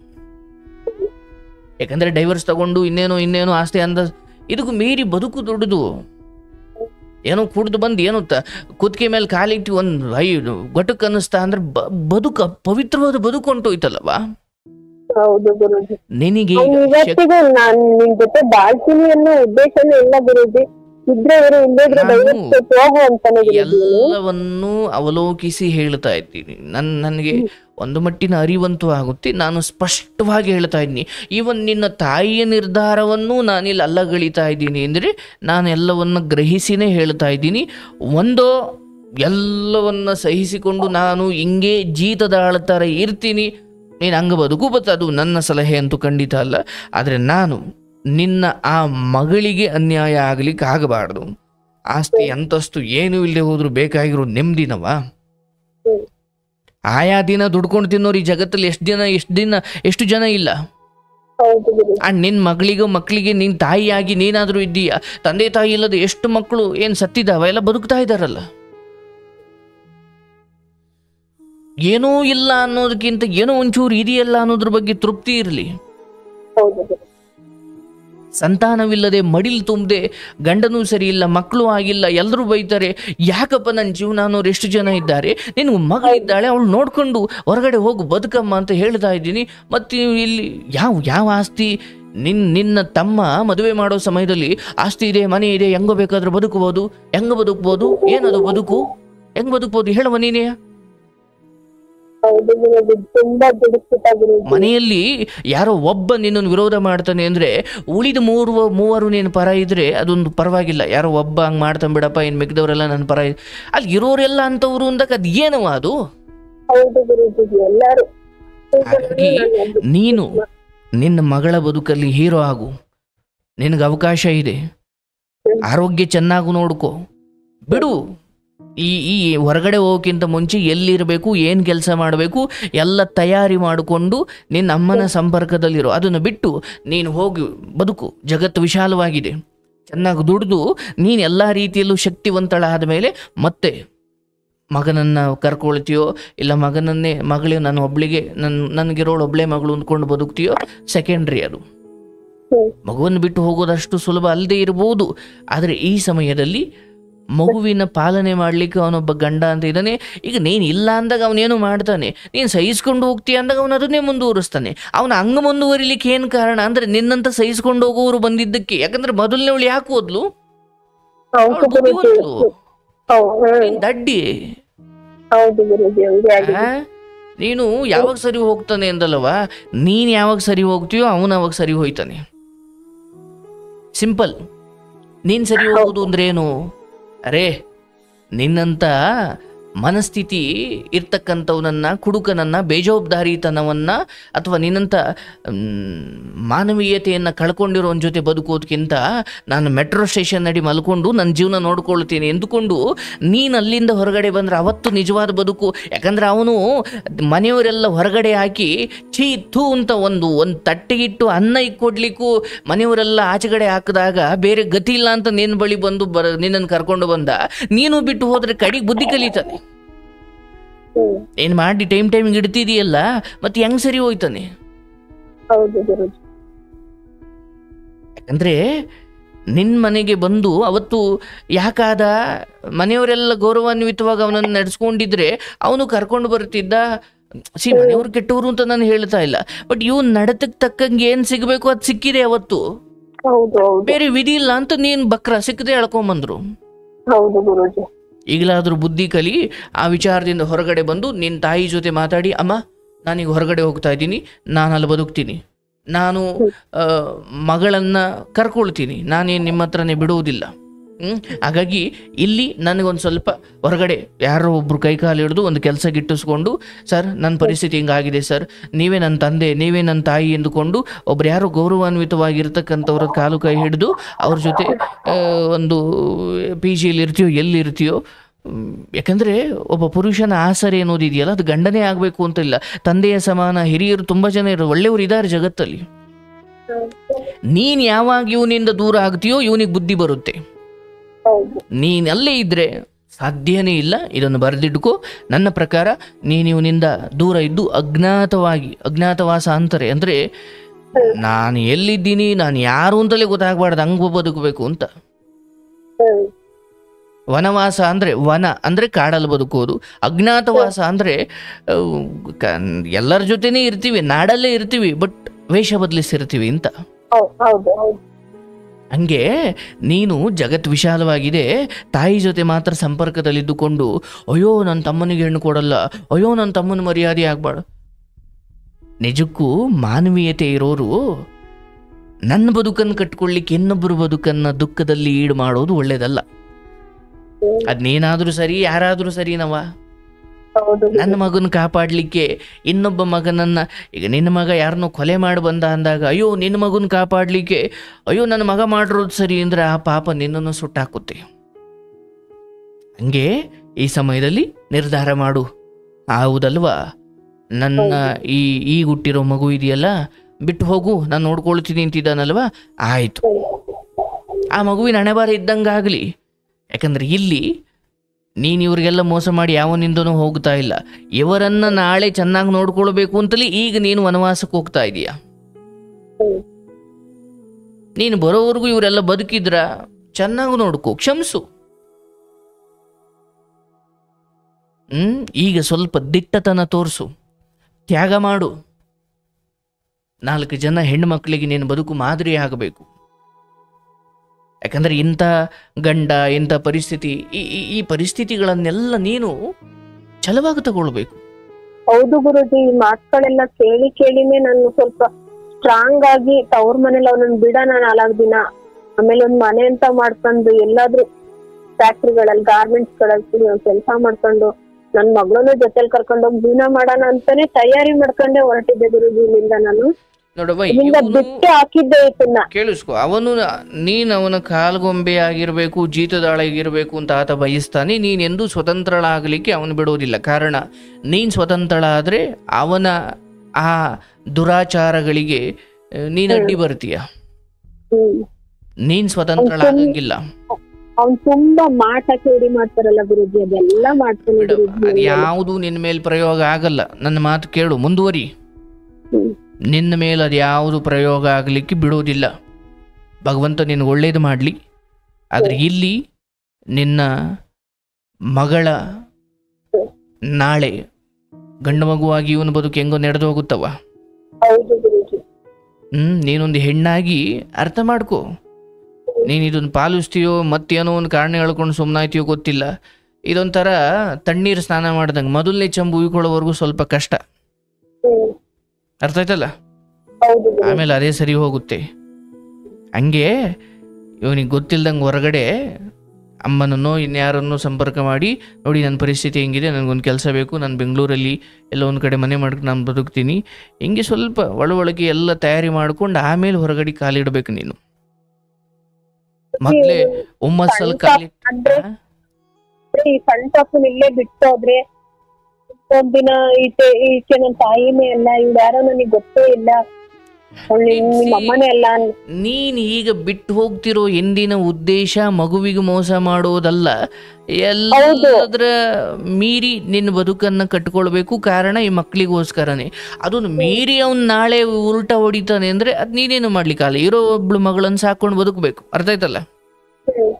ಯಾಕಂದರೆ ಡೈವರ್ಸ್ ತಗೊಂಡು ಇನ್ನೇನೋ ಇನ್ನೇನೋ ಆಸ್ತಿ ಅಂದ ಇದಕ್ಕೂ ಮೀರಿ ಬದುಕು ದೊಡ್ಡದು ಏನೋ ಕುಡ್ದು ಬಂದು ಏನೋ ತ ಕುತ್ತಿಗೆ ಮೇಲೆ ಕಾಲಿಟ್ಟು ಒಂದು ಐ ಗೊಟಕ್ ಅನ್ನಿಸ್ತಾ ಅಂದ್ರೆ ಬ- ಬದುಕ ಪವಿತ್ರವಾದ ಬದುಕು ಹೊಂಟೋಯ್ತಲ್ಲವಾ ಹೌದು ಗುರುಜಿ ನಿನಗೆ ಅವ್ನು ಈಗ ಶಕ್- ಇವತ್ತಿಗೂ ನಾನ್ ನಿನ್ ಜೊತೆ ಬಾಳ್ತೀನಿ ಅನ್ನೋ ಉದ್ದೇಶನೇ ಇಲ್ಲ ಗುರುಜಿ ಇದ್ರೆ ಇವರು ಇಲ್ಲದ್ರೆ ನಾನು ದಯವಿಟ್ಟು ಹೋಗು ಅಂತಾನೆ ಗುರುಜಿ ಎಲ್ಲವನ್ನೂ ಅವಲೋಕಿಸಿ ಹೇಳ್ತಾ ಇದ್ದೀನಿ ನನ್ ನನಗೆ ಒಂದು ಮಟ್ಟಿನ ಅರಿವಂತೂ ಆಗುತ್ತೆ ನಾನು ಸ್ಪಷ್ಟವಾಗಿ ಹೇಳ್ತಾ ಇದ್ದೀನಿ ಈವನ್ ನಿನ್ನ ತಾಯಿಯ ನಿರ್ಧಾರವನ್ನು ನಾನಿಲ್ಲಿ ಅಲ್ಲಗಳಿತಾ ಇದ್ದೀನಿ ಅಂದರೆ ನಾನು ಎಲ್ಲವನ್ನ ಗ್ರಹಿಸಿನೇ ಹೇಳ್ತಾ ಇದ್ದೀನಿ ಒಂದೋ ಎಲ್ಲವನ್ನ ಸಹಿಸಿಕೊಂಡು ನಾನು ಹಿಂಗೆ ಜೀತದಾಳ ಥರ ಇರ್ತೀನಿ ನೀನು ಹಂಗೆ ಬದುಕು ಬತ್ತ ಅದು ನನ್ನ ಸಲಹೆ ಅಂತೂ ಖಂಡಿತ ಅಲ್ಲ ಆದರೆ ನಾನು ನಿನ್ನ ಆ ಮಗಳಿಗೆ ಅನ್ಯಾಯ ಆಗಲಿಕ್ಕೆ ಆಗಬಾರ್ದು ಆಸ್ತಿ ಅಂತಸ್ತು ಏನು ಇಲ್ಲದೆ ಹೋದ್ರು ಬೇಕಾಗಿರೋ ನೆಮ್ಮದಿನವ ಹ್ಮ್. ಆಯಾ ದಿನ ದುಡ್ಕೊಂಡು ತಿನ್ನೋರು ಈ ಜಗತ್ತಲ್ಲಿ ಎಷ್ಟು ದಿನ ಎಷ್ಟು ದಿನ ಎಷ್ಟು ಜನ ಇಲ್ಲ ಹೌದು ಗುರುಜಿ ಆ ನಿನ್ನ ಮಗಳಿಗೋ ಮಕ್ಕಳಿಗೆ ನಿನ್ನ ತಾಯಿಯಾಗಿ ನೀನಾದರೂ ಇದ್ದೀಯ ತಂದೆ ತಾಯಿ ಇಲ್ಲದೆ ಎಷ್ಟು ಮಕ್ಕಳು ಏನು ಸತ್ತಿದಾವ ಎಲ್ಲ ಬದುಕ್ತಾ ಇದ್ದಾರಲ್ಲ ಏನೂ ಇಲ್ಲ ಅನ್ನೋದಕ್ಕಿಂತ ಏನೋ ಒಂಚೂರು ಇದೆಯಲ್ಲ ಅನ್ನೋದ್ರ ಬಗ್ಗೆ ತೃಪ್ತಿ ಇರಲಿ ಹೌದು ಗುರುಜಿ ಸಂತಾನವಿಲ್ಲದೆ ಮಡಿಲ್ ತುಂಬದೆ ಗಂಡನೂ ಸರಿ ಇಲ್ಲ ಮಕ್ಕಳು ಆಗಿಲ್ಲ ಎಲ್ಲರೂ ಬೈತಾರೆ ಯಾಕಪ್ಪ ನನ್ನ ಜೀವನ ಅನ್ನೋರು ಎಷ್ಟು ಜನ ಇದ್ದಾರೆ ನಿನಗೆ ಮಗಳಿದ್ದಾಳೆ ಅವಳು ನೋಡ್ಕೊಂಡು ಹೊರಗಡೆ ಹೋಗು ಬದುಕಮ್ಮ ಅಂತ ಹೇಳ್ತಾ ಇದ್ದೀನಿ ಮತ್ತು ಇಲ್ಲಿ ಯಾವ ಯಾವ ಆಸ್ತಿ ನಿನ್ ನಿನ್ನ ತಮ್ಮ ಮದುವೆ ಮಾಡೋ ಸಮಯದಲ್ಲಿ ಆಸ್ತಿ ಇದೆ ಮನೆ ಇದೆ ಹೆಂಗೋ ಬೇಕಾದ್ರೆ ಬದುಕಬಹುದು ಹೆಂಗ ಬದುಕ್ಬೋದು ಏನದು ಬದುಕು ಹೆಂಗ್ ಬದುಕ್ಬೋದು ಹೇಳುವ ನೀನೇ ಹೌದು ಗುರುಜಿ ತುಂಬಾ ದುಡಿಸ್ಬಿಟ್ಟ ಗುರುಜಿ ಮನೆಯಲ್ಲಿ ಯಾರೋ ಒಬ್ಬ ನಿನ್ನನ್ನು ವಿರೋಧ ಮಾಡ್ತಾನೆ ಅಂದ್ರೆ ಉಳಿದ ಮೂರು ಮೂವರು ನೀನು ಪರ ಇದ್ರೆ ಅದೊಂದು ಪರವಾಗಿಲ್ಲ ಯಾರೋ ಒಬ್ಬ ಹಂಗೆ ಮಾಡ್ತಾನೆ ಬಿಡಪ್ಪ ಇನ್ನು ಮಿಕ್ದವರೆಲ್ಲ ನನ್ನ ಪರ ಇದ್- ಅಲ್ಲಿ ಇರೋರೆಲ್ಲ ಅಂತವ್ರು ಅಂದಾಗ ಅದು ಏನವ ಅದು ಹೌದು ಗುರುಜಿ ಎಲ್ಲಾರು ಹಾಗಾಗಿ ನೀನು ನಿನ್ನ ಮಗಳ ಬದುಕಲ್ಲಿ ಹೀರೋ ಆಗು ನಿನಗೆ ಅವಕಾಶ ಇದೆ ಆರೋಗ್ಯ ಚೆನ್ನಾಗಿ ನೋಡ್ಕೋ ಬಿಡು ಈ ಈ ಹೊರಗಡೆ ಹೋಗೋಕ್ಕಿಂತ ಮುಂಚೆ ಎಲ್ಲಿರಬೇಕು ಏನು ಕೆಲಸ ಮಾಡಬೇಕು ಎಲ್ಲ ತಯಾರಿ ಮಾಡಿಕೊಂಡು ನಿನ್ನ ಅಮ್ಮನ ಸಂಪರ್ಕದಲ್ಲಿರೋ ಅದನ್ನು ಬಿಟ್ಟು ನೀನು ಹೋಗಿ ಬದುಕು ಜಗತ್ತು ವಿಶಾಲವಾಗಿದೆ ಚೆನ್ನಾಗಿ ದುಡಿದು ನೀನು ಎಲ್ಲ ರೀತಿಯಲ್ಲೂ ಶಕ್ತಿವಂತಳಾದ ಮೇಲೆ ಮತ್ತೆ ಮಗನನ್ನು ಕರ್ಕೊಳ್ತೀಯೋ ಇಲ್ಲ ಮಗನನ್ನೇ ಮಗಳಿಗೆ ನಾನು ಒಬ್ಳಿಗೆ ನನ್ನ ನನಗಿರೋಳು ಒಬ್ಳೆ ಮಗಳು ಅಂದ್ಕೊಂಡು ಬದುಕ್ತೀಯೋ ಸೆಕೆಂಡ್ರಿ ಅದು ಹ್ಮ್. ಮಗುವನ್ನು ಬಿಟ್ಟು ಹೋಗೋದಷ್ಟು ಸುಲಭ ಅಲ್ಲದೆ ಇರ್ಬೋದು ಆದರೆ ಈ ಸಮಯದಲ್ಲಿ ಮಗುವಿನ ಪಾಲನೆ ಮಾಡಲಿಕ್ಕೆ ಅವನೊಬ್ಬ ಗಂಡ ಅಂತ ಇದ್ದಾನೆ ಈಗ ನೀನು ಇಲ್ಲ ಅಂದಾಗ ಅವನೇನು ಮಾಡ್ತಾನೆ ನೀನು ಸಹಿಸ್ಕೊಂಡು ಹೋಗ್ತೀಯ ಅಂದಾಗ ಅವನು ಅದನ್ನೇ ಮುಂದುವರಿಸ್ತಾನೆ ಅವನ ಹಂಗ ಮುಂದುವರಿಲಿಕ್ಕೆ ಏನು ಕಾರಣ ಅಂದರೆ ನಿನ್ನಂತ ಸಹಿಸ್ಕೊಂಡು ಹೋಗೋರು ಬಂದಿದ್ದಕ್ಕೆ ಯಾಕಂದ್ರೆ ಮೊದಲನೇವಳು ಯಾಕೆ ಓದ್ಲು ಹೌದು ಅವ್ಳು ಗುರುಜಿ ಬುದ್ಧಿವಂತಳು. ಹೌ- ಹ್ಮ್. ನೀನ್ ದಡ್ಡಿ ಹೌದು ಗುರುಜಿ ಹಂಗೆ ಆಗಿದೆ ಆ? ನೀನು ಯಾವಾಗ ಸರಿ ಹೋಗ್ತಾನೆ ಅಂದಲ್ಲವ ನೀನ್ ಯಾವಾಗ ಸರಿ ಹೋಗ್ತೀಯೋ ಅವನು ಅವಾಗ ಸರಿ ಹೋಯ್ತಾನೆ ಸಿಂಪಲ್ ನೀನ್ ಸರಿ ಹೋಗೋದು ಅಂದ್ರೆ ಏನು ಅರೇ ನಿನ್ನಂತ ಮನಸ್ಥಿತಿ ಇರ್ತಕ್ಕಂಥವನನ್ನ ಕುಡುಕನನ್ನ ಬೇಜವಾಬ್ದಾರಿತನವನ್ನ ಅಥವಾ ನಿನ್ನಂತ ಮ್, ಮಾನವೀಯತೆಯನ್ನ ಕಳ್ಕೊಂಡಿರೋನ್ ಜೊತೆ ಬದುಕೋದಕ್ಕಿಂತ ನಾನು ಮೆಟ್ರೋ ಸ್ಟೇಷನ್ ನಡಿ ಮಲ್ಕೊಂಡು ನನ್ನ ಜೀವನ ನೋಡ್ಕೊಳ್ತೀನಿ ಎಂದುಕೊಂಡು ನೀನು ಅಲ್ಲಿಂದ ಹೊರಗಡೆ ಬಂದ್ರೆ ಅವತ್ತು ನಿಜವಾದ ಬದುಕು ಯಾಕಂದ್ರೆ ಅವನು ಮನೆಯವರೆಲ್ಲ ಹೊರಗಡೆ ಹಾಕಿ ಛೀ ಥೂ ಅಂತ ಒಂದು ಒಂದು ತಟ್ಟೆಗಿಟ್ಟು ಅನ್ನ ಕೊಡ್ಲಿಕ್ಕೂ ಮನೆಯವರೆಲ್ಲ ಆಚೆಗಡೆ ಹಾಕಿದಾಗ ಬೇರೆ ಗತಿ ಇಲ್ಲ ಅಂತ ನಿನ್ನ ಬಳಿ ಬಂದು ಬರ ನಿನ್ನನ್ನು ಕರ್ಕೊಂಡು ಬಂದ ನೀನು ಬಿಟ್ಟು ಹೋದ್ರೆ ಕಡಿಗೆ ಬುದ್ಧಿ ಕಲಿತಾನೆ ಹ್ಮ್ ಏನು ಮಾಡಿ ಟೈಮ್ ಟೈಮಿಗೆ ಇಡ್ತಿದೀಯಲ್ಲ ಮತ್ತೆ ಹೆಂಗ್ ಸರಿ ಹೋಯ್ತಾನೆ ಹೌದು ಗುರುಜಿ ಯಾಕಂದ್ರೆ ನಿನ್ನ ಮನೆಗೆ ಬಂದು ಅವತ್ತು ಯಾಕಾದ ಮನೆಯವರೆಲ್ಲ ಗೌರವಾನ್ವಿತವಾಗಿ ಅವನನ್ನು ನಡೆಸ್ಕೊಂಡಿದ್ರೆ ಅವನು ಕರ್ಕೊಂಡು ಬರ್ತಿದ್ದ ಸಿ ಮನೆಯವ್ರು ಕೆಟ್ಟವರು ಅಂತ ನಾನು ಹೇಳ್ತಾ ಇಲ್ಲ ಬಟ್ ಇವ್ ನಡತಕ್ಕೆ ತಕ್ಕಂಗೆ ಏನು ಸಿಗಬೇಕು ಅದು ಸಿಕ್ಕಿದೆ ಅವತ್ತು ಹೌದು ಹೌದು ಬೇರೆ ವಿಧಿ ಇಲ್ಲ ಅಂತ ನೀನು ಬಕ್ರ ಸಿಕ್ಕದೆ ಎಳ್ಕೊಂಬಂದ್ರು ಹೌದು ಗುರುಜಿ ಈಗಲಾದರೂ ಬುದ್ಧಿ ಕಲಿ ಆ ವಿಚಾರದಿಂದ ಹೊರಗಡೆ ಬಂದು ನಿನ್ನ ತಾಯಿ ಜೊತೆ ಮಾತಾಡಿ ಅಮ್ಮ ನಾನೀಗ ಹೊರಗಡೆ ಹೋಗ್ತಾ ಇದ್ದೀನಿ ನಾನು ಅಲ್ಲಿ ಬದುಕ್ತೀನಿ ನಾನು ಆ, ಮಗಳನ್ನ ಕರ್ಕೊಳ್ತೀನಿ ನಾನೇನು ನಿಮ್ಮ ಹತ್ರನೇ ಬಿಡುವುದಿಲ್ಲ ಹ್ಮ್? ಹಾಗಾಗಿ ಇಲ್ಲಿ ನನಗೊಂದು ಸ್ವಲ್ಪ ಹೊರಗಡೆ ಯಾರೋ ಒಬ್ರು ಕೈ ಕಾಲು ಹಿಡಿದು ಒಂದು ಕೆಲಸ ಗಿಟ್ಟಿಸ್ಕೊಂಡು ಸರ್ ನನ್ನ ಪರಿಸ್ಥಿತಿ ಹಿಂಗಾಗಿದೆ ಸರ್ ನೀವೇ ನನ್ನ ತಂದೆ ನೀವೇ ನನ್ನ ತಾಯಿ ಎಂದುಕೊಂಡು ಒಬ್ರು ಯಾರೋ ಗೌರವಾನ್ವಿತವಾಗಿರ್ತಕ್ಕಂಥವ್ರ ಕಾಲು ಕೈ ಹಿಡಿದು ಅವ್ರ ಜೊತೆ ಆ, ಒಂದು ಪಿ ಜಿಯಲ್ಲಿ ಇರ್ತೀಯೋ ಎಲ್ಲಿರ್ತೀಯೋ ಮ್, ಯಾಕಂದ್ರೆ ಒಬ್ಬ ಪುರುಷನ ಆಸರೆ ಅನ್ನೋದು ಇದೆಯಲ್ಲ ಅದು ಗಂಡನೇ ಆಗಬೇಕು ಅಂತ ಇಲ್ಲ ತಂದೆಯ ಸಮಾನ ಹಿರಿಯರು ತುಂಬ ಜನ ಇರೋ ಒಳ್ಳೆಯವರು ಇದ್ದಾರೆ ಜಗತ್ತಲ್ಲಿ ನೀನು ಯಾವಾಗ ಇವನಿಂದ ದೂರ ಆಗ್ತೀಯೋ ಇವನಿಗೆ ಬುದ್ಧಿ ಬರುತ್ತೆ ಹೌದು ನೀನ್ ಅಲ್ಲೇ ಇದ್ರೆ ಸಾಧ್ಯನೇ ಇಲ್ಲ ಇದನ್ನು ಬರೆದಿಟ್ಕೋ ನನ್ನ ಪ್ರಕಾರ ನೀನು ಇವನಿಂದ ದೂರ ಇದ್ದು ಅಜ್ಞಾತವಾಗಿ ಅಜ್ಞಾತವಾಸ ಅಂತಾರೆ ಅಂದ್ರೆ ನಾನು ಎಲ್ಲಿದ್ದೀನಿ ನಾನು ಯಾರು ಅಂತಲೇ ಗೊತ್ತಾಗಬಾರ್ದು ಹಂಗ ಬದುಕಬೇಕು ಅಂತ ಹ್ಮ್ ವನವಾಸ ಅಂದ್ರೆ ವನ ಅಂದ್ರೆ ಕಾಡಲ್ಲಿ ಬದುಕೋದು ಅಜ್ಞಾತವಾಸ ಅಂದ್ರೆ ಅಹ್, ಕ- ಎಲ್ಲರ ಜೊತೆನೇ ಇರ್ತೀವಿ ನಾಡಲ್ಲೇ ಇರ್ತೀವಿ ಬಟ್ ವೇಷ ಬದಲಿಸಿರ್ತೀವಿ ಅಂತ ಹೌ- ಹೌದು ಹೌದು ಹಂಗೆ ನೀನು ಜಗತ್ ವಿಶಾಲವಾಗಿದೆ ತಾಯಿ ಜೊತೆ ಮಾತ್ರ ಸಂಪರ್ಕದಲ್ಲಿದ್ದುಕೊಂಡು ಅಯ್ಯೋ ನನ್ನ ತಮ್ಮನಿಗೆ ಹೆಣ್ಣು ಕೊಡಲ್ಲ ಅಯ್ಯೋ ನನ್ನ ತಮ್ಮನ ಮರ್ಯಾದೆ ಆಗ್ಬಾರ್ದು ನಿಜಕ್ಕೂ ಮಾನವೀಯತೆ ಇರೋರು ನನ್ನ ಬದುಕನ್ನು ಕಟ್ಕೊಳ್ಳಿಕ್ಕೆ ಇನ್ನೊಬ್ಬರ ಬದುಕನ್ನ ದುಃಖದಲ್ಲಿ ಈಡು ಮಾಡೋದು ಒಳ್ಳೇದಲ್ಲ ಹ್ಮ್. ಅದ್ನೇನಾದ್ರೂ ಸರಿ ಯಾರಾದ್ರೂ ಸರಿನವ ಹೌದು ನನ್ನ ಮಗನ ಕಾಪಾಡಲಿಕ್ಕೆ ಇನ್ನೊಬ್ಬ ಮಗನನ್ನ ಈಗ ನಿನ್ನ ಮಗ ಯಾರನ್ನೋ ಕೊಲೆ ಮಾಡಿ ಬಂದ ಅಂದಾಗ ಅಯ್ಯೋ ನಿನ್ನ ಮಗನ ಕಾಪಾಡಲಿಕ್ಕೆ ಅಯ್ಯೋ ನನ್ನ ಮಗ ಮಾಡಿರೋದು ಸರಿ ಅಂದ್ರೆ ಆ ಪಾಪ ನಿನ್ನನ್ನು ಸುಟ್ಟಾಕುತ್ತೆ ಹಂಗೆ ಈ ಸಮಯದಲ್ಲಿ ನಿರ್ಧಾರ ಮಾಡು ಹೌದಲ್ವಾ ನನ್ನ ಈ ಈಗ ಹುಟ್ಟಿರೋ ಮಗು ಇದೆಯಲ್ಲ ಬಿಟ್ಟು ಹೋಗು ನಾನು ನೋಡ್ಕೊಳ್ತೀನಿ ಅಂತಿದ್ದಾನಲ್ವಾ ಆಯಿತು ಆ ಮಗುವಿನ ಹಣೆಬಾರ ಇದ್ದಂಗಾಗಲಿ ಯಾಕಂದ್ರೆ ಇಲ್ಲಿ ನೀನು ಇವ್ರಿಗೆಲ್ಲ ಮೋಸ ಮಾಡಿ ಯಾವನಿಂದನೂ ಹೋಗ್ತಾ ಇಲ್ಲ ಇವರನ್ನ ನಾಳೆ ಚೆನ್ನಾಗಿ ನೋಡ್ಕೊಳ್ಬೇಕು ಅಂತಲೇ ಈಗ ನೀನು ವನವಾಸಕ್ಕೆ ಹೋಗ್ತಾ ಇದೀಯ ಹ್ಮ್. ನೀನು ಬರೋವರೆಗೂ ಇವರೆಲ್ಲ ಬದುಕಿದ್ರ ಚೆನ್ನಾಗಿ ನೋಡ್ಕೋ ಕ್ಷಮಿಸು ಹ್ಮ್ ಈಗ ಸ್ವಲ್ಪ ದಿಟ್ಟತನ ತೋರಿಸು ತ್ಯಾಗ ಮಾಡು ನಾಲ್ಕು ಜನ ಹೆಣ್ಮಕ್ಳಿಗೆ ನೀನು ಬದುಕು ಮಾದರಿ ಆಗಬೇಕು ಯಾಕಂದ್ರೆ ಇಂಥ ಗಂಡ ಇಂಥ ಪರಿಸ್ಥಿತಿ ಈ ಈ- ಈ ಪರಿಸ್ಥಿತಿಗಳನ್ನೆಲ್ಲ ನೀನು ಛಲವಾಗಿ ತಗೊಳ್ಬೇಕು ಹೌದು ಗುರುಜಿ ಈ ಮಾತುಗಳೆಲ್ಲ ಕೇಳಿ ಕೇಳಿನೇ ನಾನು ಸ್ವಲ್ಪ ಸ್ಟ್ರಾಂಗ್ ಆಗಿ ತವ್ರ ಮನೇಲಿ ಅವನನ್ನ ಬಿಡೋಣ ನಾಲ್ಕು ದಿನ ಆಮೇಲೆ ಒಂದ್ ಮನೆ ಅಂತ ಮಾಡ್ಕೊಂಡು ಎಲ್ಲಾದ್ರೂ ಫ್ಯಾಕ್ಟ್ರಿಗಳಲ್ಲಿ ಗಾರ್ಮೆಂಟ್ಸ್ ಗಳಲ್ಲಿ ಕೆಲಸ ಮಾಡ್ಕೊಂಡು ನನ್ ಮಗಳನ್ನ ಜೊತೆಲಿ ಕರ್ಕೊಂಡು ಹೋಗಿ ಜೀವನ ಮಾಡೋಣ ಅಂತಾನೆ ತಯಾರಿ ಮಾಡ್ಕೊಂಡೆ ಹೊರಟಿದ್ದೆ ಗುರುಜಿ ಇಲ್ಲಿಂದ ನಾನು ನೋಡವ್ವ ಇಲ್ಲಿಂದ ಇವನು ಬಿಟ್ಟು ಹಾಕಿದ್ದೆ ಇದನ್ನ ಕೇಳಿಸ್ಕೊ ಅವನು ನೀನು ಅವನ ಕಾಲ್ಗೊಂಬೆ ಆಗಿರಬೇಕು ಜೀತದಾಳಾಗಿರ್ಬೇಕು ಅಂತ ಆತ ಬಯಸ್ತಾನೆ ನೀನೆಂದೂ ಸ್ವತಂತ್ರಳಾಗಲಿಕ್ಕೆ ಅವನು ಬಿಡೋದಿಲ್ಲ ಕಾರಣ ನೀನು ಸ್ವತಂತ್ರ ಆದರೆ ಅವನ ಆ ದುರಾಚಾರಗಳಿಗೆ ಆ, ನೀನು ಅಡ್ಡಿ ಬರ್ತೀಯ ಹ್ಮ್ ನೀನು ಸ್ವತಂತ್ರಳಾಗಂಗಿಲ್ಲ ಅವ್ನ್ ತುಂಬಾ ಮಾಟ ಕೇಳಿ ಮಾಡ್ತಾರಲ್ಲ ಗುರುಜಿ ಅದೆಲ್ಲ ಮಾಡ್ತಾನೆ ಬಿಡು ಗುರುಜಿ ಅದು ಯಾವುದು ನಿನ್ನ ಮೇಲೆ ಪ್ರಯೋಗ ಆಗಲ್ಲ ನನ್ನ ಮಾತು ಕೇಳು ಮುಂದುವರಿ ಹ್ಮ್. ನಿನ್ನ ಮೇಲೆ ಅದು ಯಾವುದು ಪ್ರಯೋಗ ಆಗಲಿಕ್ಕೆ ಬಿಡೋದಿಲ್ಲ ಭಗವಂತ ನಿನಗೆ ಒಳ್ಳೇದು ಮಾಡಲಿ ಆದರೆ ಇಲ್ಲಿ ನಿನ್ನ ಮಗಳ ನಾಳೆ ಗಂಡು ಮಗುವಾಗಿ ಇವನ ಬದುಕು ಹೆಂಗೋ ನಡೆದು ಹೋಗುತ್ತವ ಹೌದು ಗುರುಜಿ ಹ್ಞೂ ನೀನೊಂದು ಹೆಣ್ಣಾಗಿ ಅರ್ಥ ಮಾಡ್ಕೋ ನೀನು ಇದನ್ನು ಪಾಲಿಸ್ತೀಯೋ ಮತ್ತೇನೋ ಒಂದು ಕಾರಣ ಹೇಳ್ಕೊಂಡು ಸುಮ್ಮನಾಯ್ತೀಯೋ ಗೊತ್ತಿಲ್ಲ ಇದೊಂಥರ ತಣ್ಣೀರು ಸ್ನಾನ ಮಾಡ್ದಂಗೆ ಮೊದಲನೇ ಚಂಬು ಉಯ್ಕೊಳ್ಳೋವರೆಗೂ ಸ್ವಲ್ಪ ಕಷ್ಟ ಹ್ಮ್ ಅರ್ಥ ಆಯ್ತಲ್ಲ ಹೌದು ಗುರುಜಿ ಆಮೇಲೆ ಅದೇ ಸರಿ ಹೋಗುತ್ತೆ ಹಂಗೆ ಇವನಿಗೆ ಗೊತ್ತಿಲ್ದಂಗೆ ಹೊರಗಡೆ ಅಮ್ಮನನ್ನೋ ಇನ್ಯಾರನ್ನೋ ಸಂಪರ್ಕ ಮಾಡಿ ನೋಡಿ ನನ್ನ ಪರಿಸ್ಥಿತಿ ಹೆಂಗಿದೆ ನನಗೊಂದು ಕೆಲಸ ಬೇಕು ನಾನು ಬೆಂಗಳೂರಲ್ಲಿ ಎಲ್ಲೋ ಒಂದು ಕಡೆ ಮನೆ ಮಾಡ್ಕೊಂಡು ನಾನು ಬದುಕ್ತೀನಿ ಹಿಂಗೆ ಸ್ವಲ್ಪ ಒಳ ಒಳಗೆ ಎಲ್ಲ ತಯಾರಿ ಮಾಡ್ಕೊಂಡು ಆಮೇಲೆ ಹೊರಗಡೆ ಕಾಲಿಡ್ಬೇಕು ನೀನು ಮೊದಲೇ ಒಮ್ಮಸ್ಸಲ್ಲಿ ಕಾಲಿ ಅಂದ್ರೆ ಈ ಸಣ್ಣ ಪಾಪನ್ ಇಲ್ಲೇ ಬಿಟ್ಟು ಹೋದ್ರೆ ಒಂದಿನ ಈಚೆ ಈಚೆ ನನ್ ತಾಯಿನೇ ಅಲ್ಲ ಇವ್ರು ಯಾರೋ ನನಗೆ ಗೊತ್ತೇ ಇಲ್ಲ ಅವ್ಳ್ ನಿಮ್- ನಿಮ್ಮ ಅಮ್ಮನೇ ಅಲ್ಲ ಅನ್- ನೀನು ಈಗ ಬಿಟ್ಟು ಹೋಗ್ತಿರೋ ಎಂದಿನ ಉದ್ದೇಶ ಮಗುವಿಗೆ ಮೋಸ ಮಾಡೋದಲ್ಲ ಎಲ್ಲದರ ಮೀರಿ ನಿನ್ನ ಬದುಕನ್ನು ಕಟ್ಕೊಳ್ಬೇಕು ಕಾರಣ ಈ ಮಕ್ಕಳಿಗೋಸ್ಕರನೇ ಅದನ್ನು ಮೀರಿ ಅವ್ನು ನಾಳೆ ಉಲ್ಟಾ ಹೊಡಿತಾನೆ ಅಂದರೆ ಅದು ನೀನೇನು ಮಾಡ್ಲಿಕ್ಕಲ್ಲ ಇರೋ ಒಬ್ಳು ಮಗಳನ್ನು ಸಾಕೊಂಡು ಬದುಕಬೇಕು ಅರ್ಥ ಆಯ್ತಲ್ಲ ಹ್ಮ್.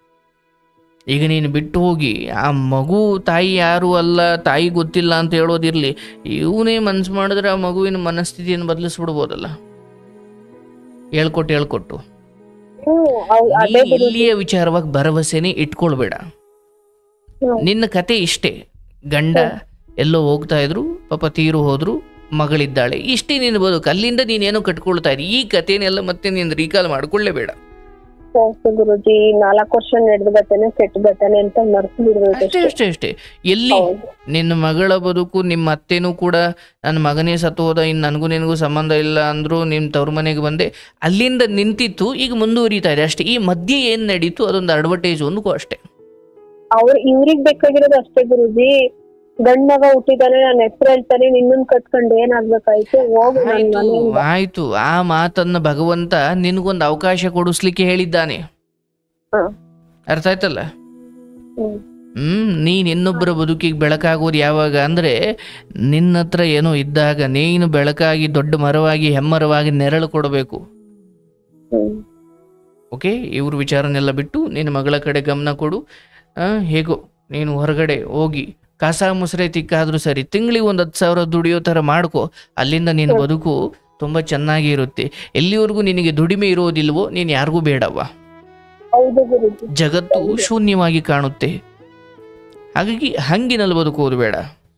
ಈಗ ನೀನು ಬಿಟ್ಟು ಹೋಗಿ ಆ ಮಗು ತಾಯಿ ಯಾರು ಅಲ್ಲ ತಾಯಿ ಗೊತ್ತಿಲ್ಲ ಅಂತ ಹೇಳೋದಿರಲಿ ಇವನೇ ಮನ್ಸು ಮಾಡಿದ್ರೆ ಆ ಮಗುವಿನ ಮನಸ್ಥಿತಿಯನ್ನು ಬದಲಿಸ್ಬಿಡ್ಬೋದಲ್ಲ ಹೇಳ್ಕೊಟ್ಟು ಹೇಳ್ಕೊಟ್ಟು ಹ್ಮ್ ಹೌದ್- ನೀ ಅದೇ ಗುರು ಇಲ್ಲಿಯ ವಿಚಾರವಾಗಿ ಭರವಸೆನೇ ಇಟ್ಕೊಳ್ಬೇಡ ಹ್ಮ್. ನಿನ್ನ ಕತೆ ಇಷ್ಟೇ ಗಂಡ ಎಲ್ಲೋ ಹೋಗ್ತಾ ಇದ್ರು ಪಾಪ ತೀರು ಹೋದ್ರು ಮಗಳಿದ್ದಾಳೆ ಇಷ್ಟೇ ನಿನ್ನ ಬದುಕು ಅಲ್ಲಿಂದ ನೀನೇನೋ ಕಟ್ಕೊಳ್ತಾ ಇದ್ದಿ ಈ ಕಥೆನೆಲ್ಲ ಮತ್ತೆ ನೀನು ರೀಕಾಲ್ ಮಾಡ್ಕೊಳ್ಳೇಬೇಡ ಹೌದು ಗುರುಜಿ ನಾಲ್ಕು ವರ್ಷ ನಡೆದ ಘಟನೆ ಕೆಟ್ಟ ಘಟನೆ ಅಂತ ಮರ್ತು ಬಿಡ್ಬೇಕು ಅಷ್ಟೇ ಅಷ್ಟೇ ಅಷ್ಟೇ ಎಲ್ಲಿ ಹೌದು ನಿನ್ನ ಮಗಳ ಬದುಕು ನಿಮ್ಮ ಅತ್ತೆನೂ ಕೂಡ ನನ್ನ ಮಗನೇ ಸತ್ತು ಹೋದ ಇನ್ನು ನನಗೂ ನಿನಗೂ ಸಂಬಂಧ ಇಲ್ಲ ಅಂದ್ರು ನಿಮ್ಮ ತವ್ರ ಮನೆಗೆ ಬಂದೆ ಅಲ್ಲಿಂದ ನಿಂತಿತ್ತು ಈಗ ಮುಂದುವರಿತಾ ಇದೆ ಅಷ್ಟೇ ಈ ಮಧ್ಯೆ ಏನು ನಡೀತು ಅದೊಂದು ಅಡ್ವರ್ಟೈಸ್ ಒಂದು ಅಷ್ಟೇ ಅವ್ರ ಇವ್ರಿಗ್ ಬೇಕಾಗಿರೋದು ಅಷ್ಟೇ ಗುರುಜಿ ಗಂಡ್ ಮಗ ಹುಟ್ಟಿದಾನೆ ನಾನು ಹೆಸರು ಹೇಳ್ತಾನೆ ನಿನ್ನನ್ ಕಟ್ಕೊಂಡು ಏನಾಗ್ಬೇಕಾಯ್ತು ಹೋಗು ನನ್ ಆಯ್ತು ಮನೆಯಿಂದ ಆಯ್ತು ಆ ಮಾತನ್ನ ಭಗವಂತ ನಿನಗೊಂದು ಅವಕಾಶ ಕೊಡಿಸ್ಲಿಕ್ಕೆ ಹೇಳಿದ್ದಾನೆ ಹ. ಅರ್ಥ ಆಯ್ತಲ್ಲ ಹ್ಮ್. ಹ್ಮ್ ನೀನ್ ಇನ್ನೊಬ್ಬರ ಬದುಕಿಗೆ ಬೆಳಕಾಗೋದು ಯಾವಾಗ ಅಂದ್ರೆ ನಿನ್ನ ಹತ್ರ ಏನೋ ಇದ್ದಾಗ ನೀನು ಬೆಳಕಾಗಿ ದೊಡ್ಡ ಮರವಾಗಿ ಹೆಮ್ಮರವಾಗಿ ನೆರಳು ಕೊಡಬೇಕು ಹ್ಮ್. ಓಕೆ ಇವ್ರ ವಿಚಾರನೆಲ್ಲ ಬಿಟ್ಟು ನಿನ್ನ ಮಗಳ ಕಡೆ ಗಮನ ಕೊಡು ಆ, ಹೇಗೋ ನೀನು ಹೊರಗಡೆ ಹೋಗಿ ಕಾಸ ಮುಸ್ರೆ ತಿಕ್ಕಾದ್ರೂ ಸರಿ ತಿಂಗಳಿಗೆ ಒಂದು ಹತ್ತು ಸಾವಿರ ದುಡಿಯೋ ಥರ ಮಾಡ್ಕೊ ಅಲ್ಲಿಂದ ನಿನ್ನ ಬದುಕು ತುಂಬ ಚೆನ್ನಾಗಿ ಇರುತ್ತೆ ಎಲ್ಲಿವರೆಗೂ ನಿನಗೆ ದುಡಿಮೆ ಇರೋದಿಲ್ವೋ ನೀನು ಯಾರಿಗೂ ಬೇಡವ್ವ ಹೌದು ಗುರುಜಿ ಜಗತ್ತು ಶೂನ್ಯವಾಗಿ ಕಾಣುತ್ತೆ ಹಾಗಾಗಿ ಹಂಗಿನಲ್ಲಿ ಬದುಕೋದು ಬೇಡ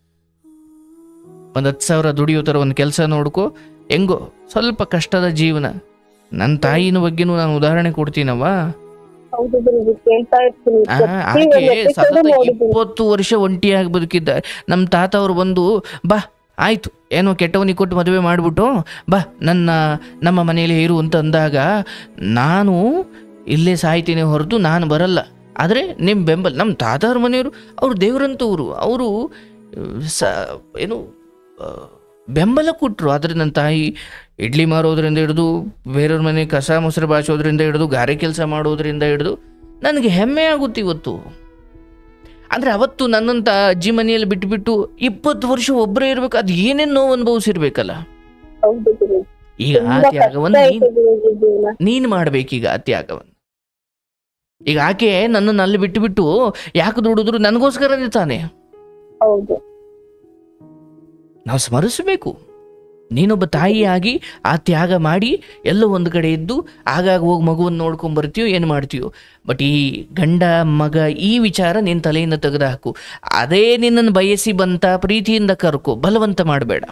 ಒಂದು ಹತ್ತು ಸಾವಿರ ದುಡಿಯೋ ಥರ ಒಂದು ಕೆಲಸ ನೋಡ್ಕೊ ಹೆಂಗೋ ಸ್ವಲ್ಪ ಕಷ್ಟದ ಜೀವನ ನನ್ನ ತಾಯಿನ ಬಗ್ಗೆನೂ ನಾನು ಉದಾಹರಣೆ ಕೊಡ್ತೀನವ್ವ ಹೌದು ಗುರುಜಿ ಕೇಳ್ತಾ ಇರ್ತೀನಿ ಆ, ಪ್ರತಿ ಆಕೆ ಒಂದ್ episode ಸತತ ನೋಡಿದ್ದೀನಿ ಇಪ್ಪತ್ತು ವರ್ಷ ಒಂಟಿಯಾಗಿ ಬದುಕಿದ್ದಾರೆ ನಮ್ಮ ತಾತ ಅವರು ಬಂದು ಬಾ ಆಯ್ತು ಏನೋ ಕೆಟ್ಟವನಿಗೆ ಕೊಟ್ಟು ಮದುವೆ ಮಾಡಿಬಿಟ್ಟು ಬಾ ನನ್ನ ನಮ್ಮ ಮನೆಯಲ್ಲಿ ಇರು ಅಂತ ಅಂದಾಗ ನಾನು ಇಲ್ಲೇ ಸಾಯ್ತೀನಿ ಹೊರತು ನಾನು ಬರಲ್ಲ ಆದರೆ ನಿಮ್ಮ ಬೆಂಬಲ ನಮ್ಮ ತಾತವ್ರ ಮನೆಯವರು ಅವರು ದೇವರಂತವರು ಅವರು ಸ ಏನು ಆ, ಬೆಂಬಲ ಕೊಟ್ಟರು ಆದರೆ ನನ್ನ ತಾಯಿ ಇಡ್ಲಿ ಮಾರೋದ್ರಿಂದ ಹಿಡಿದು ಬೇರೆಯವ್ರ ಮನೆ ಕಸ ಮೊಸರು ಬಾಚೋದ್ರಿಂದ ಹಿಡಿದು ಗಾರೆ ಕೆಲಸ ಮಾಡೋದ್ರಿಂದ ಹಿಡಿದು ನನಗೆ ಹೆಮ್ಮೆ ಆಗುತ್ತೆ ಇವತ್ತು ಅಂದರೆ ಅವತ್ತು ನನ್ನಂತ ಅಜ್ಜಿ ಮನೆಯಲ್ಲಿ ಬಿಟ್ಬಿಟ್ಟು ಇಪ್ಪತ್ತು ವರ್ಷ ಒಬ್ಬರೇ ಇರ್ಬೇಕು ಅದು ಏನೇನು ನೋವು ಅನುಭವಿಸಿರ್ಬೇಕಲ್ಲ ಹೌದು ಗುರುಜಿ ಈಗ ಆ ತುಂಬಾ ತ್ಯಾಗವನ್ನು ಕಷ್ಟ ನೀನು ಆಯ್ತು ಗುರುಜಿ ಜೀವನ ನೀನು ಮಾಡ್ಬೇಕೀಗ ಆ ತ್ಯಾಗವನ್ನು ಈಗ ಆಕೆ ನನ್ನನ್ನು ಅಲ್ಲಿ ಬಿಟ್ಟುಬಿಟ್ಟು ಯಾಕೆ ದುಡಿದ್ರು ನನಗೋಸ್ಕರನೇ ತಾನೆ ಹೌದು ನಾವು ಸ್ಮರಿಸಬೇಕು ನೀನೊಬ್ಬ ತಾಯಿಯಾಗಿ ಆ ತ್ಯಾಗ ಮಾಡಿ ಎಲ್ಲೋ ಒಂದು ಕಡೆ ಇದ್ದು ಆಗಾಗ ಹೋಗಿ ಮಗುವನ್ನು ನೋಡ್ಕೊಂಡ್ ಬರ್ತೀಯೋ ಏನು ಮಾಡ್ತೀಯೋ ಬಟ್ ಈ ಗಂಡ ಮಗ ಈ ವಿಚಾರ ನಿನ್ನ ತಲೆಯಿಂದ ತೆಗೆದು ಹಾಕು ಅದೇ ನಿನ್ನನ್ನು ಬಯಸಿ ಬಂತ ಪ್ರೀತಿಯಿಂದ ಕರ್ಕೊ ಬಲವಂತ ಮಾಡಬೇಡ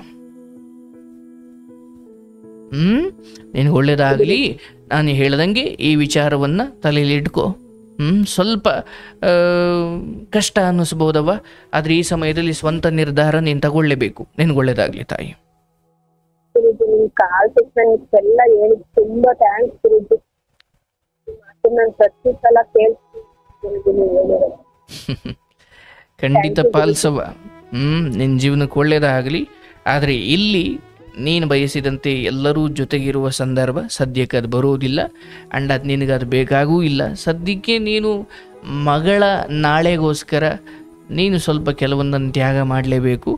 ಹ್ಮ್ ನಿನಗೆ ಒಳ್ಳೇದಾಗಲಿ ನಾನು ಹೇಳ್ದಂಗೆ ಈ ವಿಚಾರವನ್ನು ತಲೆಯಲ್ಲಿ ಇಟ್ಕೋ ಹ್ಮ್ ಸ್ವಲ್ಪ ಆ, ಕಷ್ಟ ಅನ್ನಿಸ್ಬೋದವ ಆದರೆ ಈ ಸಮಯದಲ್ಲಿ ಸ್ವಂತ ನಿರ್ಧಾರ ನೀನು ತಗೊಳ್ಳೇಬೇಕು ನಿನಗೆ ಒಳ್ಳೇದಾಗಲಿ ತಾಯಿ ಗುರುಜಿ ನಿಮ್ ಕಾಲ್ ಸಿಕ್ ನಾನು ಇಷ್ಟೆಲ್ಲ ಹೇಳಿ ತುಂಬಾ ಥ್ಯಾಂಕ್ಸ್ ಗುರುಜಿ ಮಾತನ್ನ ನಾನು ಪ್ರತಿ ಸಲ ಕೇಳ್ತೀನಿ ಗುರುಜಿ ನೀವು ಹೇಳಿರೋದು. ಖಂಡಿತ ಪಾಲಿಸವ ಹ್ಮ್ ನಿನ್ನ ಜೀವನಕ್ಕೆ ಒಳ್ಳೇದಾಗಲಿ ಆದರೆ ಇಲ್ಲಿ ನೀನು ಬಯಸಿದಂತೆ ಎಲ್ಲರೂ ಜೊತೆಗಿರುವ ಸಂದರ್ಭ ಸದ್ಯಕ್ಕೆ ಅದು ಬರೋದಿಲ್ಲ ಆ್ಯಂಡ್ ಅದು ನಿನಗೆ ಅದು ಬೇಕಾಗೂ ಇಲ್ಲ ಸದ್ಯಕ್ಕೆ ನೀನು ಮಗಳ ನಾಳೆಗೋಸ್ಕರ ನೀನು ಸ್ವಲ್ಪ ಕೆಲವೊಂದನ್ನು ತ್ಯಾಗ ಮಾಡಲೇಬೇಕು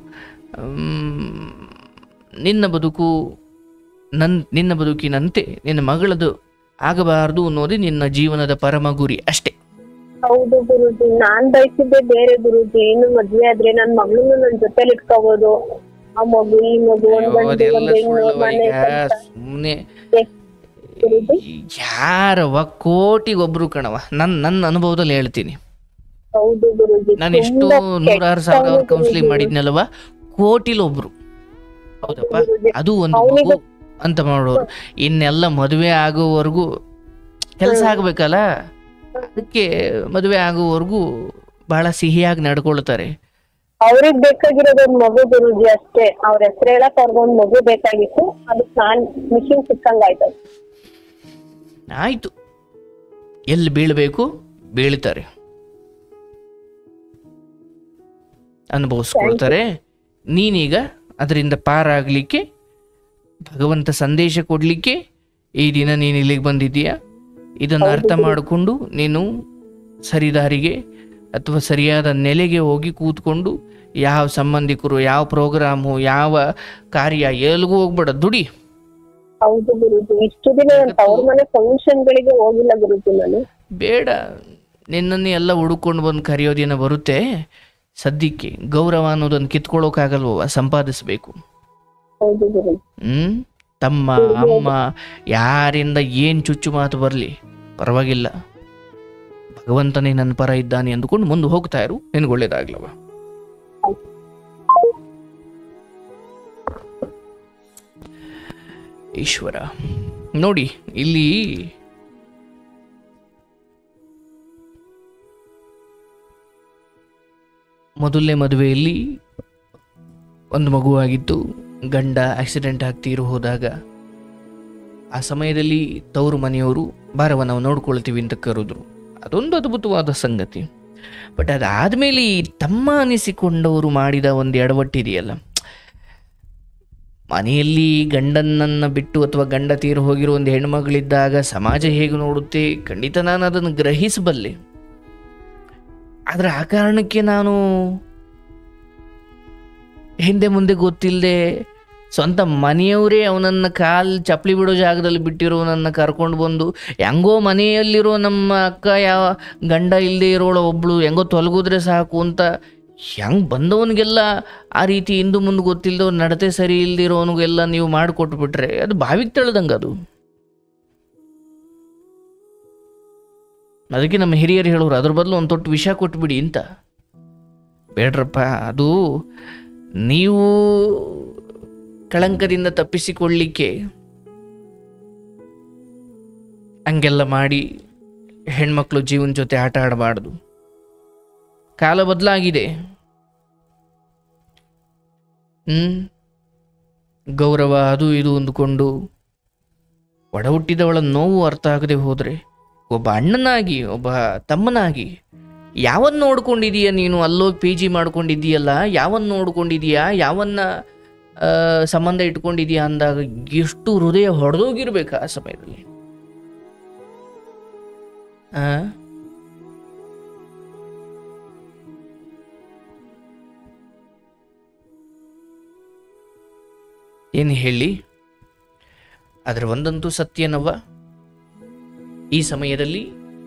ನಿನ್ನ ಬದುಕು ನನ್ ನಿನ್ನ ಬದುಕಿನಂತೆ ನಿನ್ನ ಮಗಳದು ಆಗಬಾರದು ಅನ್ನೋದೇ ನಿನ್ನ ಜೀವನದ ಪರಮ ಗುರಿ ಅಷ್ಟೇ ಹೌದು ಗುರುಜಿ ನಾನ್ ಬಯಸಿದ್ದೆ ಬೇರೆ ಗುರುಜಿ ಏನು ಮದ್ವೆ ಆದ್ರೆ ನನ್ ಮಗಳನ್ನ ನನ್ ಜೊತೆಲಿ ಇಟ್ಕೋಬಹುದು ಆ ಮಗು ಈ ಮಗು ಒಂದ್ ಗಂಡು ಅದೆಲ್ಲ ಒಂದ್ ಹೆಣ್ಣು ಸುಳ್ಳವ ಮನೆ ಈಗ ಕೆಲ್ಸ. ಸುಮ್ಮನೆ ಏ, ಗುರೂಜಿ ಯಾರವ ಕೋಟಿಗೊಬ್ರು ಕಣವ ನನ್ನ ನನ್ನ ಅನುಭವದಲ್ಲಿ ಹೇಳ್ತೀನಿ ಹೌದು ಗುರುಜಿ ನಾನು ಎಷ್ಟು ತುಂಬಾ ನೂರಾರು ಸಾವಿರ ಕೆಟ್ಟವ್ನು ಕೌನ್ಸಿಲಿಂಗ್ ಗುರೂಜಿ. ಮಾಡಿದ್ನಲ್ವ ಕೋಟಿಲೊಬ್ರು ಹೌದಪ್ಪ ಗುರೂಜಿ. ಅದು ಒಂದು ಅವ್ನಿಗೆ- ಮಗು ಅಂತ ಮಾಡೋರು ಇನ್ನೆಲ್ಲ ಮದುವೆ ಆಗೋವರೆಗೂ ಕೆಲಸ ಆಗ್ಬೇಕಲ್ಲ ಅದಕ್ಕೆ ಮದುವೆ ಆಗೋವರೆಗೂ ಬಹಳ ಸಿಹಿಯಾಗಿ ನಡ್ಕೊಳ್ತಾರೆ ಅವ್ರಿಗ್ ಬೇಕಾಗಿರೋದು ಒಂದ್ ಮಗು ಗುರುಜಿ ಅಷ್ಟೇ ಅವ್ರ ಹೆಸರು ಹೇಳಕ್ ಅವ್ರಿಗೊಂದ್ ಮಗು ಬೇಕಾಗಿತ್ತು ಅದಕ್ ನಾನ್ ಮಿಷಿನ್ ಸಿಕ್ಕಂಗಾಯ್ತು ಆಯ್ತು ಎಲ್ಲಿ ಬೀಳಬೇಕು ಬೀಳ್ತಾರೆ ಅನುಭವಿಸ್ಕೊಳ್ತಾರೆ ನೀನೀಗ ಅದರಿಂದ ಪಾರಾಗಲಿಕ್ಕೆ ಭಗವಂತ ಸಂದೇಶ ಕೊಡಲಿಕ್ಕೆ ಈ ದಿನ ನೀನು ಇಲ್ಲಿಗೆ ಬಂದಿದ್ದೀಯ ಇದನ್ನು ಅರ್ಥ ಮಾಡಿಕೊಂಡು ನೀನು ಸರಿದಾರಿಗೆ ಅಥವಾ ಸರಿಯಾದ ನೆಲೆಗೆ ಹೋಗಿ ಕೂತ್ಕೊಂಡು ಯಾವ ಸಂಬಂಧಿಕರು ಯಾವ ಪ್ರೋಗ್ರಾಮು ಯಾವ ಕಾರ್ಯ ಎಲ್ಗೂ ಹೋಗ್ಬೇಡ ದುಡಿ ಹೌದು ಗುರುಜಿ ಇಷ್ಟು ದಿನ ನನ್ ತವ್ರ ಮನೆ ಫಂಕ್ಷನ್ ಗಳಿಗೆ ಹೋಗಿಲ್ಲ ಗುರುಜಿ ನಾನು ಬೇಡ ನಿನ್ನನ್ನೇ ಎಲ್ಲ ಹುಡುಕೊಂಡು ಬಂದು ಕರೆಯೋ ದಿನ ಬರುತ್ತೆ ಸದ್ಯಕ್ಕೆ ಗೌರವ ಅನ್ನೋದನ್ನು ಕಿತ್ಕೊಳ್ಳೋಕ್ಕಾಗಲ್ವವ ಸಂಪಾದಿಸಬೇಕು ಹೌದು ಗುರುಜಿ ಹ್ಮ್ ತಮ್ಮ ಅಮ್ಮ ಯಾರಿಂದ ಏನು ಚುಚ್ಚು ಮಾತು ಬರಲಿ ಪರವಾಗಿಲ್ಲ ಭಗವಂತನೇ ನನ್ನ ಪರ ಇದ್ದಾನೆ ಅಂದುಕೊಂಡು ಮುಂದೆ ಹೋಗ್ತಾ ಇರು ನಿನಗೆ ಒಳ್ಳೇದಾಗ್ಲವ ಈಶ್ವರ ನೋಡಿ ಇಲ್ಲಿ ಮೊದಲನೇ ಮದುವೆಯಲ್ಲಿ ಒಂದು ಮಗುವಾಗಿತ್ತು ಗಂಡ ಆಕ್ಸಿಡೆಂಟ್ ಆಗ್ತೀರು ಹೋದಾಗ ಆ ಸಮಯದಲ್ಲಿ ತವರು ಮನೆಯವರು ಬಾರವ ನಾವು ನೋಡ್ಕೊಳ್ತೀವಿ ಅಂತ ಕರೆದ್ರು ಅದೊಂದು ಅದ್ಭುತವಾದ ಸಂಗತಿ ಬಟ್ ಅದಾದಮೇಲೆ ಈ ತಮ್ಮ ಅನಿಸಿಕೊಂಡವರು ಮಾಡಿದ ಒಂದು ಎಡವಟ್ಟಿದೆಯಲ್ಲ ಮನೆಯಲ್ಲಿ ಗಂಡನನ್ನು ಬಿಟ್ಟು ಅಥವಾ ಗಂಡ ತೀರು ಹೋಗಿರೋ ಒಂದು ಹೆಣ್ಮಗಳಿದ್ದಾಗ ಸಮಾಜ ಹೇಗೆ ನೋಡುತ್ತೆ ಖಂಡಿತ ನಾನು ಅದನ್ನು ಗ್ರಹಿಸಬಲ್ಲೆ ಆದರೆ ಆ ಕಾರಣಕ್ಕೆ ನಾನು ಹಿಂದೆ ಮುಂದೆ ಗೊತ್ತಿಲ್ಲದೆ ಸ್ವಂತ ಮನೆಯವರೇ ಅವನನ್ನು ಕಾಲ್ ಚಪ್ಪಲಿ ಬಿಡೋ ಜಾಗದಲ್ಲಿ ಬಿಟ್ಟಿರೋನನ್ನು ಕರ್ಕೊಂಡು ಬಂದು ಹೆಂಗೋ ಮನೆಯಲ್ಲಿರೋ ನಮ್ಮ ಅಕ್ಕ ಯಾವ ಗಂಡ ಇಲ್ಲದೆ ಇರೋಳ ಒಬ್ಳು ಹೆಂಗೋ ತೊಲಗಿದ್ರೆ ಸಾಕು ಅಂತ ಹೆಂಗೆ ಬಂದವನಿಗೆಲ್ಲ ಆ ರೀತಿ ಹಿಂದು ಮುಂದೆ ಗೊತ್ತಿಲ್ಲದವ್ ನಡತೆ ಸರಿ ಇಲ್ದಿರೋನಿಗೆಲ್ಲ ನೀವು ಮಾಡಿಕೊಟ್ಬಿಟ್ರೆ ಅದು ಬಾವಿಗೆ ತಳ್ದಂಗೆ ಅದು ಅದಕ್ಕೆ ನಮ್ಮ ಹಿರಿಯರು ಹೇಳೋರು ಅದ್ರ ಬದಲು ಒಂದು ತೊಟ್ಟು ವಿಷ ಕೊಟ್ಬಿಡಿ ಅಂತ ಬೇಡ್ರಪ್ಪ ಅದು ನೀವು ಕಳಂಕದಿಂದ ತಪ್ಪಿಸಿಕೊಳ್ಳಿಕ್ಕೆ ಹಂಗೆಲ್ಲ ಮಾಡಿ ಹೆಣ್ಮಕ್ಳು ಜೀವನ ಜೊತೆ ಆಟ ಆಡಬಾರ್ದು ಕಾಲ ಬದಲಾಗಿದೆ ಹ್ಮ್ ಗೌರವ ಅದು ಇದು ಅಂದುಕೊಂಡು ಒಡ ಹುಟ್ಟಿದವಳ ನೋವು ಅರ್ಥ ಆಗದೆ ಹೋದರೆ ಒಬ್ಬ ಅಣ್ಣನಾಗಿ ಒಬ್ಬ ತಮ್ಮನಾಗಿ ಯಾವನ್ನ ನೋಡ್ಕೊಂಡಿದೀಯ ನೀನು ಅಲ್ಲೋಗಿ ಪಿ ಜಿ ಮಾಡ್ಕೊಂಡಿದ್ದೀಯಲ್ಲ ಯಾವನ್ನ ನೋಡ್ಕೊಂಡಿದೀಯಾ ಯಾವನ್ನ ಆ, ಸಂಬಂಧ ಇಟ್ಕೊಂಡಿದೀಯಾ ಅಂದಾಗ ಎಷ್ಟು ಹೃದಯ ಹೊಡೆದೋಗಿರ್ಬೇಕು ಆ ಸಮಯದಲ್ಲಿ ಆ? ಏನು ಹೇಳಿ ಅದರ ಒಂದಂತೂ ಸತ್ಯನವ್ವ ಈ ಸಮಯದಲ್ಲಿ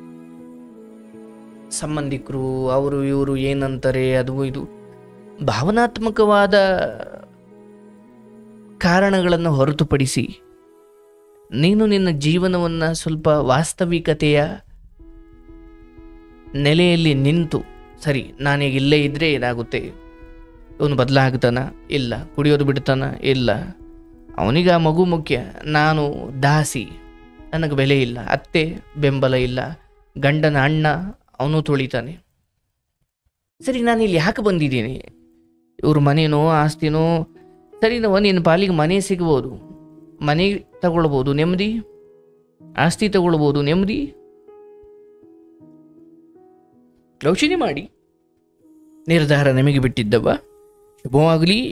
ಸಂಬಂಧಿಕರು ಅವರು ಇವರು ಏನಂತಾರೆ ಅದು ಇದು ಭಾವನಾತ್ಮಕವಾದ ಕಾರಣಗಳನ್ನು ಹೊರತುಪಡಿಸಿ ನೀನು ನಿನ್ನ ಜೀವನವನ್ನು ಸ್ವಲ್ಪ ವಾಸ್ತವಿಕತೆಯ ನೆಲೆಯಲ್ಲಿ ನಿಂತು ಸರಿ ನಾನೀಗ ಇಲ್ಲೇ ಇದ್ದರೆ ಏನಾಗುತ್ತೆ ಇವನು ಬದಲಾಗ್ತಾನ ಇಲ್ಲ ಕುಡಿಯೋದು ಬಿಡ್ತಾನ ಇಲ್ಲ ಅವನಿಗೆ ಆ ಮಗು ಮುಖ್ಯ ನಾನು ದಾಸಿ ನನಗೆ ಬೆಲೆ ಇಲ್ಲ ಅತ್ತೆ ಬೆಂಬಲ ಇಲ್ಲ ಗಂಡನ ಅಣ್ಣ ಅವನು ತುಳಿತಾನೆ ಸರಿ ನಾನು ಇಲ್ಲಿ ಯಾಕೆ ಬಂದಿದ್ದೀನಿ ಇವ್ರ ಮನೇನೋ ಆಸ್ತಿನೋ ಸರಿ ನಾವು ನಿನ್ನ ಪಾಲಿಗೆ ಮನೆ ಸಿಗ್ಬೋದು ಮನೆ ತಗೊಳ್ಬೋದು ನೆಮ್ಮದಿ ಆಸ್ತಿ ತಗೊಳ್ಬೋದು ನೆಮ್ಮದಿ ಯೋಚನೆ ಮಾಡಿ ನಿರ್ಧಾರ ನಿಮಗೆ ಬಿಟ್ಟಿದ್ದವ ಶುಭವಾಗಲಿ